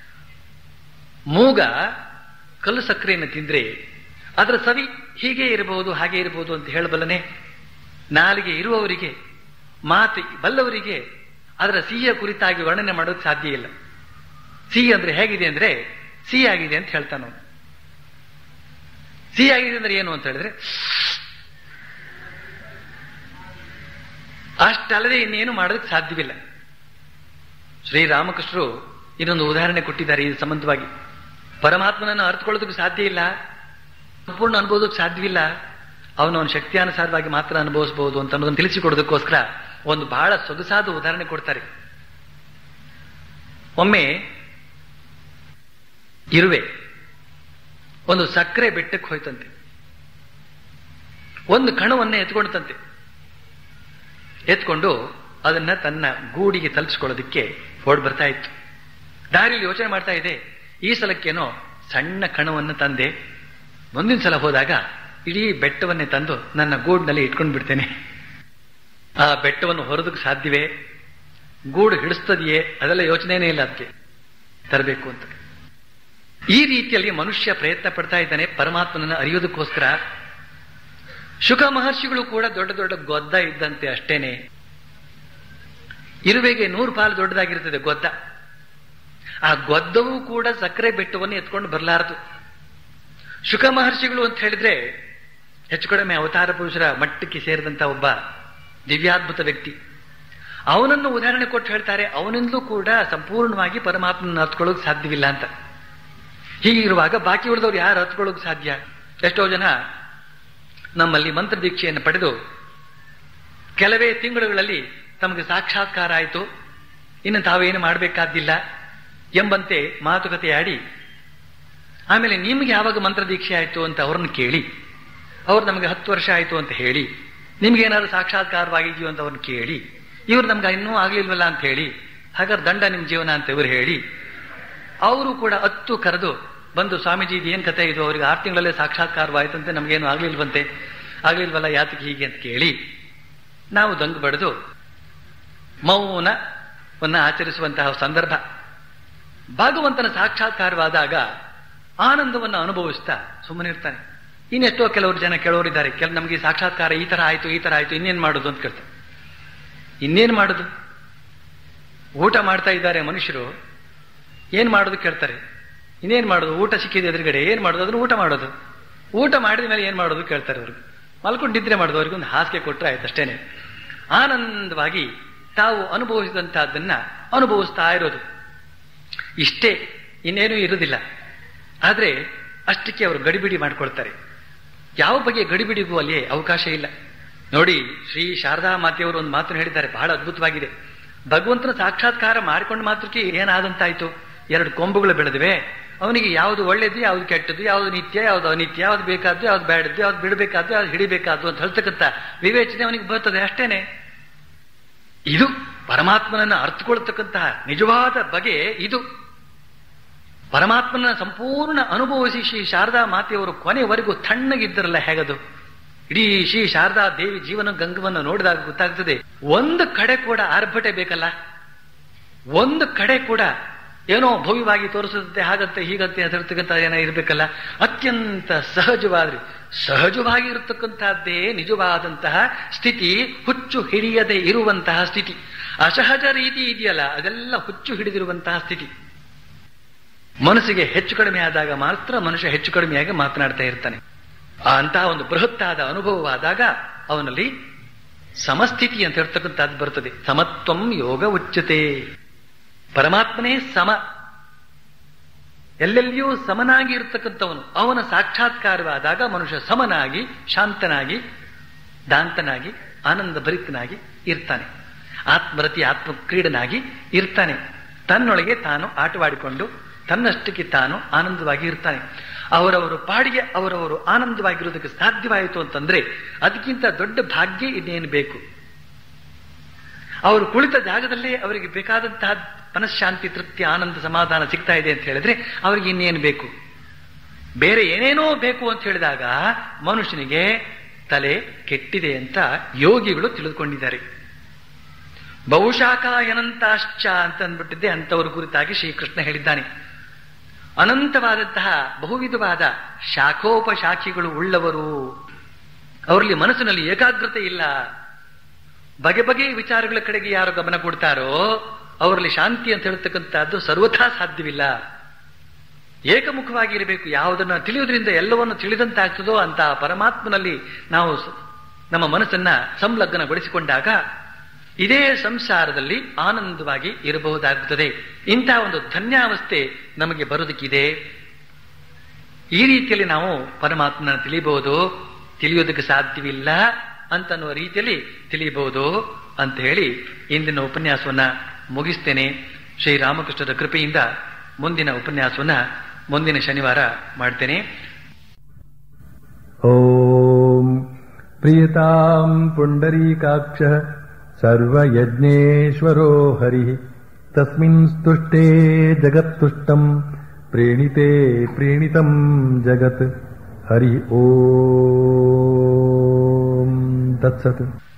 ಮೂಗ ಕಲ್ಲು ಸಕ್ಕರೆಯನ್ನು ತಿಂದ್ರೆ ಅದರ ಸವಿ ಹೀಗೆ ಇರಬಹುದು ಹಾಗೆ ಇರಬಹುದು ಅಂತ ಹೇಳಬಲ್ಲನೆ ನಾಲಿಗೆ ಇರುವವರಿಗೆ ಮಾತು ಬಲ್ಲವರಿಗೆ ಅದರ ಸಿಹಿಯ ಕುರಿತಾಗಿ ವರ್ಣನೆ ಮಾಡೋದು ಸಾಧ್ಯ ಇಲ್ಲ ಸಿಹಿ ಅಂದ್ರೆ ಹೇಗಿದೆ ಅಂದ್ರೆ ಸಿಹಿ ಆಗಿದೆ ಅಂತ ಹೇಳ್ತಾನ ಸಿಹಿ ಆಗಿದೆ ಅಂದ್ರೆ ಏನು ಅಂತ ಹೇಳಿದ್ರೆ ಅಷ್ಟಲ್ಲದೆ ಇನ್ನೇನು ಮಾಡೋದಕ್ಕೆ ಸಾಧ್ಯವಿಲ್ಲ ಶ್ರೀರಾಮಕೃಷ್ಣರು ಇನ್ನೊಂದು ಉದಾಹರಣೆ ಕೊಟ್ಟಿದ್ದಾರೆ ಈ ಸಂಬಂಧವಾಗಿ ಪರಮಾತ್ಮನನ್ನು ಅರ್ಥಕೊಳ್ಳೋದಕ್ಕೆ ಸಾಧ್ಯ ಇಲ್ಲ ಸಂಪೂರ್ಣ ಅನುಭವಿಸೋದಕ್ಕೆ ಸಾಧ್ಯವಿಲ್ಲ ಅವನು ಅವನ ಶಕ್ತಿಯಾನುಸಾರವಾಗಿ ಮಾತ್ರ ಅನುಭವಿಸಬಹುದು ಅಂತ ಅನ್ನೋದನ್ನು ತಿಳಿಸಿಕೊಡೋದಕ್ಕೋಸ್ಕರ ಒಂದು ಬಹಳ ಸೊಗಸಾದ ಉದಾಹರಣೆ ಕೊಡ್ತಾರೆ ಒಮ್ಮೆ ಇರುವೆ ಒಂದು ಸಕ್ಕರೆ ಬೆಟ್ಟಕ್ಕೆ ಹೋಯ್ತಂತೆ ಒಂದು ಕಣವನ್ನೇ ಎತ್ಕೊಂಡಂತೆ ಎತ್ಕೊಂಡು ಅದನ್ನ ತನ್ನ ಗೂಡಿಗೆ ತಲುಪಿಸ್ಕೊಳ್ಳೋದಕ್ಕೆ ಹೊಡ್ ಬರ್ತಾ ಇತ್ತು ದಾರಿಯಲ್ಲಿ ಯೋಚನೆ ಮಾಡ್ತಾ ಇದೆ ಈ ಸಲಕ್ಕೇನೋ ಸಣ್ಣ ಕಣವನ್ನು ತಂದೆ ಮುಂದಿನ ಸಲ ಹೋದಾಗ ಇಡೀ ಬೆಟ್ಟವನ್ನೇ ತಂದು ನನ್ನ ಗೂಡಿನಲ್ಲಿ ಇಟ್ಕೊಂಡು ಬಿಡ್ತೇನೆ ಆ ಬೆಟ್ಟವನ್ನು ಹೊರದಕ್ಕೆ ಸಾಧ್ಯವೇ ಗೂಡು ಹಿಡಿಸ್ತದೆಯೇ ಅದೆಲ್ಲ ಯೋಚನೆನೇ ಇಲ್ಲ ಅದಕ್ಕೆ ತರಬೇಕು ಅಂತ ಈ ರೀತಿಯಲ್ಲಿ ಮನುಷ್ಯ ಪ್ರಯತ್ನ ಪಡ್ತಾ ಇದ್ದಾನೆ ಪರಮಾತ್ಮನನ್ನು ಅರಿಯೋದಕ್ಕೋಸ್ಕರ ಶುಕ ಮಹರ್ಷಿಗಳು ಕೂಡ ದೊಡ್ಡ ದೊಡ್ಡ ಗೊದ್ದ ಇದ್ದಂತೆ ಅಷ್ಟೇನೆ ಇರುವೆಗೆ ನೂರು ಪಾಲು ದೊಡ್ಡದಾಗಿರ್ತದೆ ಗೊದ್ದ ಆ ಗೊದ್ದವೂ ಕೂಡ ಸಕ್ಕರೆ ಬೆಟ್ಟವನ್ನು ಎತ್ಕೊಂಡು ಬರಲಾರದು ಶುಕ ಮಹರ್ಷಿಗಳು ಅಂತ ಹೇಳಿದ್ರೆ ಹೆಚ್ಚು ಕಡಿಮೆ ಅವತಾರ ಪುರುಷರ ಮಟ್ಟಕ್ಕೆ ಸೇರಿದಂತ ಒಬ್ಬ ದಿವ್ಯಾದ್ಭುತ ವ್ಯಕ್ತಿ ಅವನನ್ನು ಉದಾಹರಣೆ ಕೊಟ್ಟು ಹೇಳ್ತಾರೆ ಅವನಿಂದಲೂ ಕೂಡ ಸಂಪೂರ್ಣವಾಗಿ ಪರಮಾತ್ಮನ ಹತ್ಕೊಳ್ಳೋಕೆ ಸಾಧ್ಯವಿಲ್ಲ ಅಂತ ಹೀಗಿರುವಾಗ ಬಾಕಿ ಉಳಿದವ್ರು ಯಾರು ಹತ್ಕೊಳ್ಳೋಕೆ ಸಾಧ್ಯ ಎಷ್ಟೋ ಜನ ನಮ್ಮಲ್ಲಿ ಮಂತ್ರ ದೀಕ್ಷೆಯನ್ನು ಪಡೆದು ಕೆಲವೇ ತಿಂಗಳುಗಳಲ್ಲಿ ತಮಗೆ ಸಾಕ್ಷಾತ್ಕಾರ ಆಯಿತು ಇನ್ನು ತಾವೇನು ಮಾಡಬೇಕಾದ್ದಿಲ್ಲ ಎಂಬಂತೆ ಮಾತುಕತೆ ಆಡಿ ಆಮೇಲೆ ನಿಮ್ಗೆ ಯಾವಾಗ ಮಂತ್ರ ದೀಕ್ಷೆ ಆಯಿತು ಅಂತ ಅವ್ರನ್ನ ಕೇಳಿ ಅವ್ರು ನಮಗೆ ಹತ್ತು ವರ್ಷ ಆಯಿತು ಅಂತ ಹೇಳಿ ನಿಮ್ಗೆ ಏನಾದ್ರು ಸಾಕ್ಷಾತ್ಕಾರವಾಗಿದೆಯೋ ಅಂತ ಅವ್ರನ್ನ ಕೇಳಿ ಇವ್ರು ನಮ್ಗೆ ಇನ್ನೂ ಆಗ್ಲಿಲ್ವಲ್ಲ ಅಂತ ಹೇಳಿ ಹಾಗಾದ್ರೆ ದಂಡ ನಿಮ್ ಜೀವನ ಅಂತ ಇವ್ರು ಹೇಳಿ ಅವರು ಕೂಡ ಹತ್ತು ಕರೆದು ಬಂದು ಸ್ವಾಮೀಜಿ ಇದು ಏನ್ ಕತೆ ಇದು ಅವ್ರಿಗೆ ಆರು ತಿಂಗಳಲ್ಲೇ ಸಾಕ್ಷಾತ್ಕಾರವಾಯ್ತಂತೆ ನಮ್ಗೇನು ಆಗ್ಲಿಲ್ವಂತೆ ಆಗ್ಲಿಲ್ವಲ್ಲ ಯಾತಕ್ಕೆ ಹೀಗೆ ಅಂತ ಕೇಳಿ ನಾವು ದಂಗು ಬಡಿದು ಮೌನವನ್ನ ಆಚರಿಸುವಂತಹ ಸಂದರ್ಭ ಭಗವಂತನ ಸಾಕ್ಷಾತ್ಕಾರವಾದಾಗ ಆನಂದವನ್ನು ಅನುಭವಿಸ್ತಾ ಸುಮ್ಮನಿರ್ತಾನೆ ಇನ್ನೆಷ್ಟೋ ಕೆಲವರು ಜನ ಕೆಲವರಿದ್ದಾರೆ ಕೆಲ ನಮಗೆ ಸಾಕ್ಷಾತ್ಕಾರ ಈ ತರ ಆಯ್ತು ಈ ತರ ಆಯ್ತು ಇನ್ನೇನ್ ಮಾಡೋದು ಅಂತ ಕೇಳ್ತಾರೆ ಇನ್ನೇನ್ ಮಾಡೋದು ಊಟ ಮಾಡ್ತಾ ಇದ್ದಾರೆ ಮನುಷ್ಯರು ಏನ್ ಮಾಡೋದು ಕೇಳ್ತಾರೆ ಇನ್ನೇನ್ ಮಾಡೋದು ಊಟ ಸಿಕ್ಕಿದೆ ಎದುರುಗಡೆ ಏನ್ ಮಾಡೋದು ಅದನ್ನ ಊಟ ಮಾಡೋದು ಊಟ ಮಾಡಿದ ಮೇಲೆ ಏನ್ ಮಾಡೋದು ಕೇಳ್ತಾರೆ ಅವ್ರಿಗೆ ಮಲ್ಕೊಂಡು ನಿದ್ರೆ ಮಾಡೋದು ಅವ್ರಿಗೆ ಒಂದು ಹಾಸಿಗೆ ಕೊಟ್ಟರೆ ಆಯ್ತು ಅಷ್ಟೇನೆ ಆನಂದವಾಗಿ ತಾವು ಅನುಭವಿಸಿದಂತಹದ್ದನ್ನ ಅನುಭವಿಸ್ತಾ ಇರೋದು ಇಷ್ಟೇ ಇನ್ನೇನೂ ಇರುವುದಿಲ್ಲ ಆದ್ರೆ ಅಷ್ಟಕ್ಕೆ ಅವರು ಗಡಿಬಿಡಿ ಮಾಡ್ಕೊಳ್ತಾರೆ ಯಾವ ಬಗೆಯ ಗಡಿಬಿಡಿಗೂ ಅಲ್ಲಿ ಅವಕಾಶ ಇಲ್ಲ ನೋಡಿ ಶ್ರೀ ಶಾರದಾ ಮಾತೆಯವರು ಒಂದು ಮಾತನ್ನು ಹೇಳಿದ್ದಾರೆ ಬಹಳ ಅದ್ಭುತವಾಗಿದೆ ಭಗವಂತನ ಸಾಕ್ಷಾತ್ಕಾರ ಮಾಡಿಕೊಂಡು ಮಾತ್ರಕ್ಕೆ ಏನಾದಂತಾಯ್ತು ಎರಡು ಕೊಂಬುಗಳು ಬೆಳೆದಿವೆ ಅವನಿಗೆ ಯಾವುದು ಒಳ್ಳೇದು ಯಾವುದು ಕೆಟ್ಟದ್ದು ಯಾವುದು ನಿತ್ಯ ಯಾವುದು ಅನಿತ್ಯ ಯಾವ್ದು ಬೇಕಾದ್ದು ಯಾವ್ದು ಬೇಡದ್ದು ಯಾವ್ದು ಬಿಡಬೇಕಾದ್ದು ಯಾವ್ದು ಹಿಡಿಬೇಕಾದ್ದು ಅಂತ ಹೇಳ್ತಕ್ಕಂಥ ವಿವೇಚನೆ ಅವನಿಗೆ ಬರ್ತದೆ ಅಷ್ಟೇನೆ ಇದು ಪರಮಾತ್ಮನನ್ನು ಅರ್ಥಕೊಳ್ತಕ್ಕಂತಹ ನಿಜವಾದ ಬಗೆ ಇದು ಪರಮಾತ್ಮನ ಸಂಪೂರ್ಣ ಅನುಭವಿಸಿ ಶ್ರೀ ಶಾರದಾ ಮಾತೆಯವರು ಕೊನೆವರೆಗೂ ತಣ್ಣಗಿದ್ದರಲ್ಲ ಹೇಗದು ಇಡೀ ಶ್ರೀ ಶಾರದಾ ದೇವಿ ಜೀವನ ಗಂಗವನ್ನು ನೋಡಿದಾಗ ಗೊತ್ತಾಗ್ತದೆ ಒಂದು ಕಡೆ ಕೂಡ ಆರ್ಭಟೆ ಬೇಕಲ್ಲ ಒಂದು ಕಡೆ ಕೂಡ ಏನೋ ಭವ್ಯವಾಗಿ ತೋರಿಸುತ್ತೆ ಹಾಗಂತೆ ಹೀಗಂತೆ ಅದರ್ತಕ್ಕಂಥ ಏನೋ ಇರಬೇಕಲ್ಲ ಅತ್ಯಂತ ಸಹಜವಾದ್ರಿ ಸಹಜವಾಗಿ ಇರತಕ್ಕಂತಹದ್ದೇ ನಿಜವಾದಂತಹ ಸ್ಥಿತಿ ಹುಚ್ಚು ಹಿಡಿಯದೆ ಇರುವಂತಹ ಸ್ಥಿತಿ ಅಸಹಜ ರೀತಿ ಇದೆಯಲ್ಲ ಅದೆಲ್ಲ ಹುಚ್ಚು ಹಿಡಿದಿರುವಂತಹ ಸ್ಥಿತಿ ಮನಸ್ಸಿಗೆ ಹೆಚ್ಚು ಕಡಿಮೆ ಆದಾಗ ಮಾತ್ರ ಮನುಷ್ಯ ಹೆಚ್ಚು ಕಡಿಮೆಯಾಗಿ ಮಾತನಾಡ್ತಾ ಇರ್ತಾನೆ ಅಂತಹ ಒಂದು ಬೃಹತ್ತಾದ ಅನುಭವವಾದಾಗ ಅವನಲ್ಲಿ ಸಮಸ್ಥಿತಿ ಅಂತ ಹೇಳ್ತಕ್ಕಂಥದ್ದು ಬರ್ತದೆ ಸಮತ್ವಂ ಯೋಗ ಉಚ್ಚತೆ ಪರಮಾತ್ಮನೇ ಸಮ ಎಲ್ಲೆಲ್ಲಿಯೂ ಸಮನಾಗಿ ಇರತಕ್ಕಂಥವನು ಅವನ ಸಾಕ್ಷಾತ್ಕಾರವಾದಾಗ ಮನುಷ್ಯ ಸಮನಾಗಿ ಶಾಂತನಾಗಿ ದಾಂತನಾಗಿ ಆನಂದ ಭರಿತನಾಗಿ ಇರ್ತಾನೆ ಆತ್ಮರತಿ ಆತ್ಮಕ್ರೀಡನಾಗಿ ಇರ್ತಾನೆ ತನ್ನೊಳಗೆ ತಾನು ಆಟವಾಡಿಕೊಂಡು ತನ್ನಷ್ಟಕ್ಕೆ ತಾನು ಆನಂದವಾಗಿ ಇರ್ತಾನೆ ಅವರವರು ಪಾಡಿಗೆ ಅವರವರು ಆನಂದವಾಗಿರೋದಕ್ಕೆ ಸಾಧ್ಯವಾಯಿತು ಅಂತಂದ್ರೆ ಅದಕ್ಕಿಂತ ದೊಡ್ಡ ಭಾಗ್ಯ ಇನ್ನೇನು ಬೇಕು ಅವರು ಕುಳಿತ ಜಾಗದಲ್ಲೇ ಅವರಿಗೆ ಬೇಕಾದಂತಹ ಮನಃಶಾಂತಿ ತೃಪ್ತಿ ಆನಂದ ಸಮಾಧಾನ ಸಿಗ್ತಾ ಇದೆ ಅಂತ ಹೇಳಿದ್ರೆ ಅವರಿಗೆ ಇನ್ನೇನು ಬೇಕು ಬೇರೆ ಏನೇನೋ ಬೇಕು ಅಂತ ಹೇಳಿದಾಗ ಮನುಷ್ಯನಿಗೆ ತಲೆ ಕೆಟ್ಟಿದೆ ಅಂತ ಯೋಗಿಗಳು ತಿಳಿದುಕೊಂಡಿದ್ದಾರೆ ಬಹುಶಾಖಾಯನಂತಾಶ್ಚ ಅಂತ ಅಂದ್ಬಿಟ್ಟಿದ್ದೆ ಅಂತವರ ಕುರಿತಾಗಿ ಶ್ರೀಕೃಷ್ಣ ಹೇಳಿದ್ದಾನೆ ಅನಂತವಾದಂತಹ ಬಹುವಿಧವಾದ ಶಾಖೋಪಶಾಖಿಗಳು ಉಳ್ಳವರು ಅವರಲ್ಲಿ ಮನಸ್ಸಿನಲ್ಲಿ ಏಕಾಗ್ರತೆ ಇಲ್ಲ ಬಗೆ ಬಗೆಯ ವಿಚಾರಗಳ ಕಡೆಗೆ ಯಾರು ಗಮನ ಕೊಡ್ತಾರೋ ಅವರಲ್ಲಿ ಶಾಂತಿ ಅಂತ ಹೇಳ್ತಕ್ಕಂಥದ್ದು ಸರ್ವಥಾ ಸಾಧ್ಯವಿಲ್ಲ ಏಕಮುಖವಾಗಿ ಇರಬೇಕು ಯಾವುದನ್ನ ತಿಳಿಯುವುದರಿಂದ ಎಲ್ಲವನ್ನು ತಿಳಿದಂತಾಗ್ತದೋ ಅಂತ ಪರಮಾತ್ಮನಲ್ಲಿ ನಾವು ಸ- ನಮ್ಮ ಮನಸ್ಸನ್ನ ಸಂಲಗ್ನಗೊಳಿಸಿಕೊಂಡಾಗ ಇದೇ ಸಂಸಾರದಲ್ಲಿ ಆನಂದವಾಗಿ ಇರಬಹುದಾಗುತ್ತದೆ ಇಂತಹ ಒಂದು ಧನ್ಯಾವಸ್ಥೆ ನಮಗೆ ಬರೋದಕ್ಕಿದೆ ಈ ರೀತಿಯಲ್ಲಿ ನಾವು ಪರಮಾತ್ಮನ ತಿಳಿಯಬಹುದು ತಿಳಿಯೋದಕ್ಕೆ ಸಾಧ್ಯವಿಲ್ಲ ಅಂತನ್ನುವ ರೀತಿಯಲ್ಲಿ ತಿಳಿಯಬಹುದು ಅಂತ ಹೇಳಿ ಇಂದಿನ ಉಪನ್ಯಾಸವನ್ನ ಮುಗಿಸ್ತೇನೆ ಶ್ರೀರಾಮಕೃಷ್ಣರ ಕೃಪೆಯಿಂದ ಮುಂದಿನ ಉಪನ್ಯಾಸವನ್ನ ಮುಂದಿನ ಶನಿವಾರ ಮಾಡ್ತೇನೆ ॐ प्रियताम् पुण्डरीकाक्षः सर्वयज्ञेश्वरो हरिः तस्मिन् स्तुष्टे जगत्तुष्टम् प्रीणिते प्रीणितम् जगत् हरि ॐ तत्सत्